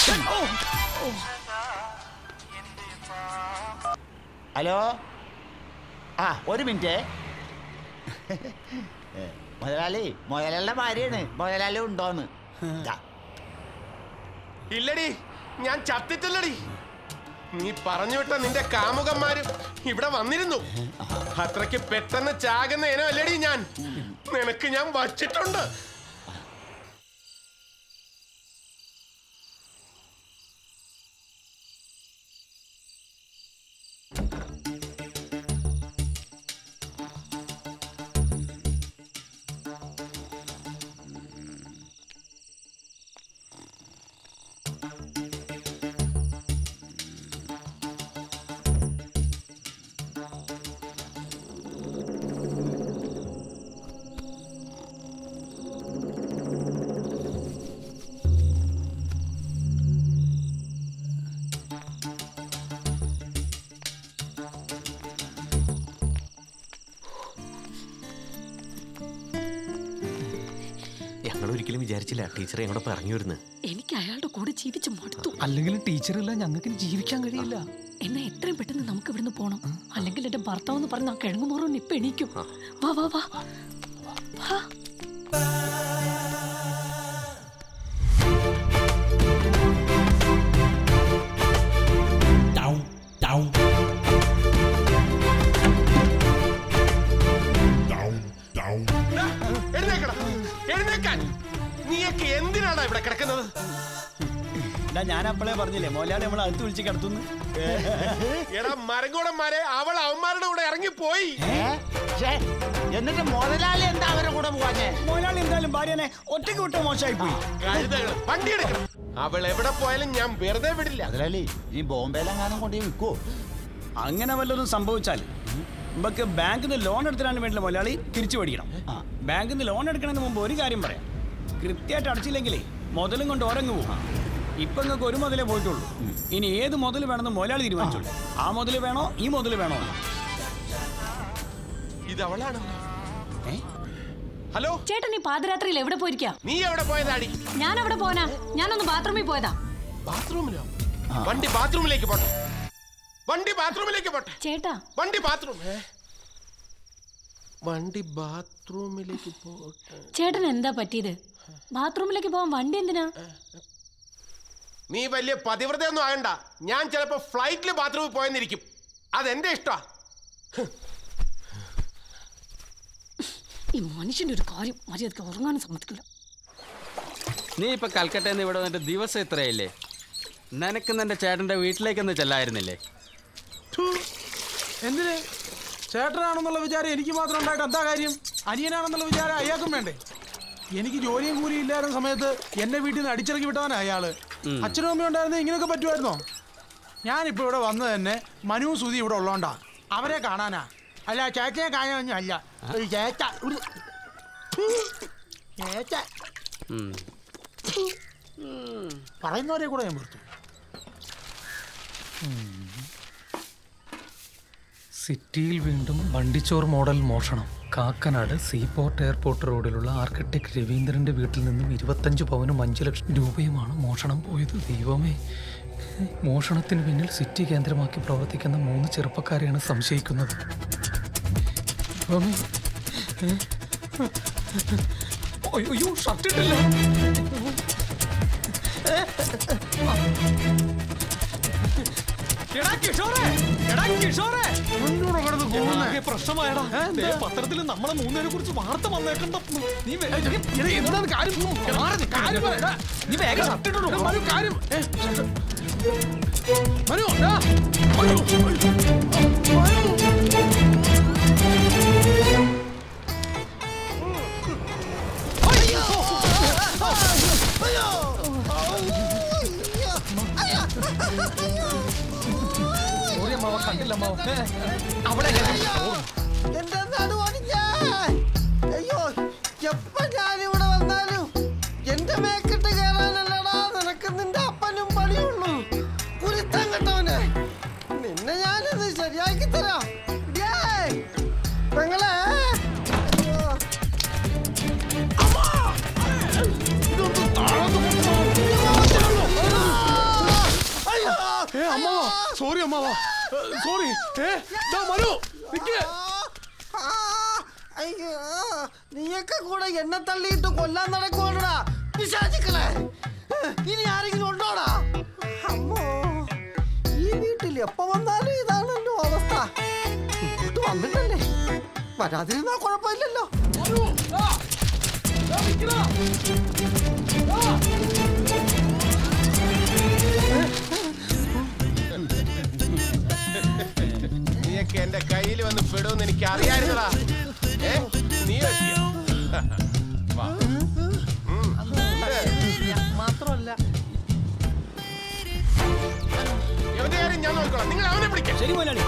ഹലോ ആ ഒരു മിനിറ്റ് മുതലാളി മുതലാളിയുടെ ഭാര്യയാണ് മുതലാളി ഉണ്ടോന്ന് ദാ. ഇല്ലടി ഞാൻ ചത്തിട്ടില്ലടി നീ പറഞ്ഞു വിട്ട നിന്റെ കാമുകന്മാരും ഇവിടെ വന്നിരുന്നു അത്രയ്ക്ക് പെട്ടെന്ന് ചാകുന്ന ഇനം അല്ലടി ഞാൻ നിനക്ക് ഞാൻ വച്ചിട്ടുണ്ട് ഞങ്ങൾ ഒരിക്കലും വിചാരിച്ചില്ല ടീച്ചറെ ഞങ്ങളോടൊപ്പം ഇറങ്ങി വരുന്നത് എനിക്ക് അയാളുടെ കൂടെ ജീവിച്ച് മടുത്തു അല്ലെങ്കിൽ ടീച്ചറില്ല ഞങ്ങൾക്ക് ജീവിക്കാൻ കഴിയില്ല എന്നാ എത്രയും പെട്ടെന്ന് നമുക്ക് ഇവിടുന്ന് പോണം അല്ലെങ്കിൽ എന്റെ ഭർത്താവ് എന്ന് പറഞ്ഞ ആ കിഴങ്ങുമോറും ഇപ്പൊ എണീക്കും വാ വാ വാ വാ എഴുന്നേക്കടാ എഴുന്നേക്കാൻ നീയൊക്കെ എന്തിനാടാ ഇവിടെ കിടക്കുന്നത് ഞാൻ അപ്പളേ പറഞ്ഞില്ലേ മോലാളി നമ്മൾ അടുത്ത് വിളിച്ച് കിടത്തുന്നു എടാ മരങ്കോടന്മാരെ അവൾ അവന്മാരുടെ കൂടെ ഇറങ്ങി പോയി എന്നിട്ട് മുതലാളി എന്താ അവരുടെ കൂടെ പോവാഞ്ഞേ മുതലാളി എന്തായാലും ഭാര്യനെ ഒറ്റയ്ക്ക് വിട്ട മോശമായി പോയി കഴുതകൾ വണ്ടി എടുക്കണം അവൾ എവിടെ പോയാലും ഞാൻ വെറുതെ വിടില്ല മുതലാളി ഈ ബോംബെയിലെങ്ങാനും കൊണ്ടേ വിൽക്കോ അങ്ങനെ വല്ലതും സംഭവിച്ചാൽ നമുക്ക് ബാങ്കിൽ നിന്ന് ലോൺ എടുത്തിട്ടാണ് വേണ്ടില്ല മുതലാളി തിരിച്ചു മേടിക്കണം ബാങ്കിൽ നിന്ന് ലോൺ എടുക്കുന്നതിന് മുമ്പ് ഒരു കാര്യം പറയാം കൃത്യമായിട്ട് അടച്ചില്ലെങ്കിലേ മുതലും കൊണ്ട് ഉറങ്ങു പോകും ഇപ്പൊ നിങ്ങൾക്ക് ഒരു മുതലേ പോയിട്ടുള്ളൂ ഇനി ഏത് മുതൽ വേണമെന്ന് മുതലാളി തീരുമാനിച്ചോളൂ ആ മുതൽ വേണോ ഈ മുതൽ വേണോ ഇത് അവളാണ് ഹലോ ചേട്ടൻ ഈ പാതിരാത്രിയിൽ എവിടെ പോയിരിക്കാ നീ എവിടെ പോയതാടി ഞാൻ എവിടെ പോനാ ഞാനൊന്ന് ബാത്റൂമിൽ പോയതാ ബാത്റൂമിലോ വണ്ടി ബാത്റൂമിലേക്ക് പോട്ടെ വണ്ടി ബാത്റൂമിലേക്ക് പോട്ടെ ചേട്ടാ വണ്ടി ബാത്റൂം വണ്ടി ബാത്റൂമിലേക്ക് പോട്ടെ ചേട്ടൻ എന്താ പറ്റിയത് ബാത്റൂമിലേക്ക് പോവാൻ വണ്ടി എന്തിനാ നീ വലിയ പതിവ്രതയൊന്നും ആകണ്ട ഞാൻ ചിലപ്പോ ഫ്ലൈറ്റിൽ ബാത്റൂമിൽ പോയെന്നിരിക്കും അതെന്റെ ഇഷ്ടമാ ഈ മനുഷ്യന്റെ ഒരു കാര്യം മര്യാദക്ക് ഉറങ്ങാനും സമ്മതിക്കില്ല നീ ഇപ്പൊ കൽക്കട്ടയിൽ നിന്ന് ഇവിടെ വന്നിട്ട് ദിവസം എത്രയല്ലേ നിനക്ക് നിന്റെ ചേട്ടന്റെ വീട്ടിലേക്കൊന്ന് ചെല്ലായിരുന്നില്ലേ എന്തിന് ചേട്ടനാണെന്നുള്ള വിചാരം എനിക്ക് മാത്രം ഉണ്ടായിട്ട് എന്താ കാര്യം അനിയനാണെന്നുള്ള വിചാരം അയാൾക്കും വേണ്ടേ എനിക്ക് ജോലിയും കൂലിയും ഇല്ലായിരുന്ന സമയത്ത് എന്നെ വീട്ടിൽ നിന്ന് അടിച്ചിറക്കി വിട്ടവനാ അയാള് ഉം. അച്ഛനും അമ്മയും ഉണ്ടായിരുന്നെ ഇങ്ങനെയൊക്കെ പറ്റുമായിരുന്നോ ഞാനിപ്പോ ഇവിടെ വന്നത് തന്നെ മനു സുധി ഇവിടെ ഉള്ളോണ്ടാ അവരെ കാണാനാ അല്ല ചേച്ചയെ കാണാനൊന്നും അല്ല ഒരു ചേച്ച ഒരു ചേച്ച ഉം. പറയുന്നവരെ കൂടെ ഞാൻ വെറുത്തു സിറ്റിയിൽ വീണ്ടും വണ്ടിച്ചോർ മോഡൽ മോഷണം കാക്കനാട് സീപോർട്ട് എയർപോർട്ട് റോഡിലുള്ള ആർക്കിടെക്ട് രവീന്ദ്രന്റെ വീട്ടിൽ നിന്നും ഇരുപത്തഞ്ച് പവനും അഞ്ച് ലക്ഷം രൂപയുമാണ് മോഷണം പോയത് ദൈവമേ മോഷണത്തിന് പിന്നിൽ സിറ്റി കേന്ദ്രമാക്കി പ്രവർത്തിക്കുന്ന മൂന്ന് ചെറുപ്പക്കാരെയാണ് സംശയിക്കുന്നത് ദൈവമേ ഏ? അയ്യോ, അയ്യോ ഷർട്ട് ഇട്ടില്ല എടാ കിഷോറേ എടാ കിഷോറേ ആകെ പ്രശ്നമായടാ ദേ പത്രത്തിൽ നമ്മളെ മൂന്നുപേരെ കുറിച്ച് വാർത്ത വന്നേക്കണ്ട നീ വേ- എടാ, എന്താണ് കാര്യം മാറി നിക്ക്, കാര്യം പറ, എടാ. നീ വേഗം ഷർട്ട് ഇട്ടോ മനു കാര്യം ഏ, ഷർട്ട്. മനു ഡാ, മനു സോറി അമ്മാവ കണ്ടില്ല അമ്മാവ ഏ, അവിടെ എന്റെ നടുവടിഞ്ഞേ. അയ്യോ എപ്പ ഞാനിവിടെ വന്നാലും എന്റെ മേക്കിട്ട് കയറാനല്ലടാ നിനക്ക് നിന്റെ അപ്പനും പണിയുള്ളൂ കുരുത്തം കെട്ടവനെ നിന്നെ ഞാനിത് ശരിയാക്കി തരാം ഏയ്, പെങ്ങളെ അയ്യോ. ഏ അമ്മാവ സോറി അമ്മാവ സോറി ഏ ദാ മനു നിക്ക് ആ, അയ്യോ നീയൊക്കെ കൂടെ എന്നെ തള്ളിയിട്ട് കൊല്ലാൻ നടക്കുവാണടാ വിശ്വാസിക്കളെ ഇനി ആരെങ്കിലും ഉണ്ടോടാ അമ്മോ ഈ വീട്ടിൽ എപ്പോ വന്നാലും ഇതാണല്ലോ അവസ്ഥ ഇങ്ങോട്ട് വന്നിട്ടല്ലേ വരാതിരുന്നാ കുഴപ്പമില്ലല്ലോ നീയൊക്കെ എന്റെ കയ്യിൽ വന്ന് പെടുമെന്ന് എനിക്ക് അറിയായിരുന്നടാ ഏ നീ എത്തിയോ? വാ. ഉം. മാത്രമല്ല ഇവന്റെ കാര്യം ഞാൻ നോക്കണം നിങ്ങൾ അവനെ പിടിക്കാം ശരി മുതലാളി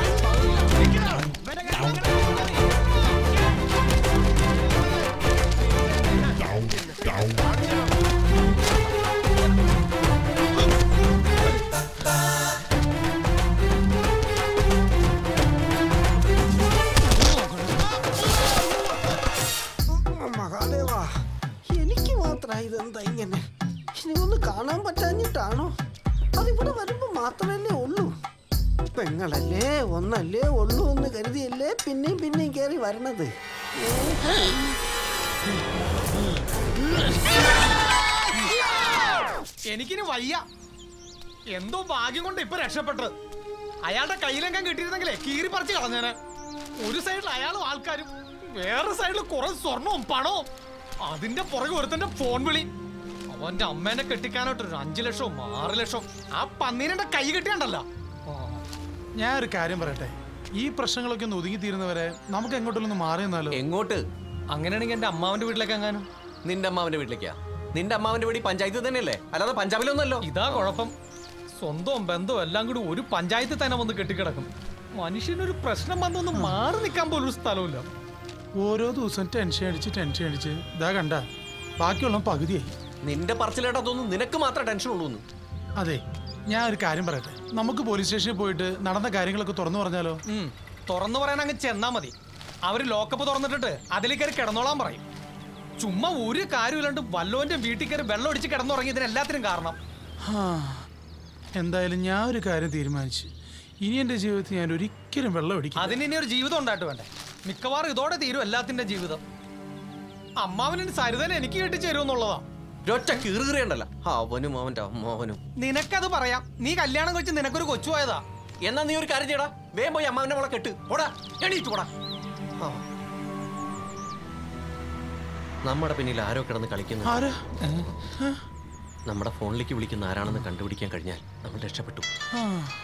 മഹാദേവാ എനിക്ക് മാത്രമായി ഇതെന്താ ഇങ്ങനെ ഇനി ഒന്ന് കാണാൻ പറ്റാഞ്ഞിട്ടാണോ അതിവിടെ വരുമ്പോ മാത്രമല്ലേ ഉള്ളൂ പെങ്ങളല്ലേ ഒന്നല്ലേ ഉള്ളൂ എന്ന് കരുതിയല്ലേ പിന്നെയും പിന്നെയും കയറി വരണത് എനിക്കിനി വയ്യ എന്തോ ഭാഗ്യം കൊണ്ട് ഇപ്പൊ രക്ഷപ്പെട്ടത് അയാളുടെ കയ്യിലെങ്കാൻ കിട്ടിയിരുന്നെങ്കിലേ കീറി പറിച്ച് കളഞ്ഞേനെ ഒരു സൈഡിൽ അയാളും ആൾക്കാരും വേറെ സൈഡിൽ കുറെ സ്വർണവും പണവും അതിന്റെ പുറകെ ഒരുത്തന്റെ ഫോൺ വിളി അവന്റെ അമ്മേനെ കെട്ടിക്കാനായിട്ട് ഒരു അഞ്ചു ലക്ഷവും ആറ് ലക്ഷവും ആ പന്നീനെ കൈ കെട്ടിയാണ്ടല്ലോ ഞാൻ ഒരു കാര്യം പറയട്ടെ ഈ പ്രശ്നങ്ങളൊക്കെ ഒന്ന് ഒതുങ്ങി തീരുന്നവരെ നമുക്ക് എങ്ങോട്ടൊന്ന് മാറി നിന്നാലോ എങ്ങോട്ട് അങ്ങനെയാണെങ്കിൽ എന്റെ അമ്മാവന്റെ വീട്ടിലേക്ക് എങ്ങാനും നിന്റെ അമ്മാവന്റെ വീട്ടിലേക്കാ നിന്റെ അമ്മാവന്റെ വീട് ഈ പഞ്ചായത്ത് തന്നെയല്ലേ അല്ലാതെ പഞ്ചാബിലൊന്നല്ലോ ഇതാ കുഴപ്പം സ്വന്തവും ബന്ധവും എല്ലാം കൂടി ഒരു പഞ്ചായത്തിൽ തന്നെ വന്ന് കെട്ടിക്കിടക്കും മനുഷ്യനൊരു പ്രശ്നം വന്നൊന്ന് മാറി നിൽക്കാൻ പോലും ഒരു സ്ഥലമില്ല ഓരോ ദിവസം ടെൻഷൻ അടിച്ച് ടെൻഷൻ അടിച്ച് ഇതാ കണ്ട ബാക്കിയുള്ള പകുതിയായി നിന്റെ പറച്ചിലേട്ടാ തോന്നുന്നു നിനക്ക് മാത്രം ടെൻഷൻ ഉള്ളൂ അതെ ഞാൻ ഒരു കാര്യം പറയട്ടെ നമുക്ക് പോലീസ് സ്റ്റേഷനിൽ പോയിട്ട് നടന്ന കാര്യങ്ങളൊക്കെ തുറന്നു പറഞ്ഞാലോ ഉം, തുറന്നു പറയാൻ അങ്ങ് ചെന്നാ മതി അവര് ലോക്കപ്പ് തുറന്നിട്ടിട്ട് അതിൽ കയറി കിടന്നോളാൻ പറയും ചുമ്മാ ഒരു കാര്യമില്ലാണ്ട് വല്ലോന്റെ വീട്ടിൽ കയറി വെള്ളം ഒടിച്ച് കിടന്നുറങ്ങി ഇതിനെല്ലാത്തിനും കാരണം ഹാ. എന്തായാലും ഞാൻ ഒരു കാര്യം തീരുമാനിച്ചു ഇനി എൻ്റെ ജീവിതത്തിൽ ഞാൻ ഒരിക്കലും വെള്ളം അടിക്കും അതിന് ഇനി ഒരു ജീവിതം ഉണ്ടായിട്ട് വേണ്ടേ മിക്കവാറും ഇതോടെ തീരും എല്ലാത്തിന്റെ ജീവിതം അമ്മാവനും സരിതനെ എനിക്ക് കെട്ടിച്ചേരുമെന്നുള്ളതാ ഒറ്റ കീറുകയുണ്ടല്ലോ അവനും അവന്റെ അമ്മാവനും നിനക്കത് പറയാം നീ കല്യാണം കഴിച്ച് നിനക്കൊരു കൊച്ചു പോയതാ എന്നാ നീ ഒരു കാര്യം ചെയ്യടാ വേഗം പോയി അമ്മാവന്റെ മോളെ കെട്ട് ഓടാ എണീറ്റ് പോടാ ആ. നമ്മുടെ പിന്നിൽ ആരോ കിടന്ന് കളിക്കുന്നു ആരാ? നമ്മുടെ ഫോണിലേക്ക് വിളിക്കുന്ന ആരാണെന്ന് കണ്ടുപിടിക്കാൻ കഴിഞ്ഞാൽ നമ്മൾ രക്ഷപ്പെട്ടു ആ.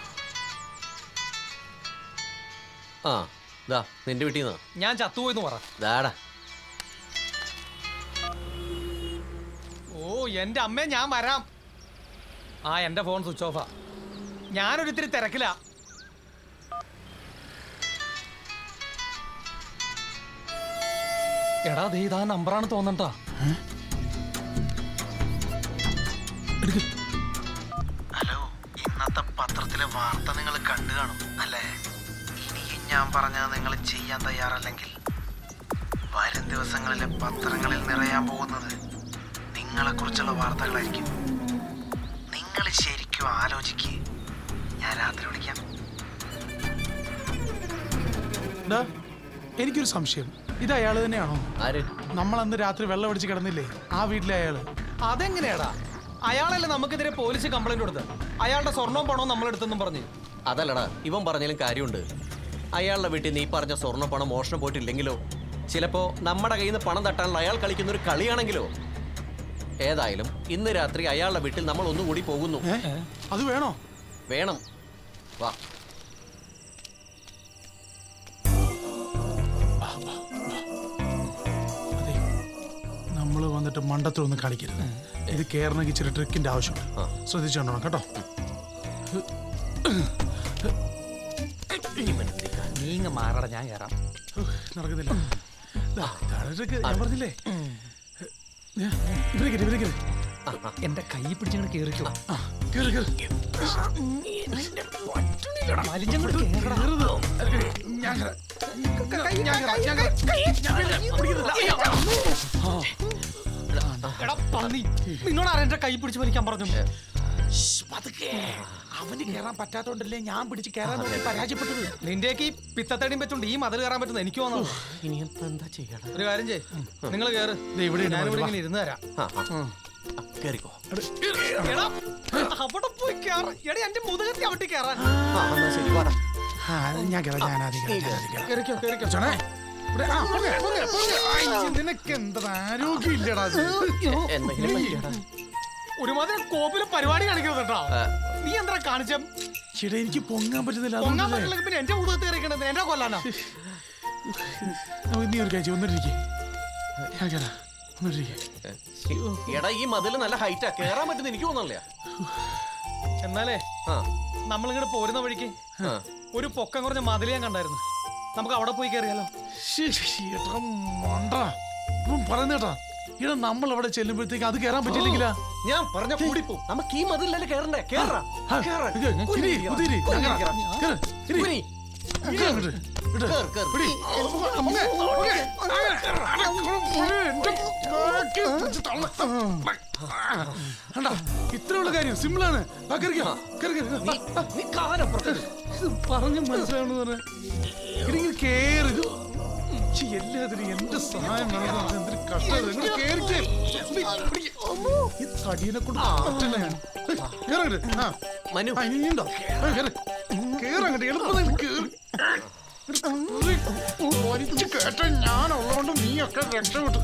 ആ ദാ നിന്റെ വീട്ടിൽ നിന്ന് ഞാൻ ചത്തുപോയെന്ന് പറ ദാടാ ഓ എന്റെ അമ്മേ ഞാൻ വരാം ആ എന്റെ ഫോൺ സ്വിച്ച് ഓഫാ ഞാനൊരു ഇത്തിരി തിരക്കിലാ എടാ ദേ ഇതാ നമ്പറാണ് തോന്നണ്ടാ ഹലോ ഇന്നത്തെ പത്രത്തിലെ വാർത്ത നിങ്ങൾ കണ്ടു കാണും അല്ലേ ഇനിയും ഞാൻ പറഞ്ഞത് നിങ്ങൾ ചെയ്യാൻ തയ്യാറല്ലെങ്കിൽ വരും ദിവസങ്ങളിലെ പത്രങ്ങളിൽ നിറയാൻ പോകുന്നത് നിങ്ങളെക്കുറിച്ചുള്ള വാർത്തകളായിരിക്കും നിങ്ങൾ ശരിക്കും ആലോചിക്കുക ഞാൻ രാത്രി വിളിക്കാം ഡാ, എനിക്കൊരു സംശയം ഇത് അയാൾ തന്നെയാണോ ആര് നമ്മൾ അന്ന് രാത്രി വെള്ളം അടിച്ച് കിടന്നില്ലേ ആ വീട്ടിലെ അയാള് അതെങ്ങനെയാടാ അയാളല്ലേ നമുക്കെതിരെ പോലീസ് കംപ്ലൈന്റ് കൊടുത്ത് അയാളുടെ സ്വർണവും പണവും നമ്മളെടുത്തെന്നും പറഞ്ഞു അതല്ലടാ ഇവൻ പറഞ്ഞാലും കാര്യമുണ്ട് അയാളുടെ വീട്ടിൽ നീ പറഞ്ഞ സ്വർണ്ണ പണം മോഷണം പോയിട്ടില്ലെങ്കിലോ ചിലപ്പോ നമ്മുടെ കയ്യിൽ നിന്ന് പണം തട്ടാനുള്ള അയാൾ കളിക്കുന്ന ഒരു കളിയാണെങ്കിലോ ഏതായാലും ഇന്ന് രാത്രി അയാളുടെ വീട്ടിൽ നമ്മൾ ഒന്നുകൂടി പോകുന്നു അത് വേണോ വേണം വാ നമ്മൾ വന്നിട്ട് മണ്ടത്തിലൊന്നും കളിക്കരുത് ഇത് കേറണമെങ്കിൽ ഇച്ചിരി ട്രിക്കിന്റെ ആവശ്യമുണ്ട് ശ്രദ്ധിച്ചു കണ്ടോണം കേട്ടോ നീങ്ങ മാറട ഞാൻ കയറാം നടക്കുന്നില്ല ദാ, ഇതാണ് trick. ഞാൻ പറഞ്ഞില്ലേ ഇവിടെ കയറി ഇവിടെ കയറി എന്റെ കൈ പിടിച്ചങ്ങോട്ട് കേറിക്കോ കേറി കേറി വലിച്ചങ്ങോട്ട് കേറടാ. ഞാൻ കേറാം. ഞാൻ കേറാം, ഞാൻ കേറാം. ഞാൻ കേറാം. പിടിക്കുന്നില്ല. എടാ പന്നി നിന്നോട് ആരാ എന്റെ കൈ പിടിച്ച് വലിക്കാൻ പറഞ്ഞു ശ്ശ്, പതുക്കെ. അവന് കേറാൻ പറ്റാത്തോണ്ടല്ലേ ഞാൻ പിടിച്ച് കേറാൻ നോക്കി പരാജയപ്പെട്ടത് നിന്റെയൊക്കെ ഈ പിത്തത്തടിയും വെച്ചോണ്ട് ഈ മതിൽ കയറാൻ പറ്റുന്ന എനിക്ക് തോന്നുന്നു ഇനി എന്താ ചെയ്യണം ഒരു കാര്യം ചെയ് നിങ്ങൾ കേറ് ഇവിടെ ഞാനിവിടെ ഇങ്ങനെ ഇരുന്ന് തരാം കേറിക്കോ എടാ അവിടെ പോയി കേറ് എടാ എന്റെ മുതുകത്തി അവിടെ കേറാൻ ശരി വാടാ ആ, ഞാൻ കേറാം ഞാൻ ആദ്യം കേറാം, ഞാൻ ആദ്യം കേറാം. കേറിക്കോ കേറിക്കോ ചോണേ, ഇവിടെ, ആ, പൊങ്ങ്, പൊങ്ങ്, പൊങ്ങ്. ആയ്, നിനക്ക് എന്താ ആരോഗ്യം ഇല്ലടാ ഇത്. എന്തെങ്കിലും പറ്റിയടാ ഒരുമാതിരി കോപ്പില് പരിപാടി കാണിക്കുന്നത് കേട്ടോ നീ എന്താ കാണിച്ച ചേട്ടാ എനിക്ക് പൊങ്ങാൻ പറ്റുന്നില്ല പൊങ്ങാൻ അതുകൊണ്ടല്ലേ. പറ്റില്ലെങ്കിൽ പിന്നെ എന്റെ മുതുകത്ത് കയറിക്കണത് എന്റെ കൊല്ലാനാ നമുക്ക് നീ ഒരു കാര്യം ഒന്നിരിക്കെ ഞാൻ കേറാം ഒന്നിരിക്കെ എടാ ഈ മതിൽ നല്ല ഹൈറ്റാ കേറാൻ പറ്റുന്ന എനിക്ക് തോന്നല്ലേ എന്നാലേ നമ്മളിങ്ങോട്ട് പോരുന്ന വഴിക്ക് ഒരു പൊക്കം കുറഞ്ഞ മതിൽ ഞാൻ കണ്ടായിരുന്നു നമുക്ക് അവിടെ പോയി കയറിയാലോ ചേട്ടാ മണ്ട ഇപ്പം പറയുന്നേട്ടാ ഇടാ നമ്മൾ അവിടെ ചെല്ലുമ്പോഴത്തേക്ക് അത് കേറാൻ പറ്റില്ലെങ്കിലാ ഞാൻ പറഞ്ഞ കൂടിപ്പോ നമുക്ക് ഈ മതിലല്ലേ കേറണ്ടേ കേറാ ആ, കേറാ. ഇത്, കുതിരി, കുതിരി, ഞാൻ കേറാം. കേറാം. കേറ്, ഇരി. കുതിരി. ഇരി അങ്ങോട്ട്. ഇട്. കേറ്, കേറ്. പിടി. പൊങ്ങ്, പൊങ്ങ്. അങ്ങനെ. എന്റെ ബാക്കി പിടിച്ച് തള്ള്. കണ്ടാ, ഇത്രേ ഉള്ള കാര്യം സിമ്പിളാണ് ആ, കേറിക്കോ. കേറ്, കേറ്. ഇത് പറഞ്ഞ് മനസ്സിലാവണെന്ന് പറഞ്ഞ ഇതിങ്ങനെ കേറി ഇത് ഛി, എല്ലാത്തിനും എന്റെ സഹായം വേണം എന്തൊരു കഷ്ടം ഇത്. ഇങ്ങോട്ട് കേറിക്കേ. പിടി, പിടിക്ക്. ഈ തടീനെ കൊണ്ട് പറ്റില്ല ഞാൻ ഏയ്, കേറ് അങ്ങോട്ട്. ആ. ആ, ഇനി നീ ഉണ്ടോ? ആ, കേറ്. കേറ് അങ്ങോട്ട്. എളുപ്പത്തിൽ കേറ്. വലിച്ച് കേട്ട ഞാനുള്ളതുകൊണ്ട് നീയൊക്കെ രക്ഷപ്പെട്ടു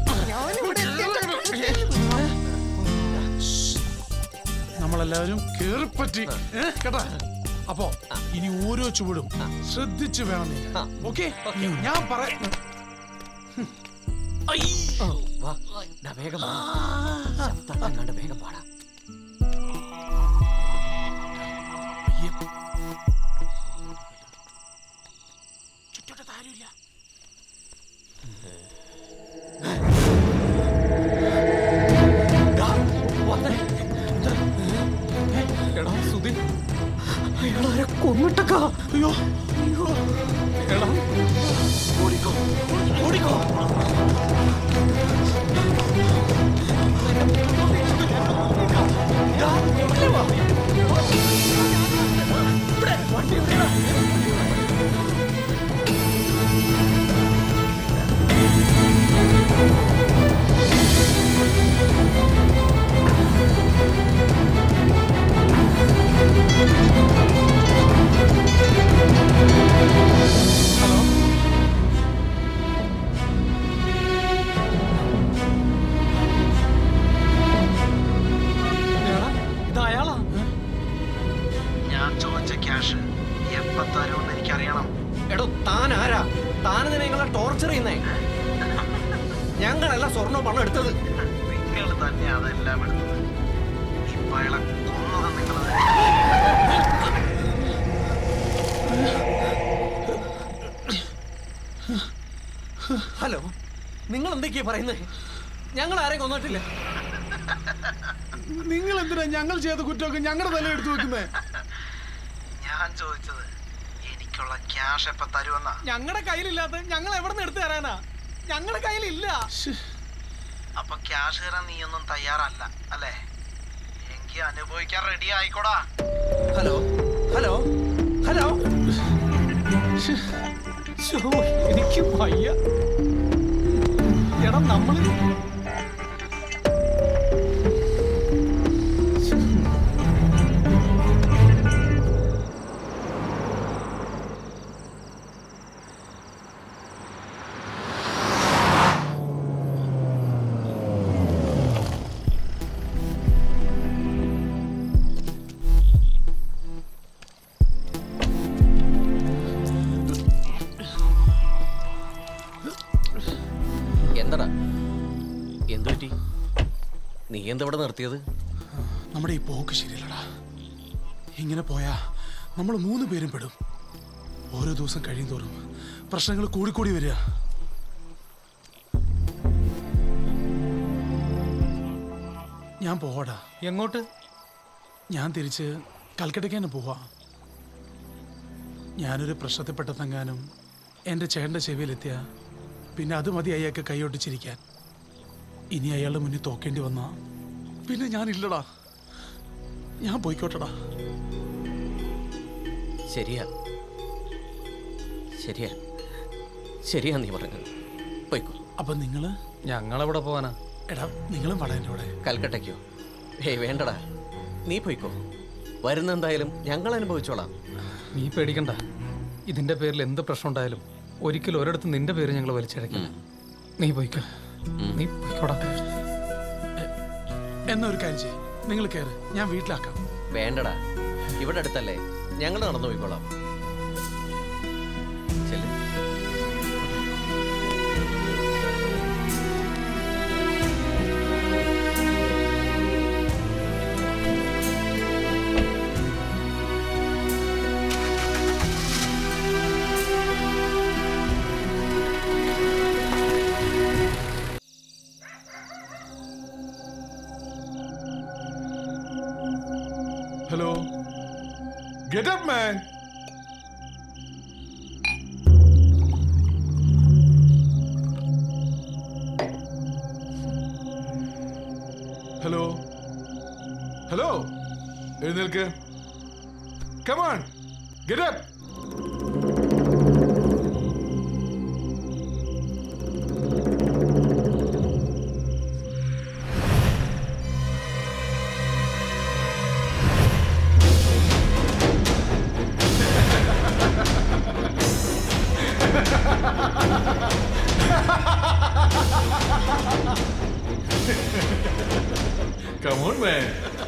നമ്മളെല്ലാവരും കേറിപ്പറ്റി ഏ, കേട്ടാ അപ്പോ ഇനി ഓരോ ചുവടും ശ്രദ്ധിച്ചു വേണം നീ ഓക്കെ ഞാൻ പറയാം വാ ഡാ, വേഗം വാ. ശബ്ദം കണ്ട് വേഗം പാടാ അവരെ കൊന്നിട്ടക്കാ അയ്യോ എടാ ഓടിക്കോ ഓടിക്കോ ഇത് അയാളാ ഞാൻ ചോദിച്ച ക്യാഷ് എപ്പ തരുമെന്ന് എനിക്കറിയണം എടോ താൻ ആരാ താനെന്തിനാ നിങ്ങളെ ടോർച്ചർ ചെയ്യുന്നേ ഞങ്ങളല്ല സ്വർണ്ണം പണം എടുത്തത് നിങ്ങൾ തന്നെ അതെല്ലാം എടുത്തത് ഇപ്പൊ അയാളെ കൊന്നത് നിങ്ങൾ ഹലോ നിങ്ങൾ എന്തൊക്കെയാ പറയുന്നത് ഞങ്ങൾ ആരെയും കൊന്നിട്ടില്ല നിങ്ങൾ എന്തിനാ ഞങ്ങൾ ചെയ്ത കുറ്റമൊക്കെ ഞങ്ങളുടെ തല എടുത്തു വെക്കുന്നേ ഞാൻ ചോദിച്ചത് എനിക്കുള്ള ക്യാഷ് എപ്പ തരുമെന്നാ ഞങ്ങളുടെ കയ്യിലില്ലാത്ത ഞങ്ങൾ എവിടെ നിന്ന് എടുത്തു തരാനാ ഞങ്ങളുടെ കയ്യിലില്ല അപ്പൊ ക്യാഷ് തരാൻ നീയൊന്നും തയ്യാറല്ല അല്ലേ എങ്കിൽ അനുഭവിക്കാൻ റെഡി ആയിക്കോടാ ഹലോ ഹലോ ഹലോ ശോ, എനിക്ക് വയ്യ എടാ നമ്മള് എന്തടാ എന്തു പറ്റി നീ എന്തവിടെ നിർത്തിയത് നമ്മുടെ ഈ പോക്ക് ശരിയല്ലടാ ഇങ്ങനെ പോയാ നമ്മൾ മൂന്ന് പേരും പെടും ഓരോ ദിവസം കഴിയും തോറും പ്രശ്നങ്ങൾ കൂടിക്കൂടി വരിക ഞാൻ പോവാടാ എങ്ങോട്ട് ഞാൻ തിരിച്ച് കൽക്കട്ടയ്ക്ക് തന്നെ പോവാ ഞാനൊരു പ്രശ്നത്തിൽപ്പെട്ടെന്നെങ്ങാനും എൻ്റെ ചേട്ടൻ്റെ ചെവിയിലെത്തിയ പിന്നെ അത് മതി അയാൾക്ക് കൈയൊട്ടിച്ചിരിക്കാൻ ഇനി അയാളുടെ മുന്നിൽ തോക്കേണ്ടി വന്നാ പിന്നെ ഞാനില്ലടാ ഞാൻ പോയിക്കോട്ടടാ ശരിയാ ശരിയാ ശരിയാ നീ പറഞ്ഞത് പോയിക്കോ അപ്പൊ നിങ്ങള് ഞങ്ങളെവിടെ പോവാനാ എടാ നിങ്ങളും വട എൻ്റെ കൂടെ കൽക്കട്ടയ്ക്കോ ഏയ് വേണ്ടടാ നീ പോയിക്കോ വരുന്ന എന്തായാലും ഞങ്ങൾ അനുഭവിച്ചോളാം നീ പേടിക്കണ്ട ഇതിന്റെ പേരിൽ എന്ത് പ്രശ്നം ഉണ്ടായാലും ഒരിക്കലും ഒരിടത്ത് നിന്റെ പേര് ഞങ്ങൾ വലിച്ചഴക്കില്ല നീ പോയിക്കോ നീ പോയിക്കോടാ എന്നാ ഒരു കാര്യം ചെയ്യ് നിങ്ങൾ കയറ് ഞാൻ വീട്ടിലാക്കാം വേണ്ടടാ ഇവിടെ അടുത്തല്ലേ ഞങ്ങൾ നടന്നു പോയിക്കോളാം ചെല്ല്. Hello. Get up, man. Hello hello എഴുന്നേൽക്ക് come on get up Come on, man.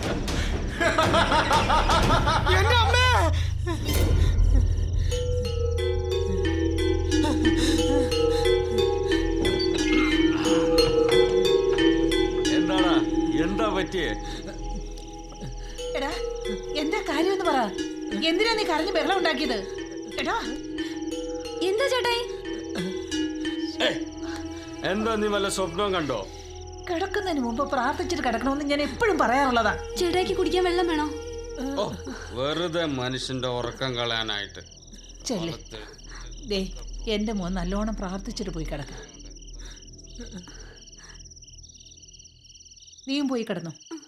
എന്റെ അമ്മേ എന്താടാ എന്താ പറ്റിയേ എടാ എന്താ കാര്യമെന്ന് പറ എന്തിനാ നീ കരഞ്ഞ് ബഹളം ഉണ്ടാക്കിയത് എടാ എന്താ ചേട്ടായി എന്താ നീ വല്ല സ്വപ്നം കണ്ടോ കിടക്കുന്നതിന് മുമ്പ് പ്രാർത്ഥിച്ചിട്ട് കിടക്കണമെന്ന് ഞാൻ എപ്പോഴും പറയാറുള്ളതാ ചേട്ടായിക്ക് കുടിക്കാൻ വെള്ളം വേണോ ഓ വെറുതെ മനുഷ്യന്റെ ഉറക്കം കളയാനായിട്ട് ചെല്ലേ ദേ എൻ്റെ മോൻ നല്ലോണം പ്രാർത്ഥിച്ചിട്ട് പോയി കിടക്ക നീയും പോയി കിടന്നു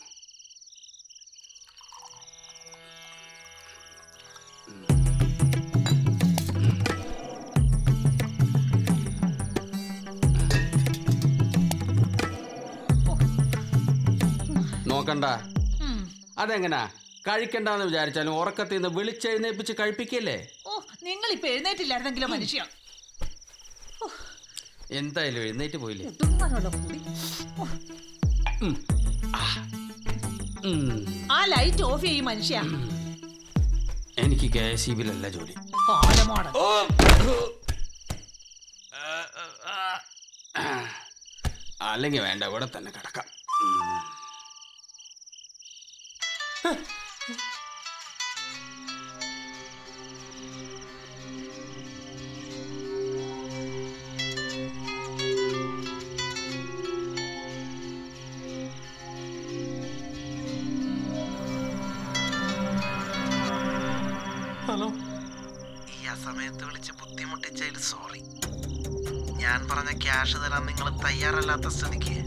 നോക്കണ്ട അതെങ്ങനാ കഴിക്കണ്ടെന്ന് വിചാരിച്ചാലും ഉറക്കത്തിൽ നിന്ന് വിളിച്ചെഴുന്നേപ്പിച്ച് കഴിപ്പിക്കല്ലേ ഓ നിങ്ങൾ ഇപ്പൊ എഴുന്നേറ്റില്ലായിരുന്നെങ്കിലോ മനുഷ്യ എന്തായാലും എഴുന്നേറ്റ് പോയില്ലേ ഒതുങ്ങാനുള്ള കൂടി ഓ, ഉം. ആ ലൈറ്റ് ഓഫ് ചെയ്യും മനുഷ്യ എനിക്ക് കെ എസ് ബിയിലല്ല ജോലി കാലമാണ് അല്ലെങ്കിൽ വേണ്ട ഇവിടെ തന്നെ കിടക്കാം ഹലോ ഈ അസമയത്ത് വിളിച്ച് ബുദ്ധിമുട്ടിച്ചതിൽ സോറി ഞാൻ പറഞ്ഞ ക്യാഷ് തരാൻ നിങ്ങൾ തയ്യാറല്ലാത്ത സ്ഥിതിക്ക്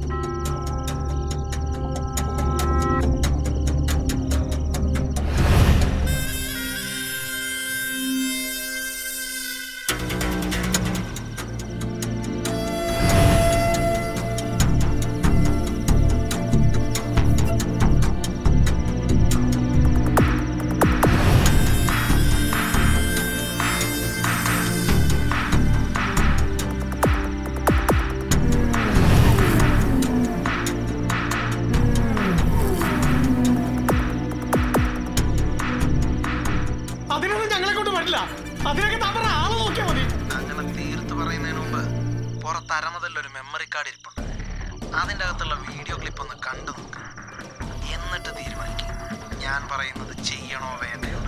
അതിനൊന്നും ഞങ്ങളെ കൊണ്ട് പറ്റില്ല അതിനൊക്കെ താൻ പറഞ്ഞ ആളെ നോക്കിയാ മതി അങ്ങനെ തീർത്ത് പറയുന്നതിന് മുമ്പ് പുറത്ത് അരമതല്ല ഒരു മെമ്മറി കാർഡ് ഇരിപ്പുണ്ട് അതിൻ്റെ അകത്തുള്ള വീഡിയോ ക്ലിപ്പ് ഒന്ന് കണ്ടു നോക്ക് എന്നിട്ട് തീരുമാനിക്കും ഞാൻ പറയുന്നത് ചെയ്യണോ വേണ്ടയോ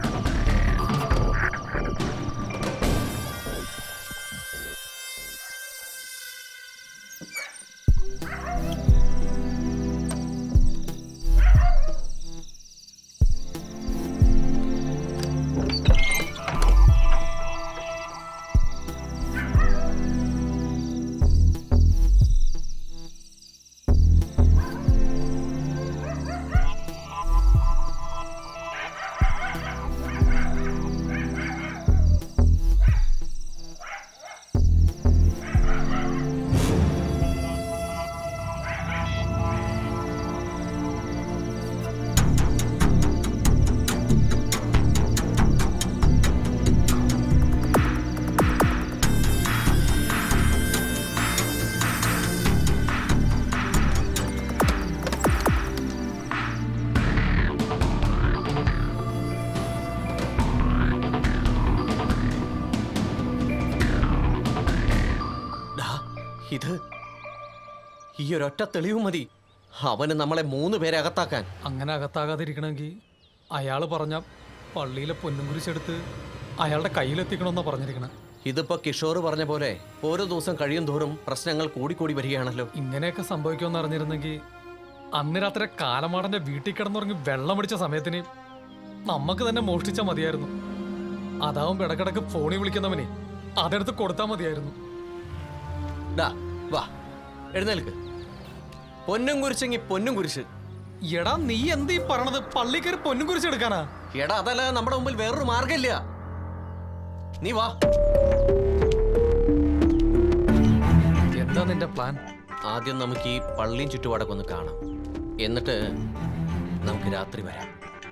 ഡാ, ഇത് ഈ ഒരൊറ്റ തെളിവ് മതി അവന് നമ്മളെ മൂന്ന് പേരെ അകത്താക്കാൻ അങ്ങനെ അകത്താകാതിരിക്കണമെങ്കിൽ അയാൾ പറഞ്ഞ പള്ളിയിലെ പൊന്നും കുരിശെടുത്ത് അയാളുടെ കയ്യിലെത്തിക്കണമെന്നാ പറഞ്ഞിരിക്കണേ ഇതിപ്പോ കിഷോർ പറഞ്ഞ പോലെ ഓരോ ദിവസം കഴിയും തോറും പ്രശ്നങ്ങൾ കൂടിക്കൂടി വരികയാണല്ലോ ഇങ്ങനെയൊക്കെ സംഭവിക്കുമെന്ന് അറിഞ്ഞിരുന്നെങ്കിൽ അന്ന് രാത്രി കാലമാടന്റെ വീട്ടിൽ കിടന്നുറങ്ങി വെള്ളം അടിച്ച സമയത്തിന് നമുക്ക് തന്നെ മോഷ്ടിച്ചാൽ മതിയായിരുന്നു അതാവുമ്പോ ഇടക്കിടക്ക് ഫോണിൽ വിളിക്കുന്നവനെ അതെടുത്ത് കൊടുത്താൽ മതിയായിരുന്നു ഡാ വാ എഴുന്നേൽക്ക് പൊന്നും കുരിശെങ്കി പൊന്നും കുരിശ് എടാ നീ എന്ത് ഈ പറയണത് പള്ളി കയറി പൊന്നും കുരിശ് എടുക്കാനാ എടാ അതല്ല നമ്മുടെ മുമ്പിൽ വേറൊരു മാർഗമില്ല നീ വാ എന്താ നിന്റെ പ്ലാൻ ആദ്യം നമുക്ക് ഈ പള്ളിയും ചുറ്റുപാടൊക്കെ ഒന്ന് കാണാം എന്നിട്ട് നമുക്ക് രാത്രി വരാം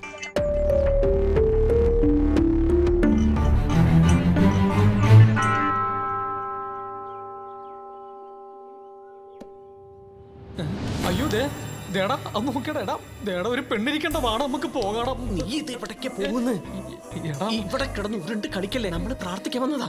അയ്യോ ദേ ദേടാ അത് നോക്കിയടാ എടാ ദേടാ ഒരു പെണ്ണിരിക്കേണ്ട വാണം നമുക്ക് പോകണം നീ ഇത് എവിടേക്ക് പോകുന്നു ഇവിടെ കിടന്ന് ഉരുണ്ട് കളിക്കല്ലേ നമ്മൾ പ്രാർത്ഥിക്കാൻ വന്നതാ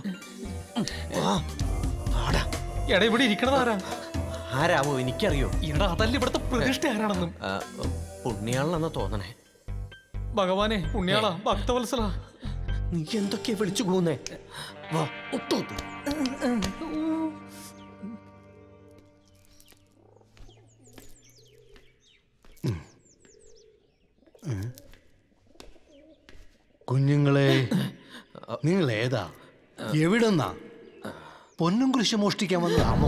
എടാ ഇവിടെ ഇരിക്കണത് ആരാ ആരാവോ എനിക്കറിയോ എടാ അതല്ല ഇവിടുത്തെ പ്രതിഷ്ഠ ആരാണെന്നും ആ, പുണ്യാളെന്നാ തോന്നണേ ഭഗവാനെ പുണ്യാളാ ഭക്തവത്സല നീ എന്തൊക്കെയാ വിളിച്ചു പോകുന്നേ വാ ഒത്തൊത്ത് കുഞ്ഞുങ്ങളെ നിങ്ങൾ ഏതാ എവിടെന്നാ പൊന്നും കുരിശ് മോഷ്ടിക്കാൻ വന്നതാമോ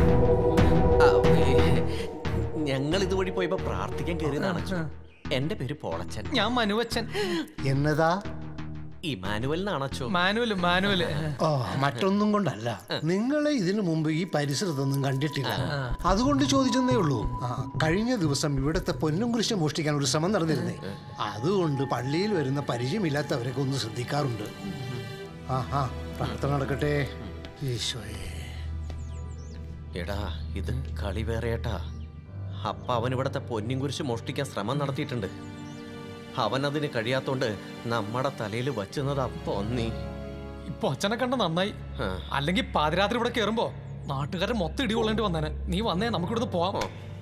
ഞങ്ങൾ ഇതുവഴി പോയപ്പോ പ്രാർത്ഥിക്കാൻ കയറിയതാണ് എന്റെ പേര് പോളച്ചൻ ഞാൻ മനുവച്ചൻ എന്നതാ ഇമാനുവൽ എന്നാണച്ചോ മാനുവൽ മാനുവൽ ഓ മറ്റൊന്നും കൊണ്ടല്ല നിങ്ങളെ ഇതിനു മുമ്പ് ഈ പരിസരത്തൊന്നും കണ്ടിട്ടില്ല അതുകൊണ്ട് ചോദിച്ചെന്നേ ഉള്ളൂ ആ, കഴിഞ്ഞ ദിവസം ഇവിടുത്തെ പൊന്നും കുരിശ് മോഷ്ടിക്കാൻ ഒരു ശ്രമം നടന്നിരുന്നേ അതുകൊണ്ട് പള്ളിയിൽ വരുന്ന പരിചയമില്ലാത്തവരൊക്കെ ഒന്ന് ശ്രദ്ധിക്കാറുണ്ട് ആ ആ പ്രാർത്ഥന നടക്കട്ടെ ഈശോയെ എടാ ഇത് കളി വേറെയാട്ടാ അപ്പ അവൻ ഇവിടത്തെ പൊന്നിൻ കുരിശ് മോഷ്ടിക്കാൻ ശ്രമം നടത്തിയിട്ടുണ്ട് അവൻ അതിന് കഴിയാത്തോണ്ട് നമ്മുടെ തലയിൽ വച്ചുന്നത് അപ്പൊ നീ ഇപ്പൊ അച്ഛനെ കണ്ട നന്നായി അല്ലെങ്കിൽ പാതിരാത്രി ഇവിടെ കേറുമ്പോ നാട്ടുകാരെ മൊത്തം ഇടി കൊള്ളേണ്ടി വന്നേനെ നീ വന്നേ നമുക്ക് ഇവിടുന്ന് പോവാം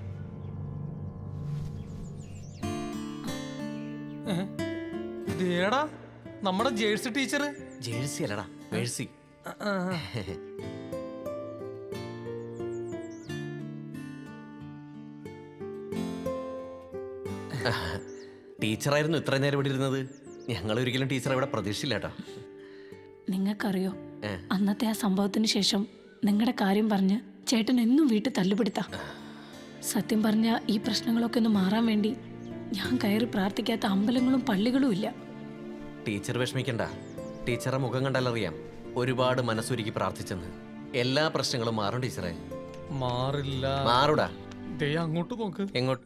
ഏ? ദേടാ നമ്മുടെ ജേഴ്സി ടീച്ചർ ജേഴ്സി അല്ലടാ മേഴ്സി ടീച്ചറായിരുന്നു ഇത്ര നേരം ഇവിടെ ഇരുന്നത് ഞങ്ങൾ ഒരിക്കലും ടീച്ചർ ഇവിടെ പ്രതീക്ഷിച്ചില്ല കേട്ടോ നിങ്ങൾക്കറിയോ ഏ. അന്നത്തെ ആ സംഭവത്തിന് ശേഷം നിങ്ങളുടെ കാര്യം പറഞ്ഞ് ചേട്ടൻ എന്നും വീട്ടിൽ തല്ലുപിടുത്ത സത്യം പറഞ്ഞ ഈ പ്രശ്നങ്ങളൊക്കെ ഒന്ന് മാറാൻ വേണ്ടി ഞാൻ കയറി പ്രാർത്ഥിക്കാത്ത അമ്പലങ്ങളും പള്ളികളും ഇല്ല ടീച്ചർ വിഷമിക്കണ്ട ടീച്ചറെ മുഖം കണ്ടാലറിയാം ഒരുപാട് മനസ്സൊരുക്കി പ്രാർത്ഥിച്ചെന്ന് എല്ലാ പ്രശ്നങ്ങളും മാറും ടീച്ചറെ മാറില്ല മാറുടാ ദേ അങ്ങോട്ട് നോക്ക് എങ്ങോട്ട്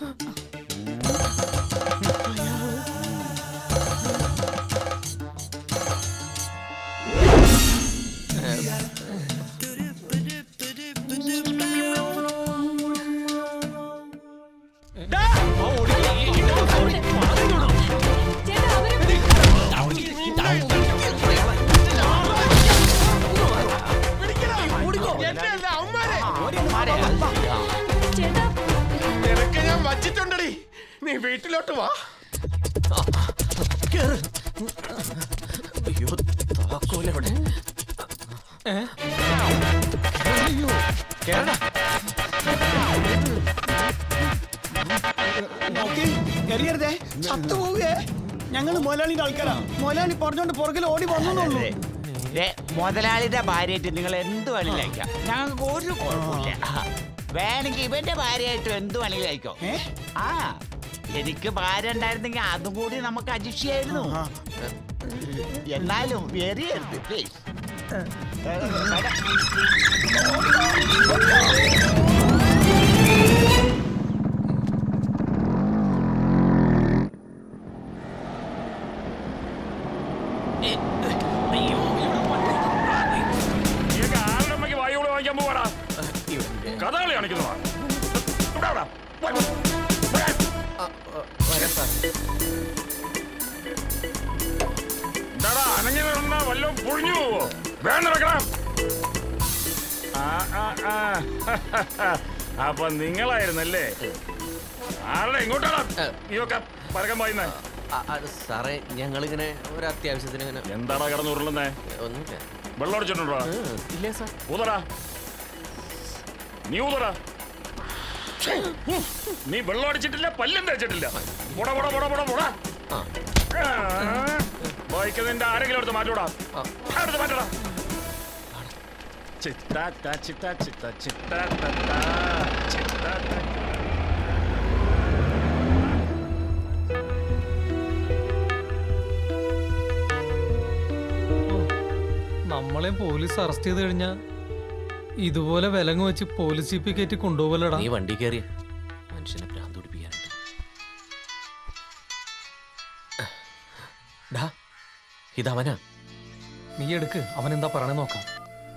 നിനക്ക് ഞാൻ വച്ചിട്ടുണ്ടടി നീ വീട്ടിലോട്ട് വാ അയ്യോ താക്കോലെവിടെ എറിയരുതേ ചത്തുപോവുകേ ഞങ്ങൾ മുതലാളിന്റെ ആൾക്കാരാ മുതലാളി പറഞ്ഞോണ്ട് പുറകിൽ ഓടി വന്നുള്ളൂ ദേ, മുതലാളിയുടെ ഭാര്യയായിട്ട് നിങ്ങൾ എന്ത് വേണമെങ്കിലും അയക്കാം ഞങ്ങൾക്ക് ഒരു കുഴപ്പമില്ല വേണമെങ്കിൽ ഇവന്റെ ഭാര്യയായിട്ട് എന്ത് വേണമെങ്കിലും അയക്കോ ആ എനിക്ക് ഭാര്യ ഉണ്ടായിരുന്നെങ്കിൽ അതും കൂടി നമുക്ക് അഡ്ജസ്റ്റ് ചെയ്യായിരുന്നു എന്നാലും എറിയരുത് പ്ലീസ് നീയൊക്കെ ആരുടെ അമ്മയ്ക്ക് വായുകൂടെ വാങ്ങിക്കാൻ പോവാടാ കഥകളി കാണിക്കുന്നതാ ഇവിടെ വാടാ. പോയി, പോയി. എന്താടാ അനങ്ങി നിന്നാ വല്ലതും പൊഴിഞ്ഞു പോവോ വേണ്ട വെക്കണം ആ, ആ, ആ. അപ്പൊ നിങ്ങളായിരുന്നല്ലേ ആരുടെ ഇങ്ങോട്ടാടാ നീയൊക്കെ പരക്കം പായുന്നേ സാറേ ഞങ്ങളിങ്ങനെ ഒരു അത്യാവശ്യത്തിന് ഇങ്ങനെ എന്താടാ കിടന്ന് ഉരുളുന്നേ ഒന്നുമില്ല വെള്ളം അടിച്ചിട്ടുണ്ടോ ഇല്ലേ സാർ ഊതടാ നീ ഊതടാ നീ വെള്ളം അടിച്ചിട്ടില്ല പല്ലും തേച്ചിട്ടില്ല മുട മുട മുട മുട മുട ബൈക്ക് നിന്റെ ആരെങ്കിലും എടുത്ത് മാറ്റൂടാ എടുത്ത് മാറ്റടാ ചിത്ത ത ചിത്ത ചിത്ത ചിത്ത ത ത, ചിത്ത ത. നമ്മളെ പോലീസ് അറസ്റ്റ് ചെയ്ത് കഴിഞ്ഞാ ഇതുപോലെ വിലങ്ങ് വെച്ച് പോലീസ് ജീപ്പിൽ കയറ്റി കൊണ്ടുപോകലടാ നീ വണ്ടി കയറിയ മനുഷ്യനെ ഭ്രാന്ത് പിടിപ്പിക്കാനായിട്ട് ഡാ ഇതവനാ നീ എടുക്ക് അവൻ എന്താ പറയണേ നോക്കാം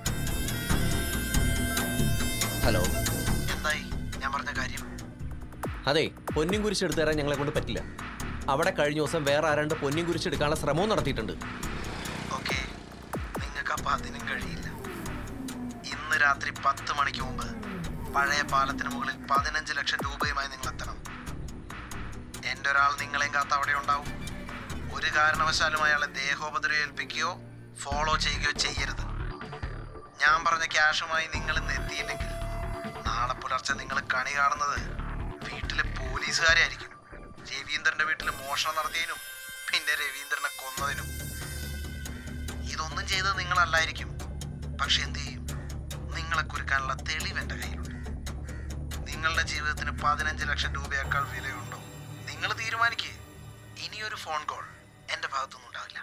ഹലോ എന്തായി ഞാൻ പറഞ്ഞ കാര്യം അതെ പൊന്നിൻ കുരിശ് എടുത്തു തരാൻ ഞങ്ങളെ കൊണ്ട് പറ്റില്ല അവിടെ കഴിഞ്ഞ ദിവസം വേറെ ആരാണ്ട് പൊന്നിൻ കുരിശ് എടുക്കാനുള്ള ശ്രമവും നടത്തിയിട്ടുണ്ട് ഓക്കെ നിങ്ങൾക്ക് അപ്പൊ അതിനും കഴിയില്ല ഇന്ന് രാത്രി പത്ത് മണിക്ക് മുമ്പ് പഴയ പാലത്തിന് മുകളിൽ പതിനഞ്ച് ലക്ഷം രൂപയുമായി നിങ്ങൾ എത്തണം എൻ്റെ ഒരാൾ നിങ്ങളെയും കാത്ത് അവിടെ ഉണ്ടാവും ഒരു കാരണവശാലും അയാളെ ദേഹോപദ്രവം ഏൽപ്പിക്കുകയോ ഫോളോ ചെയ്യുകയോ ചെയ്യരുത് ഞാൻ പറഞ്ഞ ക്യാഷുമായി നിങ്ങൾ ഇന്ന് എത്തിയില്ലെങ്കിൽ നാളെ പുലർച്ചെ നിങ്ങൾ കണി കാണുന്നത് വീട്ടിലെ പോലീസുകാരായിരിക്കും രവീന്ദ്രന്റെ വീട്ടിൽ മോഷണം നടത്തിയതിനും പിന്നെ രവീന്ദ്രനെ കൊന്നതിനും ഇതൊന്നും ചെയ്തത് നിങ്ങളല്ലായിരിക്കും പക്ഷെ എന്ത് ചെയ്യും നിങ്ങളെ കുരുക്കാനുള്ള തെളിവ് എൻ്റെ കയ്യിലുണ്ട് നിങ്ങളുടെ ജീവിതത്തിന് പതിനഞ്ച് ലക്ഷം രൂപയേക്കാൾ വിലയുണ്ടോ നിങ്ങൾ തീരുമാനിക്കേ ഇനിയൊരു ഫോൺ കോൾ എൻ്റെ ഭാഗത്തുനിന്ന് ഉണ്ടാവില്ല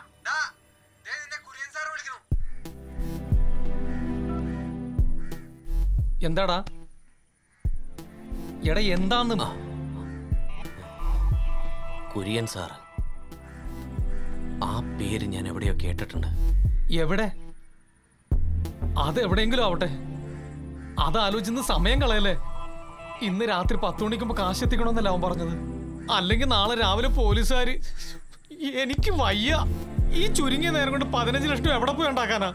എന്താടാ എടാ എന്താന്ന് കുര്യൻ സാർ ആ പേര് ഞാൻ എവിടെയോ കേട്ടിട്ടുണ്ട് എവിടെ അത് എവിടെയെങ്കിലും ആവട്ടെ അത് ആലോചിച്ച് സമയം കളയല്ലേ ഇന്ന് രാത്രി പത്ത് മണിക്കുമ്പോ കാശ് എത്തിക്കണമെന്നല്ല അവൻ പറഞ്ഞത് അല്ലെങ്കിൽ നാളെ രാവിലെ പോലീസുകാര് എനിക്ക് വയ്യ ഈ ചുരുങ്ങിയ നേരം കൊണ്ട് പതിനഞ്ച് ലക്ഷം രൂപ എവിടെ പോയി ഉണ്ടാക്കാനാ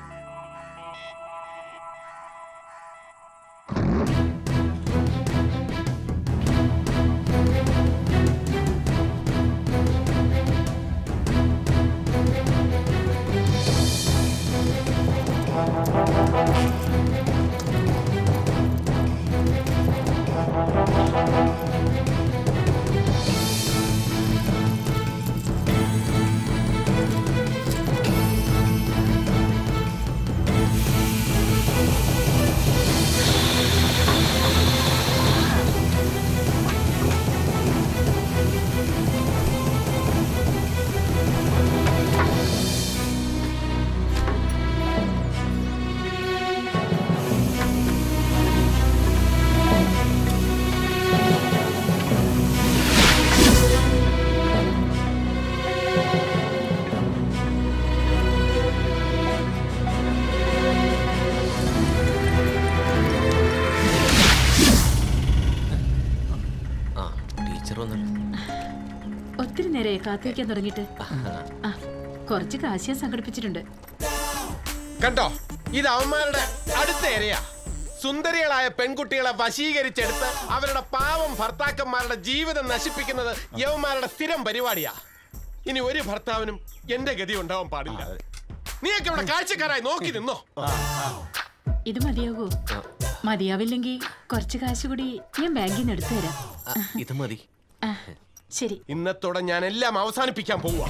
ആ ടീച്ചർ വന്നല്ലോ ഒത്തിരി നേരമായി കാത്തിരിക്കാൻ തുടങ്ങിയിട്ട് ആ കുറച്ച് കാശ് ഞാൻ സംഘടിപ്പിച്ചിട്ടുണ്ട് കണ്ടോ ഇത് അവന്മാരുടെ അടുത്ത ഏരിയ സുന്ദരികളായ പെൺകുട്ടികളെ വശീകരിച്ചെടുത്ത് അവരുടെ പാവം ഭർത്താക്കന്മാരുടെ ജീവിതം നശിപ്പിക്കുന്നത് യവന്മാരുടെ സ്ഥിരം പരിപാടിയാ ഇനി ഒരു ഭർത്താവിനും എന്റെ ഗതി ഉണ്ടാവാൻ പാടില്ല നീയൊക്കെ ഇവിടെ കാഴ്ചക്കാരായി നോക്കി നിന്നോ ഇത് മതിയാകൂ മതിയാവില്ലെങ്കിൽ കുറച്ച് കാശ് കൂടി ഞാൻ ബാങ്കിൽ നിന്ന് എടുത്തു തരാം ഇത് മതി ആ, ശരി ഇന്നത്തോടെ ഞാൻ എല്ലാം അവസാനിപ്പിക്കാൻ പോവാ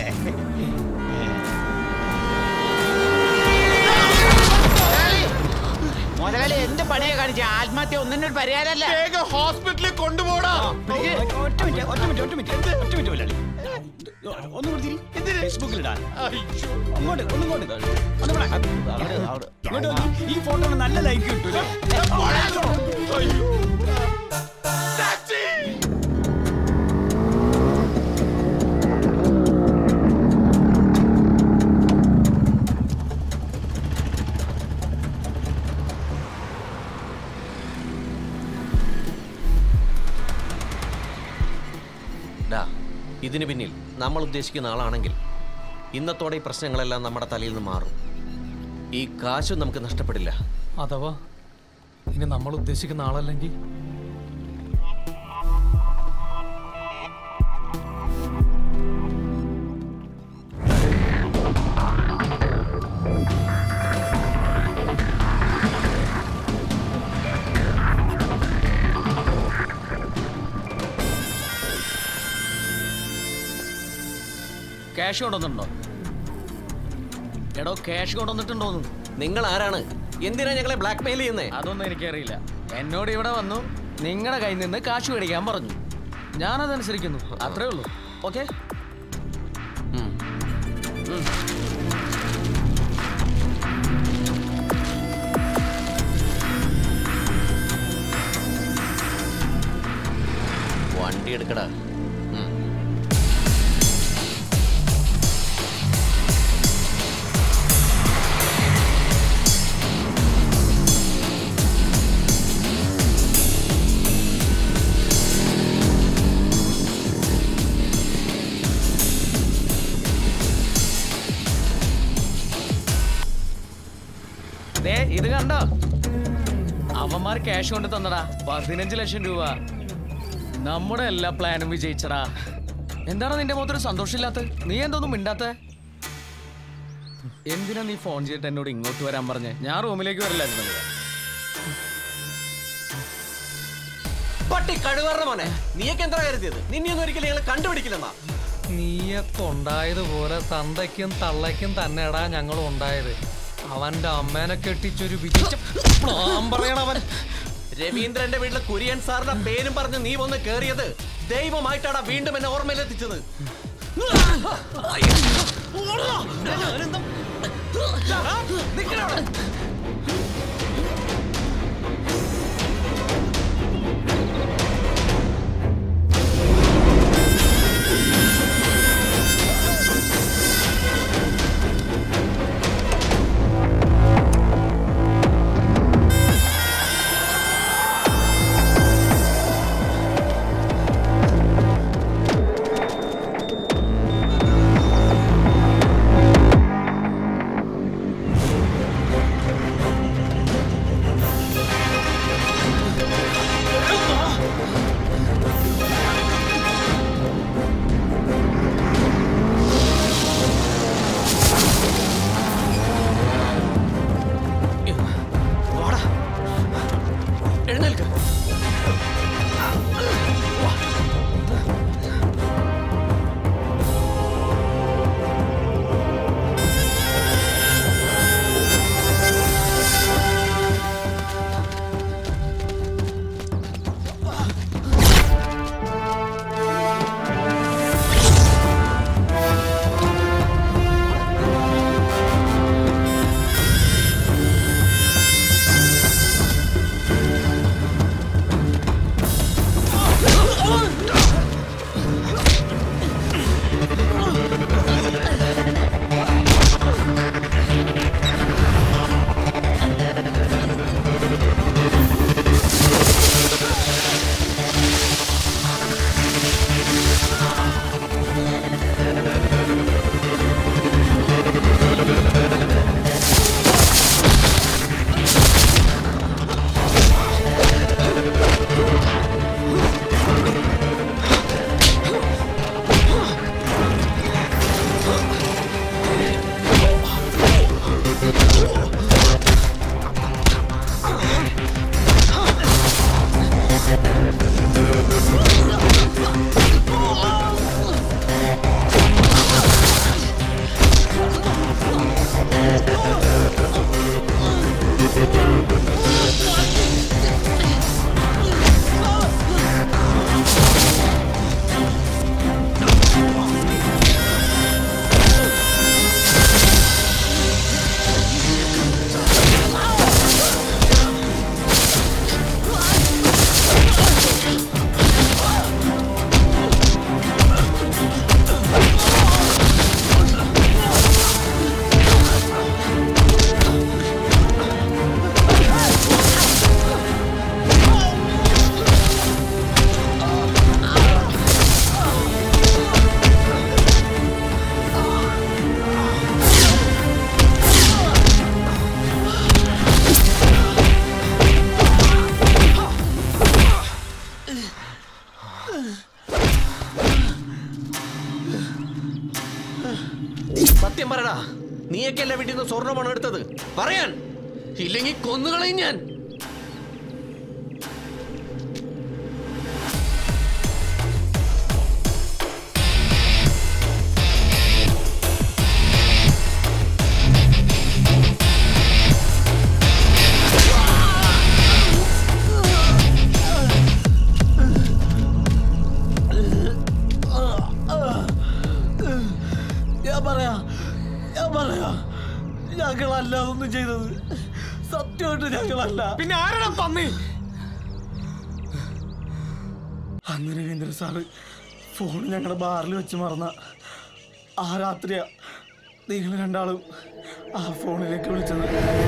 മുതലാളി എന്ത് പണിയാ കാണിച്ച ആത്മഹത്യ ഒന്നിനൊരു പരിഹാരമല്ല വേഗം ഹോസ്പിറ്റലിൽ കൊണ്ടുപോടാ ഒറ്റ മിനിറ്റ് ഒറ്റ മിനിറ്റ് ഒറ്റ മിനിറ്റ് ഒറ്റ മിനിറ്റ് മുതലാളി ഒന്ന് കൊടുത്തിരി ഫേസ്ബുക്കിൽ ഇടാൻ അങ്ങോട്ട് ഒന്നിങ്ങോട്ട് ഒന്നിവിടെ. ഇങ്ങോട്ട് നോക്കി. ഈ ഫോട്ടോ നല്ല ലൈക്ക് കിട്ടൂലേ ഡാ ഇതിന് പിന്നിൽ നമ്മൾ ഉദ്ദേശിക്കുന്ന ആളാണെങ്കിൽ ഇന്നത്തോടെ ഈ പ്രശ്നങ്ങളെല്ലാം നമ്മുടെ തലയിൽ നിന്ന് മാറും ഈ കാശും നമുക്ക് നഷ്ടപ്പെടില്ല അഥവാ ഇനി നമ്മൾ ഉദ്ദേശിക്കുന്ന ആളല്ലെങ്കിൽ ക്യാഷ് കൊണ്ടുവന്നിട്ടുണ്ടോ എടോ ക്യാഷ് കൊണ്ടുവന്നിട്ടുണ്ടോന്ന് നിങ്ങൾ ആരാണ് എന്തിനാ ഞങ്ങളെ ബ്ലാക്ക് മെയിൽ ചെയ്യുന്നേ അതൊന്നും എനിക്കറിയില്ല എന്നോട് ഇവിടെ വന്നു നിങ്ങളുടെ കയ്യിൽ നിന്ന് കാശ് മേടിക്കാൻ പറഞ്ഞു ഞാനതനുസരിക്കുന്നു അത്രേ ഉള്ളൂ ഓക്കെ വണ്ടി എടുക്കടാ ഉം. ദേ ഇത് കണ്ടോ അവന്മാർ ക്യാഷ് കൊണ്ട് തന്നടാ പതിനഞ്ച് ലക്ഷം രൂപ നമ്മുടെ എല്ലാ പ്ലാനും വിജയിച്ചടാ എന്താണ് നിന്റെ മുഖത്തൊരു സന്തോഷമില്ലാത്ത നീ എന്തോന്നും മിണ്ടാത്ത എന്തിനാ നീ ഫോൺ ചെയ്തിട്ട് എന്നോട് ഇങ്ങോട്ട് വരാൻ പറഞ്ഞേ ഞാൻ റൂമിലേക്ക് വരില്ലായിരുന്നല്ലോ പട്ടി കഴിവറ മോനെ നീയൊക്കെ എന്താ കരുതിയത് നിന്നെയൊന്നും ഒരിക്കലും ഞങ്ങൾ കണ്ടുപിടിക്കില്ലെന്നാ നീയൊക്കെ ഉണ്ടായതുപോലെ തന്തയ്ക്കും തള്ളയ്ക്കും തന്നെടാ ഞങ്ങൾ ഉണ്ടായത് അവന്റെ അമ്മേനെ കെട്ടിച്ചൊരു വിധിച്ച പ്ലാൻ പറയണവൻ രവീന്ദ്രന്റെ വീട്ടിൽ കുര്യൻ സാറിന്റെ പേരും പറഞ്ഞ് നീ വന്ന് കേറിയത് ദൈവമായിട്ടാടാ വീണ്ടും എന്നെ ഓർമ്മയിലെത്തിച്ചത് എഴുന്നേൽക്ക് സത്യം പറടാ നീയൊക്കെ അല്ലേ വീട്ടിൽ നിന്ന് സ്വർണ്ണമാണ് എടുത്തത് പറയാൻ ഇല്ലെങ്കിൽ കൊന്നുകളയും ഞാൻ ഞാൻ പറയാ ഞാൻ പറയാ ഞങ്ങളല്ല അതൊന്നും ചെയ്തത് സത്യമായിട്ട് ഞങ്ങളല്ല പിന്നെ ആരാണ് പന്നി അന്ന് രവീന്ദ്ര സാറ് ഫോൺ ഞങ്ങളുടെ ബാറിൽ വെച്ച് മറന്ന ആ രാത്രിയാ നിങ്ങൾ രണ്ടാളും ആ ഫോണിലേക്ക് വിളിച്ചത്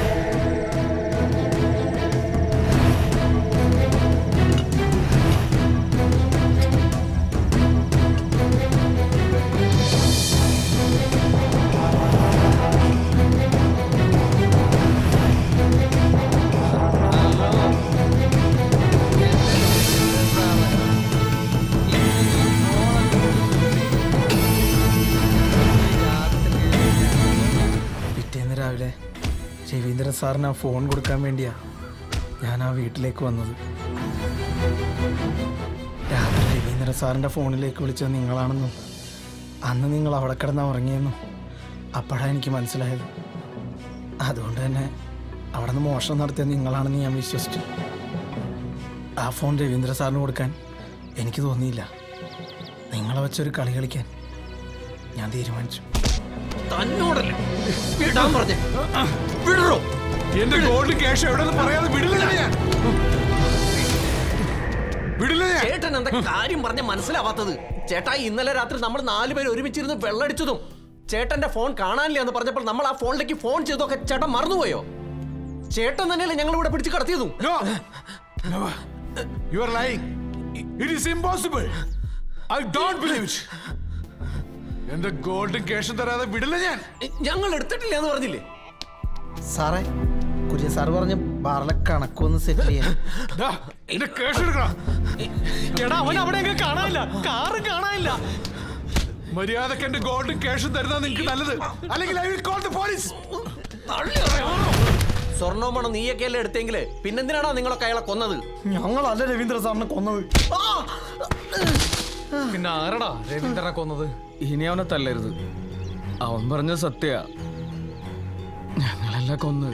പിറ്റേന്ന് രാവിലെ രവീന്ദ്രൻ സാറിന് ആ ഫോൺ കൊടുക്കാൻ വേണ്ടിയാ ഞാൻ ആ വീട്ടിലേക്ക് വന്നത് രാത്രി രവീന്ദ്രൻ സാറിൻ്റെ ഫോണിലേക്ക് വിളിച്ചത് നിങ്ങളാണെന്നും അന്ന് നിങ്ങൾ അവിടെ കിടന്ന് ഉറങ്ങിയെന്നു അപ്പോഴാണ് എനിക്ക് മനസ്സിലായത് അതുകൊണ്ട് തന്നെ അവിടെ നിന്ന് മോഷണം നടത്തിയ നിങ്ങളാണെന്ന് ഞാൻ വിശ്വസിച്ചു ആ ഫോൺ രവീന്ദ്ര സാറിന് കൊടുക്കാൻ എനിക്ക് തോന്നിയില്ല നിങ്ങളെ വെച്ചൊരു കളി കളിക്കാൻ ഞാൻ തീരുമാനിച്ചു തന്നോടല്ലേ വിടാൻ പറഞ്ഞേ വിടറോ എന്റെ ഗോൾഡ് ക്യാഷ് എവിടെ പറയാതെ വിടില്ല ഞാൻ വിടില്ല ഞാൻ ചേട്ടൻ എന്താ കാര്യം പറഞ്ഞ മനസ്സിലാവാത്തത് ചേട്ടാ ഇന്നലെ രാത്രി നമ്മൾ നാലുപേര് ഒരുമിച്ചിരുന്ന് വെള്ളടിച്ചതും ചേട്ടന്റെ ഫോൺ കാണാനില്ല എന്ന് പറഞ്ഞപ്പോൾ നമ്മൾ ആ ഫോണിലേക്ക് ഫോൺ ചെയ്തൊക്കെ ചേട്ടൻ മറന്നുപോയോ ചേട്ടൻ തന്നെയല്ലേ ഞങ്ങൾ ഇവിടെ പിടിച്ച് കടത്തിയതും you are lying it is impossible I don't believe it എന്റെ ഗോൾഡും ക്യാഷും തരാതെ വിടില്ല ഞാൻ ഞങ്ങൾ എടുത്തിട്ടില്ല എന്ന് പറഞ്ഞില്ലേ സാറേ കുര്യൻ സാർ പറഞ്ഞ് ബാറിലെ കണക്കൊന്ന് സെറ്റ് ചെയ്യാൻ എന്റെ ക്യാഷ് എടുക്കണം എടാ അവൻ അവിടെ എങ്ങനെ കാണാനില്ല കാറ് കാണാനില്ല മര്യാദക്ക് എന്റെ ഗോൾഡും ക്യാഷും തരുന്ന നിങ്ങൾക്ക് നല്ലത് അല്ലെങ്കിൽ I will call the police സ്വർണ്ണവും പണം നീയൊക്കെയല്ലേ എടുത്തെങ്കില് പിന്നെന്തിനാണോ നിങ്ങളൊക്കെ അയാളെ കൊന്നത് ഞങ്ങളല്ല രവീന്ദ്ര സാറിനെ കൊന്നത് പിന്നെ ആരടാ രവീന്ദ്രനെ കൊന്നത് ഇനി അവനെ തല്ലരുത് അവൻ പറഞ്ഞ സത്യ ഞങ്ങളല്ല കൊന്നത്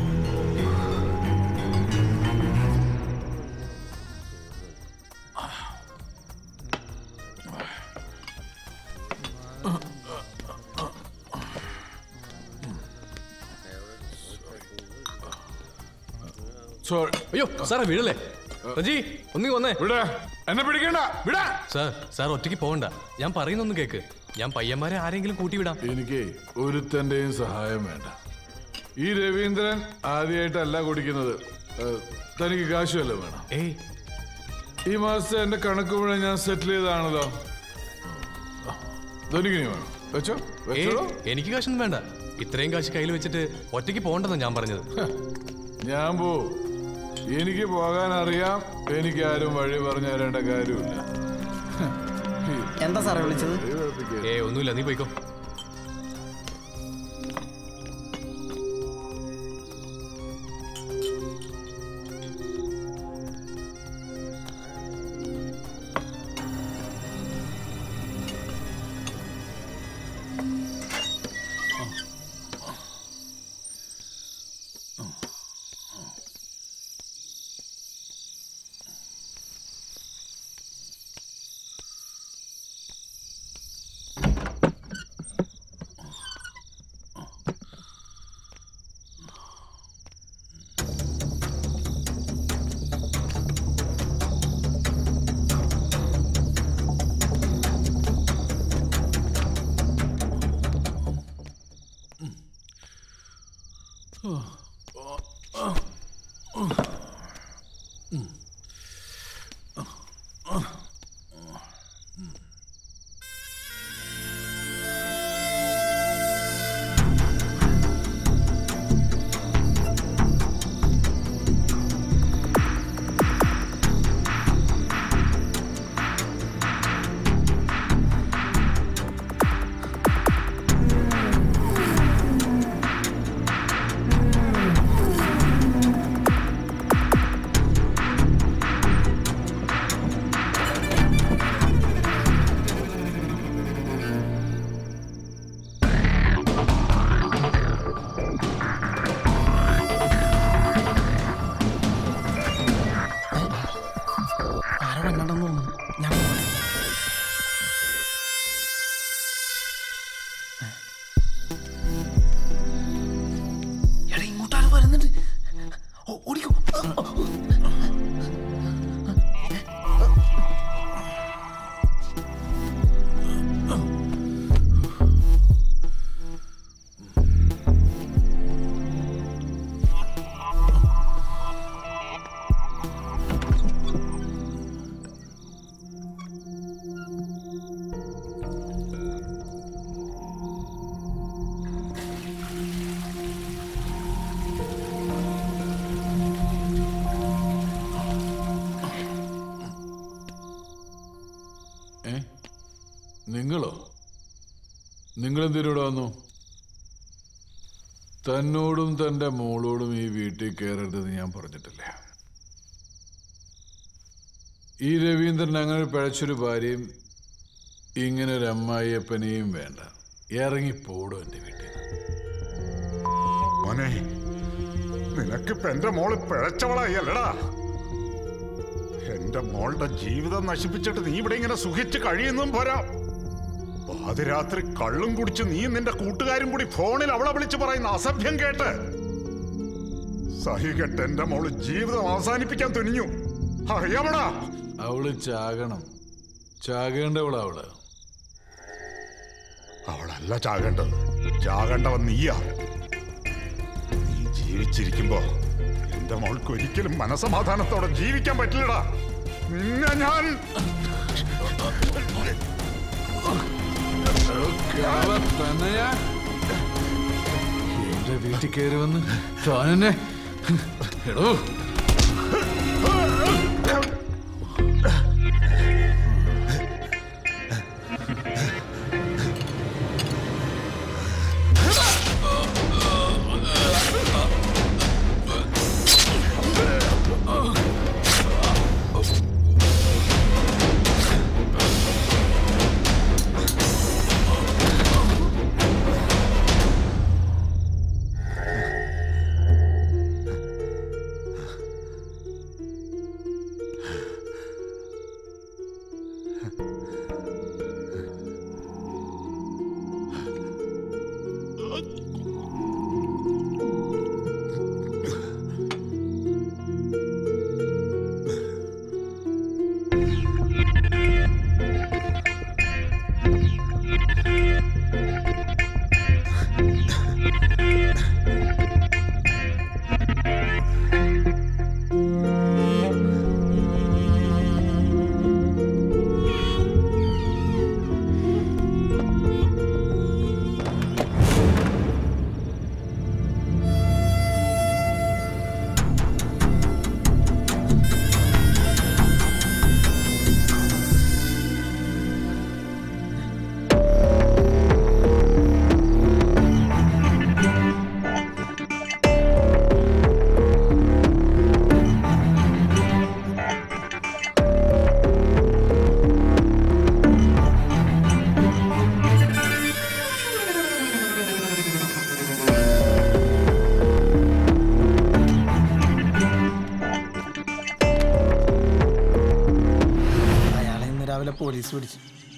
അയ്യോ സാറേ വീഴല്ലേ റജി ഒന്നി വന്നേ വിടാ എന്നെ പിടിക്കണ്ട വിടാ സാർ സാർ ഒറ്റയ്ക്ക് പോകണ്ട ഞാൻ പറയുന്നൊന്ന് കേക്ക് ഞാൻ പയ്യന്മാരെ ആരെങ്കിലും കൂട്ടി വിടാം എനിക്ക് ഒരുത്തന്റെയും സഹായം വേണ്ട ഈ രവീന്ദ്രൻ ആദ്യമായിട്ടല്ല കുടിക്കുന്നത് ഏഹ്, തനിക്ക് കാശുമല്ലോ വേണം ഏയ് ഈ മാസത്തെ എന്റെ കണക്ക് മുഴുവൻ ഞാൻ സെറ്റിൽ ചെയ്താണല്ലോ തനിക്ക് നീ വേണം വെച്ചോ ഏയ്, വെച്ചോ എനിക്ക് കാശൊന്നും വേണ്ട ഇത്രയും കാശ് കയ്യിൽ വെച്ചിട്ട് ഒറ്റയ്ക്ക് പോകണ്ടെന്ന് ഞാൻ പറഞ്ഞത് ഞാൻ പോ എനിക്ക് പോകാൻ അറിയാം എനിക്ക് ആരും വഴി പറഞ്ഞു തരേണ്ട കാര്യമില്ല എന്താ സാറേ വിളിച്ചത് ഏ ഒന്നുമില്ല നീ പോയിക്കോ ആരോ വന്നിട്ടുണ്ടെന്ന് തോന്നുന്നു ഞാൻ പോവാം. എടാ ഇങ്ങോട്ടാരും വരുന്നുണ്ട് ഓ, ഓടിക്കോ ഏ നിങ്ങളോ നിങ്ങളെന്തിനു ഇവിടെ വന്നു തന്നോടും തന്റെ മോളോടും ഈ വീട്ടിൽ കയറരുതെന്ന് ഞാൻ പറഞ്ഞിട്ടില്ലേ ഈ രവീന്ദ്രൻ അങ്ങനെ പിഴച്ചൊരു ഭാര്യയും ഇങ്ങനെ ഒരു അമ്മായിയപ്പനെയും വേണ്ട ഇറങ്ങി പോടും എന്റെ വീട്ടിൽ മോനെ നിനക്കിപ്പോ എന്റെ മോള് പിഴച്ചവളായി അല്ലടാ എന്റെ മോളുടെ ജീവിതം നശിപ്പിച്ചിട്ട് നീ ഇവിടെ ഇങ്ങനെ സുഖിച്ച് കഴിയുന്നതും പോരാ പാതിരാത്രി കള്ളും കുടിച്ച് നീ നിന്റെ കൂട്ടുകാരും കൂടി ഫോണിൽ അവളെ വിളിച്ച് പറയുന്ന അസഭ്യം കേട്ട് സഹികെട്ട് എന്റെ മോള് ജീവിതം അവസാനിപ്പിക്കാൻ തുനിഞ്ഞു അറിയാമടാ അവള് ചാകണം ചാകേണ്ടവളാ അവള് അവളല്ല ചാകേണ്ടത് ചാകേണ്ടവൻ നീയാ നീ ജീവിച്ചിരിക്കുമ്പോ എന്റെ മോൾക്ക് ഒരിക്കലും മനസമാധാനത്തോടെ ജീവിക്കാൻ പറ്റില്ലടാ നിന്നെ ഞാൻ തന്നെയാ എന്റെ വീട്ടിൽ കയറി വന്ന് താനെന്നെ എടോ അയാളെ ഇന്ന് രാവിലെ പോലീസ് പിടിച്ചു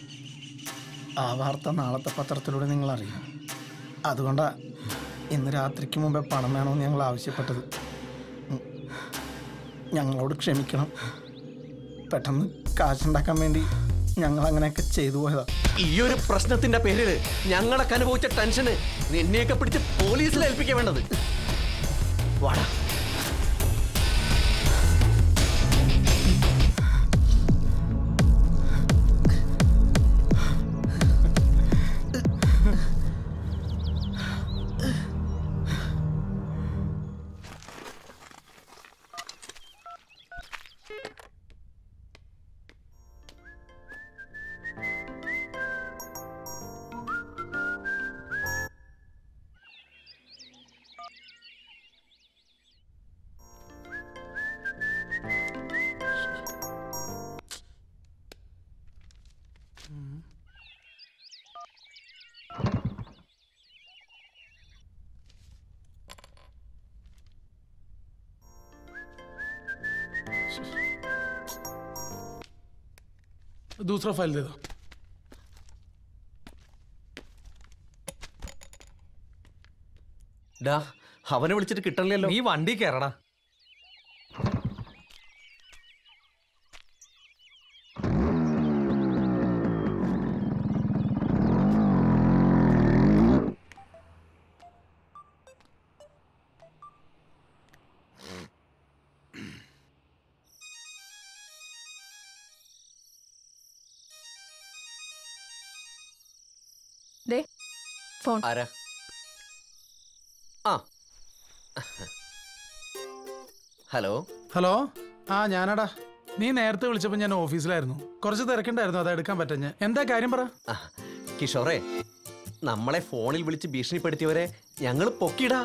ആ വാർത്ത നാളത്തെ പത്രത്തിലൂടെ നിങ്ങൾ അറിയും അതുകൊണ്ടാ ഇന്ന് രാത്രിക്ക് മുമ്പേ പണം വേണമെന്ന് ഞങ്ങൾ ആവശ്യപ്പെട്ടത് ഉം. ഞങ്ങളോട് ക്ഷമിക്കണം പെട്ടെന്ന് കാശുണ്ടാക്കാൻ വേണ്ടി ഞങ്ങൾ അങ്ങനെയൊക്കെ ചെയ്തു പോയതാ ഈ ഒരു പ്രശ്നത്തിന്റെ പേരിൽ ഞങ്ങളൊക്കെ അനുഭവിച്ച ടെൻഷന് നിന്നെയൊക്കെ പിടിച്ച് പോലീസിൽ ഏൽപ്പിക്കാൻ വേണ്ടത് വാടാ दूसरा फाइल दे दो ഡാ അവനെ വിളിച്ചിട്ട് കിട്ടണില്ലല്ലോ നീ വണ്ടി കയറടാ ദേ ഫോൺ ആരാ ആ ഹലോ ഹലോ ആ ഞാനാടാ നീ നേരത്തെ വിളിച്ചപ്പോൾ ഞാൻ ഓഫീസിലായിരുന്നു കുറച്ച് തിരക്കുണ്ടായിരുന്നു അത് എടുക്കാൻ പറ്റഞ്ഞ് എന്താ കാര്യം പറ കിഷോറെ നമ്മളെ ഫോണിൽ വിളിച്ച് ഭീഷണിപ്പെടുത്തിയവരെ ഞങ്ങൾ പൊക്കിടാ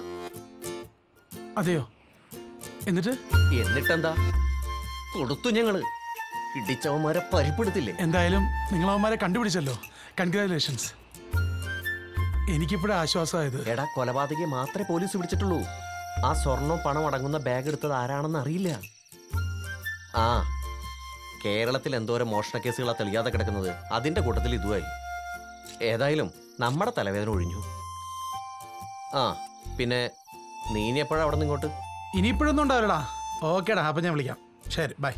അതെയോ എന്നിട്ട് എന്നിട്ടെന്താ കൊടുത്തു ഞങ്ങള് ഇടിച്ചവന്മാരെ പരിപ്പെടുത്തില്ലേ എന്തായാലും നിങ്ങൾ അവന്മാരെ കണ്ടുപിടിച്ചല്ലോ കൺഗ്രാറ്റുലേഷൻസ് എനിക്കിപ്പോഴും ആശ്വാസമായത് എടാ കൊലപാതകയെ മാത്രമേ പോലീസ് പിടിച്ചിട്ടുള്ളൂ ആ സ്വർണം പണം അടങ്ങുന്ന ബാഗ് എടുത്തത് ആരാണെന്ന് അറിയില്ല ആ കേരളത്തിൽ എന്തോരം മോഷണ കേസുകളാ തെളിയാതെ കിടക്കുന്നത് അതിന്റെ കൂട്ടത്തിൽ ഇതുമായി ഏതായാലും നമ്മുടെ തലവേദന ഒഴിഞ്ഞു ആ പിന്നെ നീ ഇനി എപ്പോഴാ അവിടെ നിന്ന് ഇങ്ങോട്ട് ഇനിയിപ്പോഴൊന്നും ഉണ്ടാവില്ലടാ ഓക്കേടാ അപ്പം ഞാൻ വിളിക്കാം ശരി bye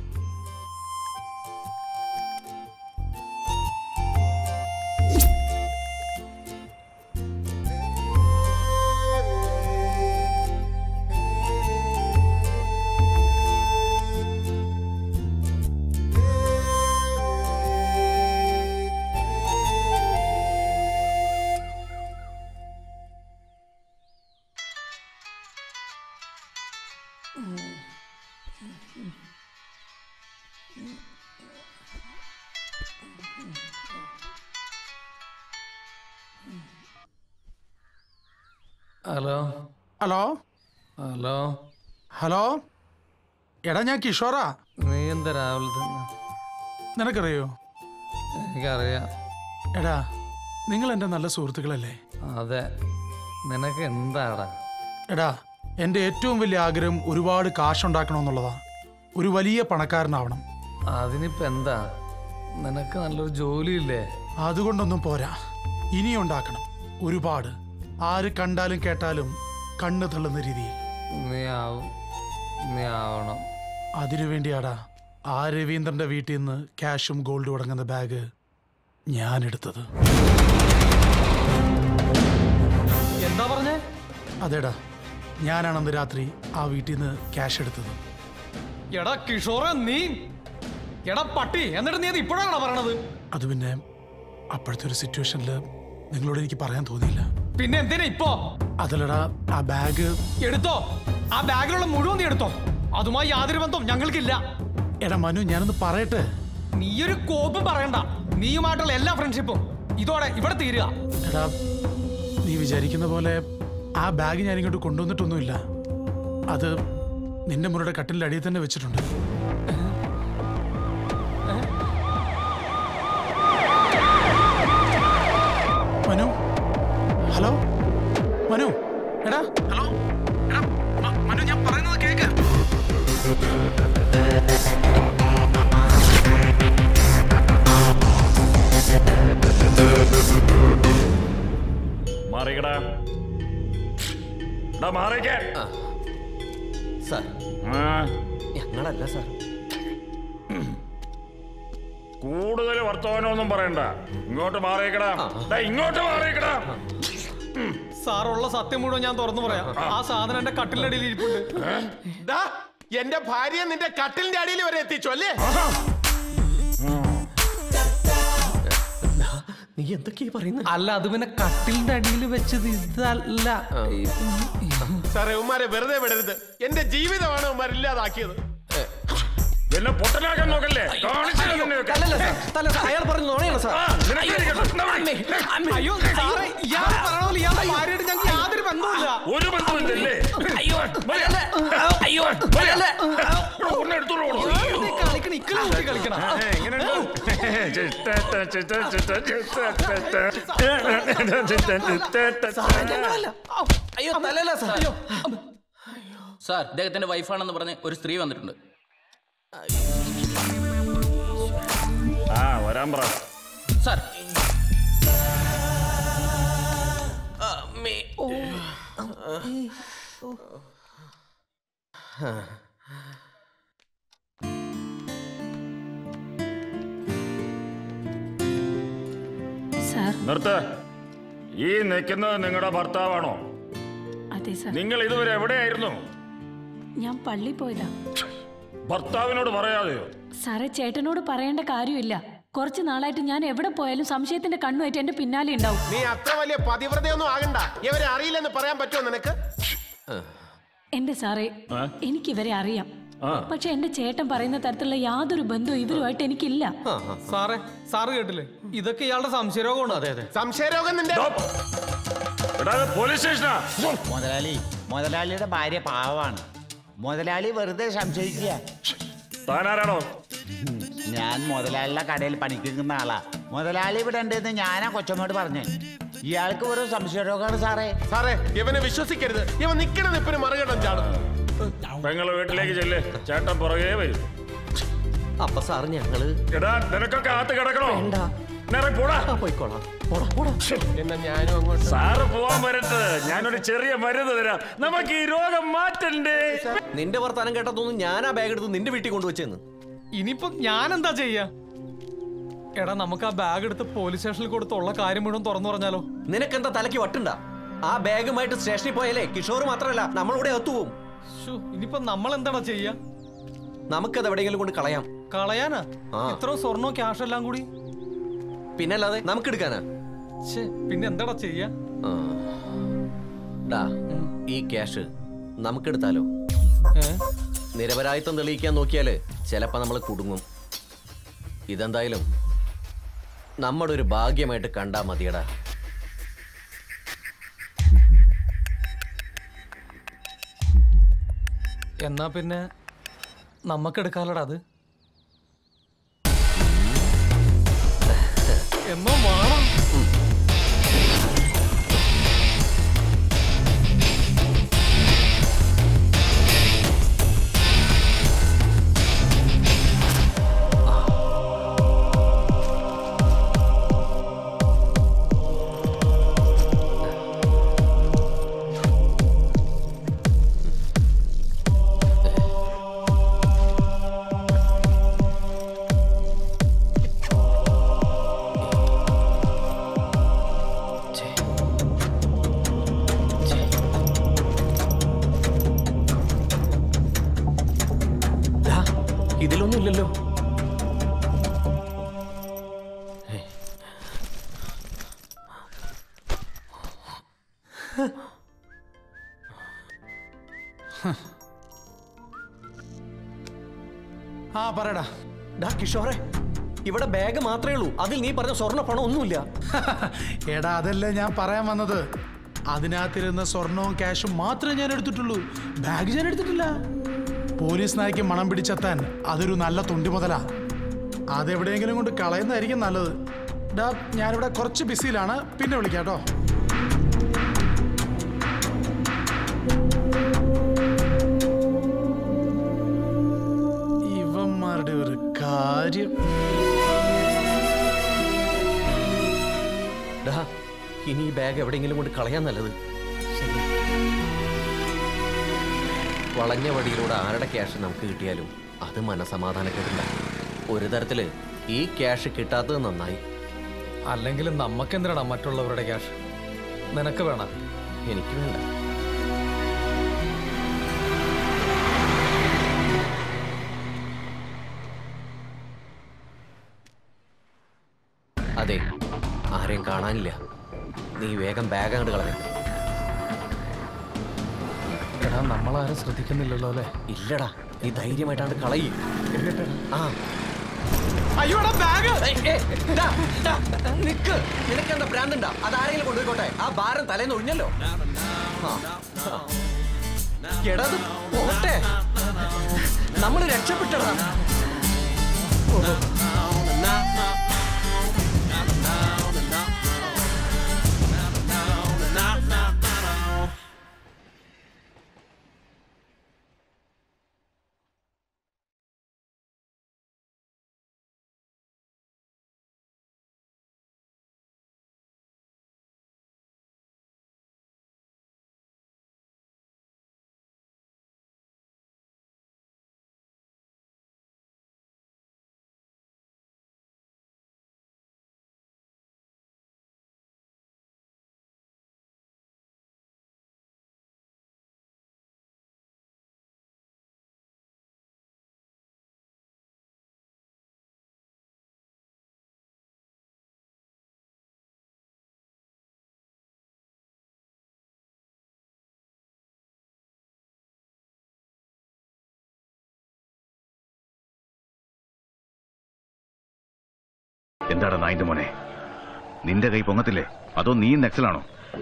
hello hello hello hello എടാ ഞാൻ കിഷോറാ നീ എന്താ രാവിലെ തന്നെ നിനക്കറിയോ എനിക്കറിയാം എടാ നിങ്ങൾ എൻ്റെ നല്ല സുഹൃത്തുക്കളല്ലേ അതെ നിനക്ക് എന്താടാ എടാ എൻ്റെ ഏറ്റവും വലിയ ആഗ്രഹം ഒരുപാട് കാശുണ്ടാക്കണമെന്നുള്ളതാ ഒരു വലിയ പണക്കാരനാവണം അതിനിപ്പോ എന്താ നിനക്ക് നല്ലൊരു ജോലിയില്ലേ അതുകൊണ്ടൊന്നും പോരാ ഇനിയും ഉണ്ടാക്കണം ഒരുപാട് ആര് കണ്ടാലും കേട്ടാലും കണ്ണു തള്ളുന്ന രീതിയിൽ നീ ആവും നീ ആവണം അതിനു വേണ്ടിയാടാ ആ രവീന്ദ്രന്റെ വീട്ടിൽ നിന്ന് ക്യാഷും ഗോൾഡും അടങ്ങുന്ന ബാഗ് ഞാൻ എടുത്തത് എന്താ പറഞ്ഞേ അതേടാ ഞാനാണ് അന്ന് രാത്രി ആ വീട്ടിൽ നിന്ന് ക്യാഷ് എടുത്തത് എടാ കിഷോറ നീ എടാ പട്ടി എന്നിട്ട് നീ അത് ഇപ്പോഴാണോ പറയണത് അത് പിന്നെ അപ്പോഴത്തെ ഒരു സിറ്റുവേഷനിൽ നിങ്ങളോട് എനിക്ക് പറയാൻ തോന്നിയില്ല പിന്നെ എന്തിനാ ഇപ്പോ അതല്ലടാ ആ ബാഗ് എടുത്തോ ആ ബാഗിലുള്ള മുഴുവൻ നീ എടുത്തോ അതുമായി യാതൊരു ബന്ധവും ഞങ്ങൾക്കില്ല എടാ മനു ഞാനൊന്ന് പറയട്ടെ നീയൊരു കോപ്പും പറയണ്ട നീയുമായിട്ടുള്ള എല്ലാ ഫ്രണ്ട്ഷിപ്പും ഇതോടെ ഇവിടെ തീരുക എടാ നീ വിചാരിക്കുന്ന പോലെ ആ ബാഗ് ഞാൻ ഇങ്ങോട്ട് കൊണ്ടുവന്നിട്ടൊന്നുമില്ല അത് നിന്റെ മുറിയുടെ കട്ടിലിന്റെ അടിയിൽ തന്നെ വെച്ചിട്ടുണ്ട് മനു ഹലോ മനു എടാ ഹലോ എടാ മ- മനു ഞാൻ പറയുന്നത് കേക്ക് മാറിക്കടാ എടാ, മാറിക്കേ സാർ ആ, ഞങ്ങളല്ല സാർ കൂടുതൽ വർത്തമാനമൊന്നും പറയണ്ട ഇങ്ങോട്ട് മാറിക്കടാ ദാ ഇങ്ങോട്ട് മാറിക്കടാ സാറുള്ള സത്യം മുഴുവൻ ഞാൻ തുറന്നു പറയാം ആ സാധനം എന്റെ കട്ടിലിന്റെ അടിയിൽ ഇരിപ്പുണ്ട് ദാ, എന്റെ ഭാര്യ നിന്റെ കട്ടിലിന്റെ അടിയിൽ വരെ എത്തിച്ചു അല്ലേ നീ എന്തൊക്കെയാ പറയുന്നത് അല്ല അത് പിന്നെ കട്ടിലിന്റെ അടിയിൽ വെച്ചത് ഇതല്ല സാറേ ഉമ്മാരെ വെറുതെ വിടരുത് എന്റെ ജീവിതമാണ് ഉമ്മാർ ഇല്ലാതാക്കിയത് എന്നെ പൊട്ടനാക്കാൻ നോക്കല്ലേ കാണിച്ചില്ല നിന്നെയൊക്കെ. അയാൾ പറഞ്ഞു നോണയാണ് സാർ ആ, നിനക്ക് ഇരിക്കട്ടെ. എന്നാ വിളി. അയ്യോ സാറേ ഇയാൾ പറഞ്ഞ പോലെ ഇയാളുടെ ഭാര്യയായിട്ട് ഞങ്ങൾക്ക് യാതൊരു ബന്ധവുമില്ല ഒരു ബന്ധമില്ലല്ലേ അയ്യോ അയ്യോ ഒന്ന് എടുത്തോളൂ കളിക്കണം ഇക്കളെ കൂട്ടി കളിക്കണം അയ്യോ തലല്ല സാർ സാർ ഇദ്ദേഹത്തിന്റെ വൈഫാണെന്ന് പറഞ്ഞ് ഒരു സ്ത്രീ വന്നിട്ടുണ്ട് ആ വരാൻ പറ സാർ സാർ നിർത്ത് ഈ നിൽക്കുന്നത് നിങ്ങളുടെ ഭർത്താവാണോ അതെ സാർ നിങ്ങൾ ഇതുവരെ എവിടെയായിരുന്നു ഞാൻ പള്ളി പോയതാ ഭർത്താവിനോട് പറയാതെയോ സാറേ ചേട്ടനോട് പറയേണ്ട കാര്യമില്ല കുറച്ച് നാളായിട്ട് ഞാൻ എവിടെ പോയാലും സംശയത്തിന്റെ കണ്ണുമായിട്ട് എന്റെ പിന്നാലെ ഉണ്ടാവും നീ അത്ര വലിയ പതിവ്രതയൊന്നും ആകണ്ട ഇവരെ അറിയില്ലെന്ന് പറയാൻ പറ്റുമോ നിനക്ക് എന്റെ സാറേ ആ? എനിക്ക് ഇവരെ അറിയാം ആ. പക്ഷെ എന്റെ ചേട്ടൻ പറയുന്ന തരത്തിലുള്ള യാതൊരു ബന്ധവും ഇവരുമായിട്ട് എനിക്കില്ല സാറേ സാറ് കേട്ടില്ലേ ഇതൊക്കെ ഇയാളുടെ സംശയരോഗമാണ് അതെ അതെ സംശയരോഗം നിന്റെ പോലീസ് സ്റ്റേഷനാ മുതലാളി മുതലാളിയുടെ ഭാര്യ പാവാണ് മുതലാളി വെറുതെ സംശയിക്കുക താനാരാണോ ഞാൻ മുതലാളിയുടെ കടയിൽ പണിക്ക് നിൽക്കുന്ന ആളാ മുതലാളി ഇവിടെ ഉണ്ടെന്ന് ഞാനാ കൊച്ചമ്മോട് പറഞ്ഞു ഇയാൾക്ക് ഓരോ സംശയരോഗമാണ് സാറേ സാറേ ഇവനെ വിശ്വസിക്കരുത് ഇവൻ നിക്കണ നിപ്പിന് മറുകടം ചാടും പെങ്ങളെ വീട്ടിലേക്ക് ചെല്ലേ ചേട്ടൻ പുറകെ വരും അപ്പൊ സാർ ഞങ്ങള് എടാ നിനക്കൊക്കെ അകത്ത് കിടക്കണോ നേരെ പോടാ പോയിക്കോളാം എന്നാ ഞാനും അങ്ങോട്ട് സാറ് പോവാൻ വരട്ടെ ഞാനൊരു ചെറിയ മരുന്ന് തരാം നമുക്ക് ഈ രോഗം മാറ്റണ്ടേ നിന്റെ വർത്താനം കേട്ടതൊന്നും ഞാൻ ആ ബാഗ് എടുത്ത് നിന്റെ വീട്ടിൽ കൊണ്ടുവച്ചെന്ന് ഇനിയിപ്പം ഞാൻ എന്താ ചെയ്യാ എടാ നമുക്ക് ആ ബാഗ് എടുത്ത് പോലീസ് സ്റ്റേഷനിൽ കൊടുത്തുള്ള കാര്യം മുഴുവൻ തുറന്നു പറഞ്ഞാലോ നിനക്കെന്താ തലയ്ക്ക് വട്ടുണ്ട ആ ബാഗുമായിട്ട് സ്റ്റേഷനിൽ പോയാലേ കിഷോർ മാത്രമല്ല നമ്മളിവിടെ എത്തുപോകും ശ്ശോ, ഇനിയിപ്പം നമ്മൾ എന്താടാ ചെയ്യാ നമുക്കത് എവിടെയെങ്കിലും കൊണ്ട് കളയാം കളയാനാ ആ. ഇത്രയും സ്വർണ്ണവും ക്യാഷ് എല്ലാം കൂടി പിന്നല്ലാതെ നമുക്ക് എടുക്കാനാ ഛേ, പിന്നെ എന്താടാ ചെയ്യാ ആ. ഡാ ഈ ക്യാഷ് നമുക്കെടുത്താലോ നിരപരാധിത്വം തെളിയിക്കാൻ നോക്കിയാല് ചിലപ്പോ നമ്മൾ കുടുങ്ങും ഇതെന്തായാലും നമ്മുടെ ഒരു ഭാഗ്യമായിട്ട് കണ്ടാ മതിയടാ എന്നാ പിന്നെ നമുക്കെടുക്കാലടാ അത് എന്നോ വേണം ഡാ, ഇതിലൊന്നും ഇല്ലല്ലോ ആ പറയടാ ഡാ കിഷോറെ ഇവിടെ ബാഗ് മാത്രമേ ഉള്ളൂ അതിൽ നീ പറഞ്ഞ സ്വർണ്ണ പണം ഒന്നുമില്ല എടാ അതല്ലേ ഞാൻ പറയാൻ വന്നത് അതിനകത്തിരുന്ന സ്വർണവും ക്യാഷും മാത്രമേ ഞാൻ എടുത്തിട്ടുള്ളൂ ബാഗ് ഞാൻ എടുത്തിട്ടില്ല പോലീസ് നായ്ക്ക് മണം പിടിച്ചെത്താൻ അതൊരു നല്ല തുണ്ടി മുതലാ അതെവിടെയെങ്കിലും കൊണ്ട് കളയുന്നതായിരിക്കും നല്ലത് ഡാ ഞാനിവിടെ കുറച്ച് ബിസിയിലാണ് പിന്നെ വിളിക്കാം കേട്ടോ ഇവന്മാരുടെ ഒരു കാര്യം ഡാ ഇനി ഈ ബാഗ് എവിടെയെങ്കിലും കൊണ്ട് കളയാൻ നല്ലത് വളഞ്ഞ വടിയിലൂടെ ആരുടെ ക്യാഷ് നമുക്ക് കിട്ടിയാലും അത് മനസമാധാനക്കേടുണ്ടാക്കും ഒരു തരത്തില് ഈ ക്യാഷ് കിട്ടാത്തത് നന്നായി അല്ലെങ്കിൽ നമുക്കെന്തിനാടാ മറ്റുള്ളവരുടെ ക്യാഷ് നിനക്ക് വേണം എനിക്ക് വേണ്ട അതെ ആരെയും കാണാനില്ല നീ വേഗം ബാഗ് അങ്ങോട്ട് കളഞ്ഞു എടാ നമ്മളാരും ശ്രദ്ധിക്കുന്നില്ലല്ലോ അല്ലേ ഇല്ലടാ നീ ധൈര്യമായിട്ടാണ് കളയി ആ അയ്യോടാ ബാഗ് നിക്ക് നിനക്കെന്താ ഭ്രാന്തണ്ടാ അത് ആരെങ്കിലും കൊണ്ടുപോയിക്കോട്ടെ ആ ഭാരം തലേന്ന് ഒഴിഞ്ഞല്ലോ ആ, ആ. എടാ അത് പോട്ടെ നമ്മൾ രക്ഷപ്പെട്ടടാ എന്താടാ നായിന്റെ മോനെ നിന്റെ കൈ പൊങ്ങത്തില്ലേ അതോ നീ നക്സലാണോ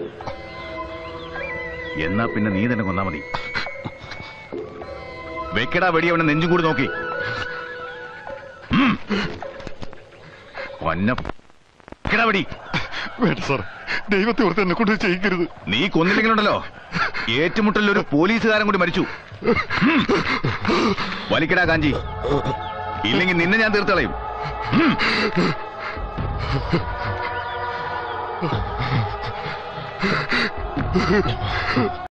എന്നാ പിന്നെ നീ തന്നെ കൊന്നാ മതി വെക്കടാ വെടി അവനെ നെഞ്ചും കൂടി നോക്കി ഒന്ന കിടപടി വേണ്ട സാർ ദൈവത്തെ ഓർത്ത് എന്നെ കൊണ്ട് ചെയ്യിക്കരുത് നീ കൊന്നില്ലെങ്കിലുണ്ടല്ലോ ഏറ്റുമുട്ടലിൽ ഒരു പോലീസുകാരൻ കൂടി മരിച്ചു ഉം. വലിക്കടാ കാഞ്ചി ഇല്ലെങ്കിൽ നിന്നെ ഞാൻ തീർത്തളയും ഉം.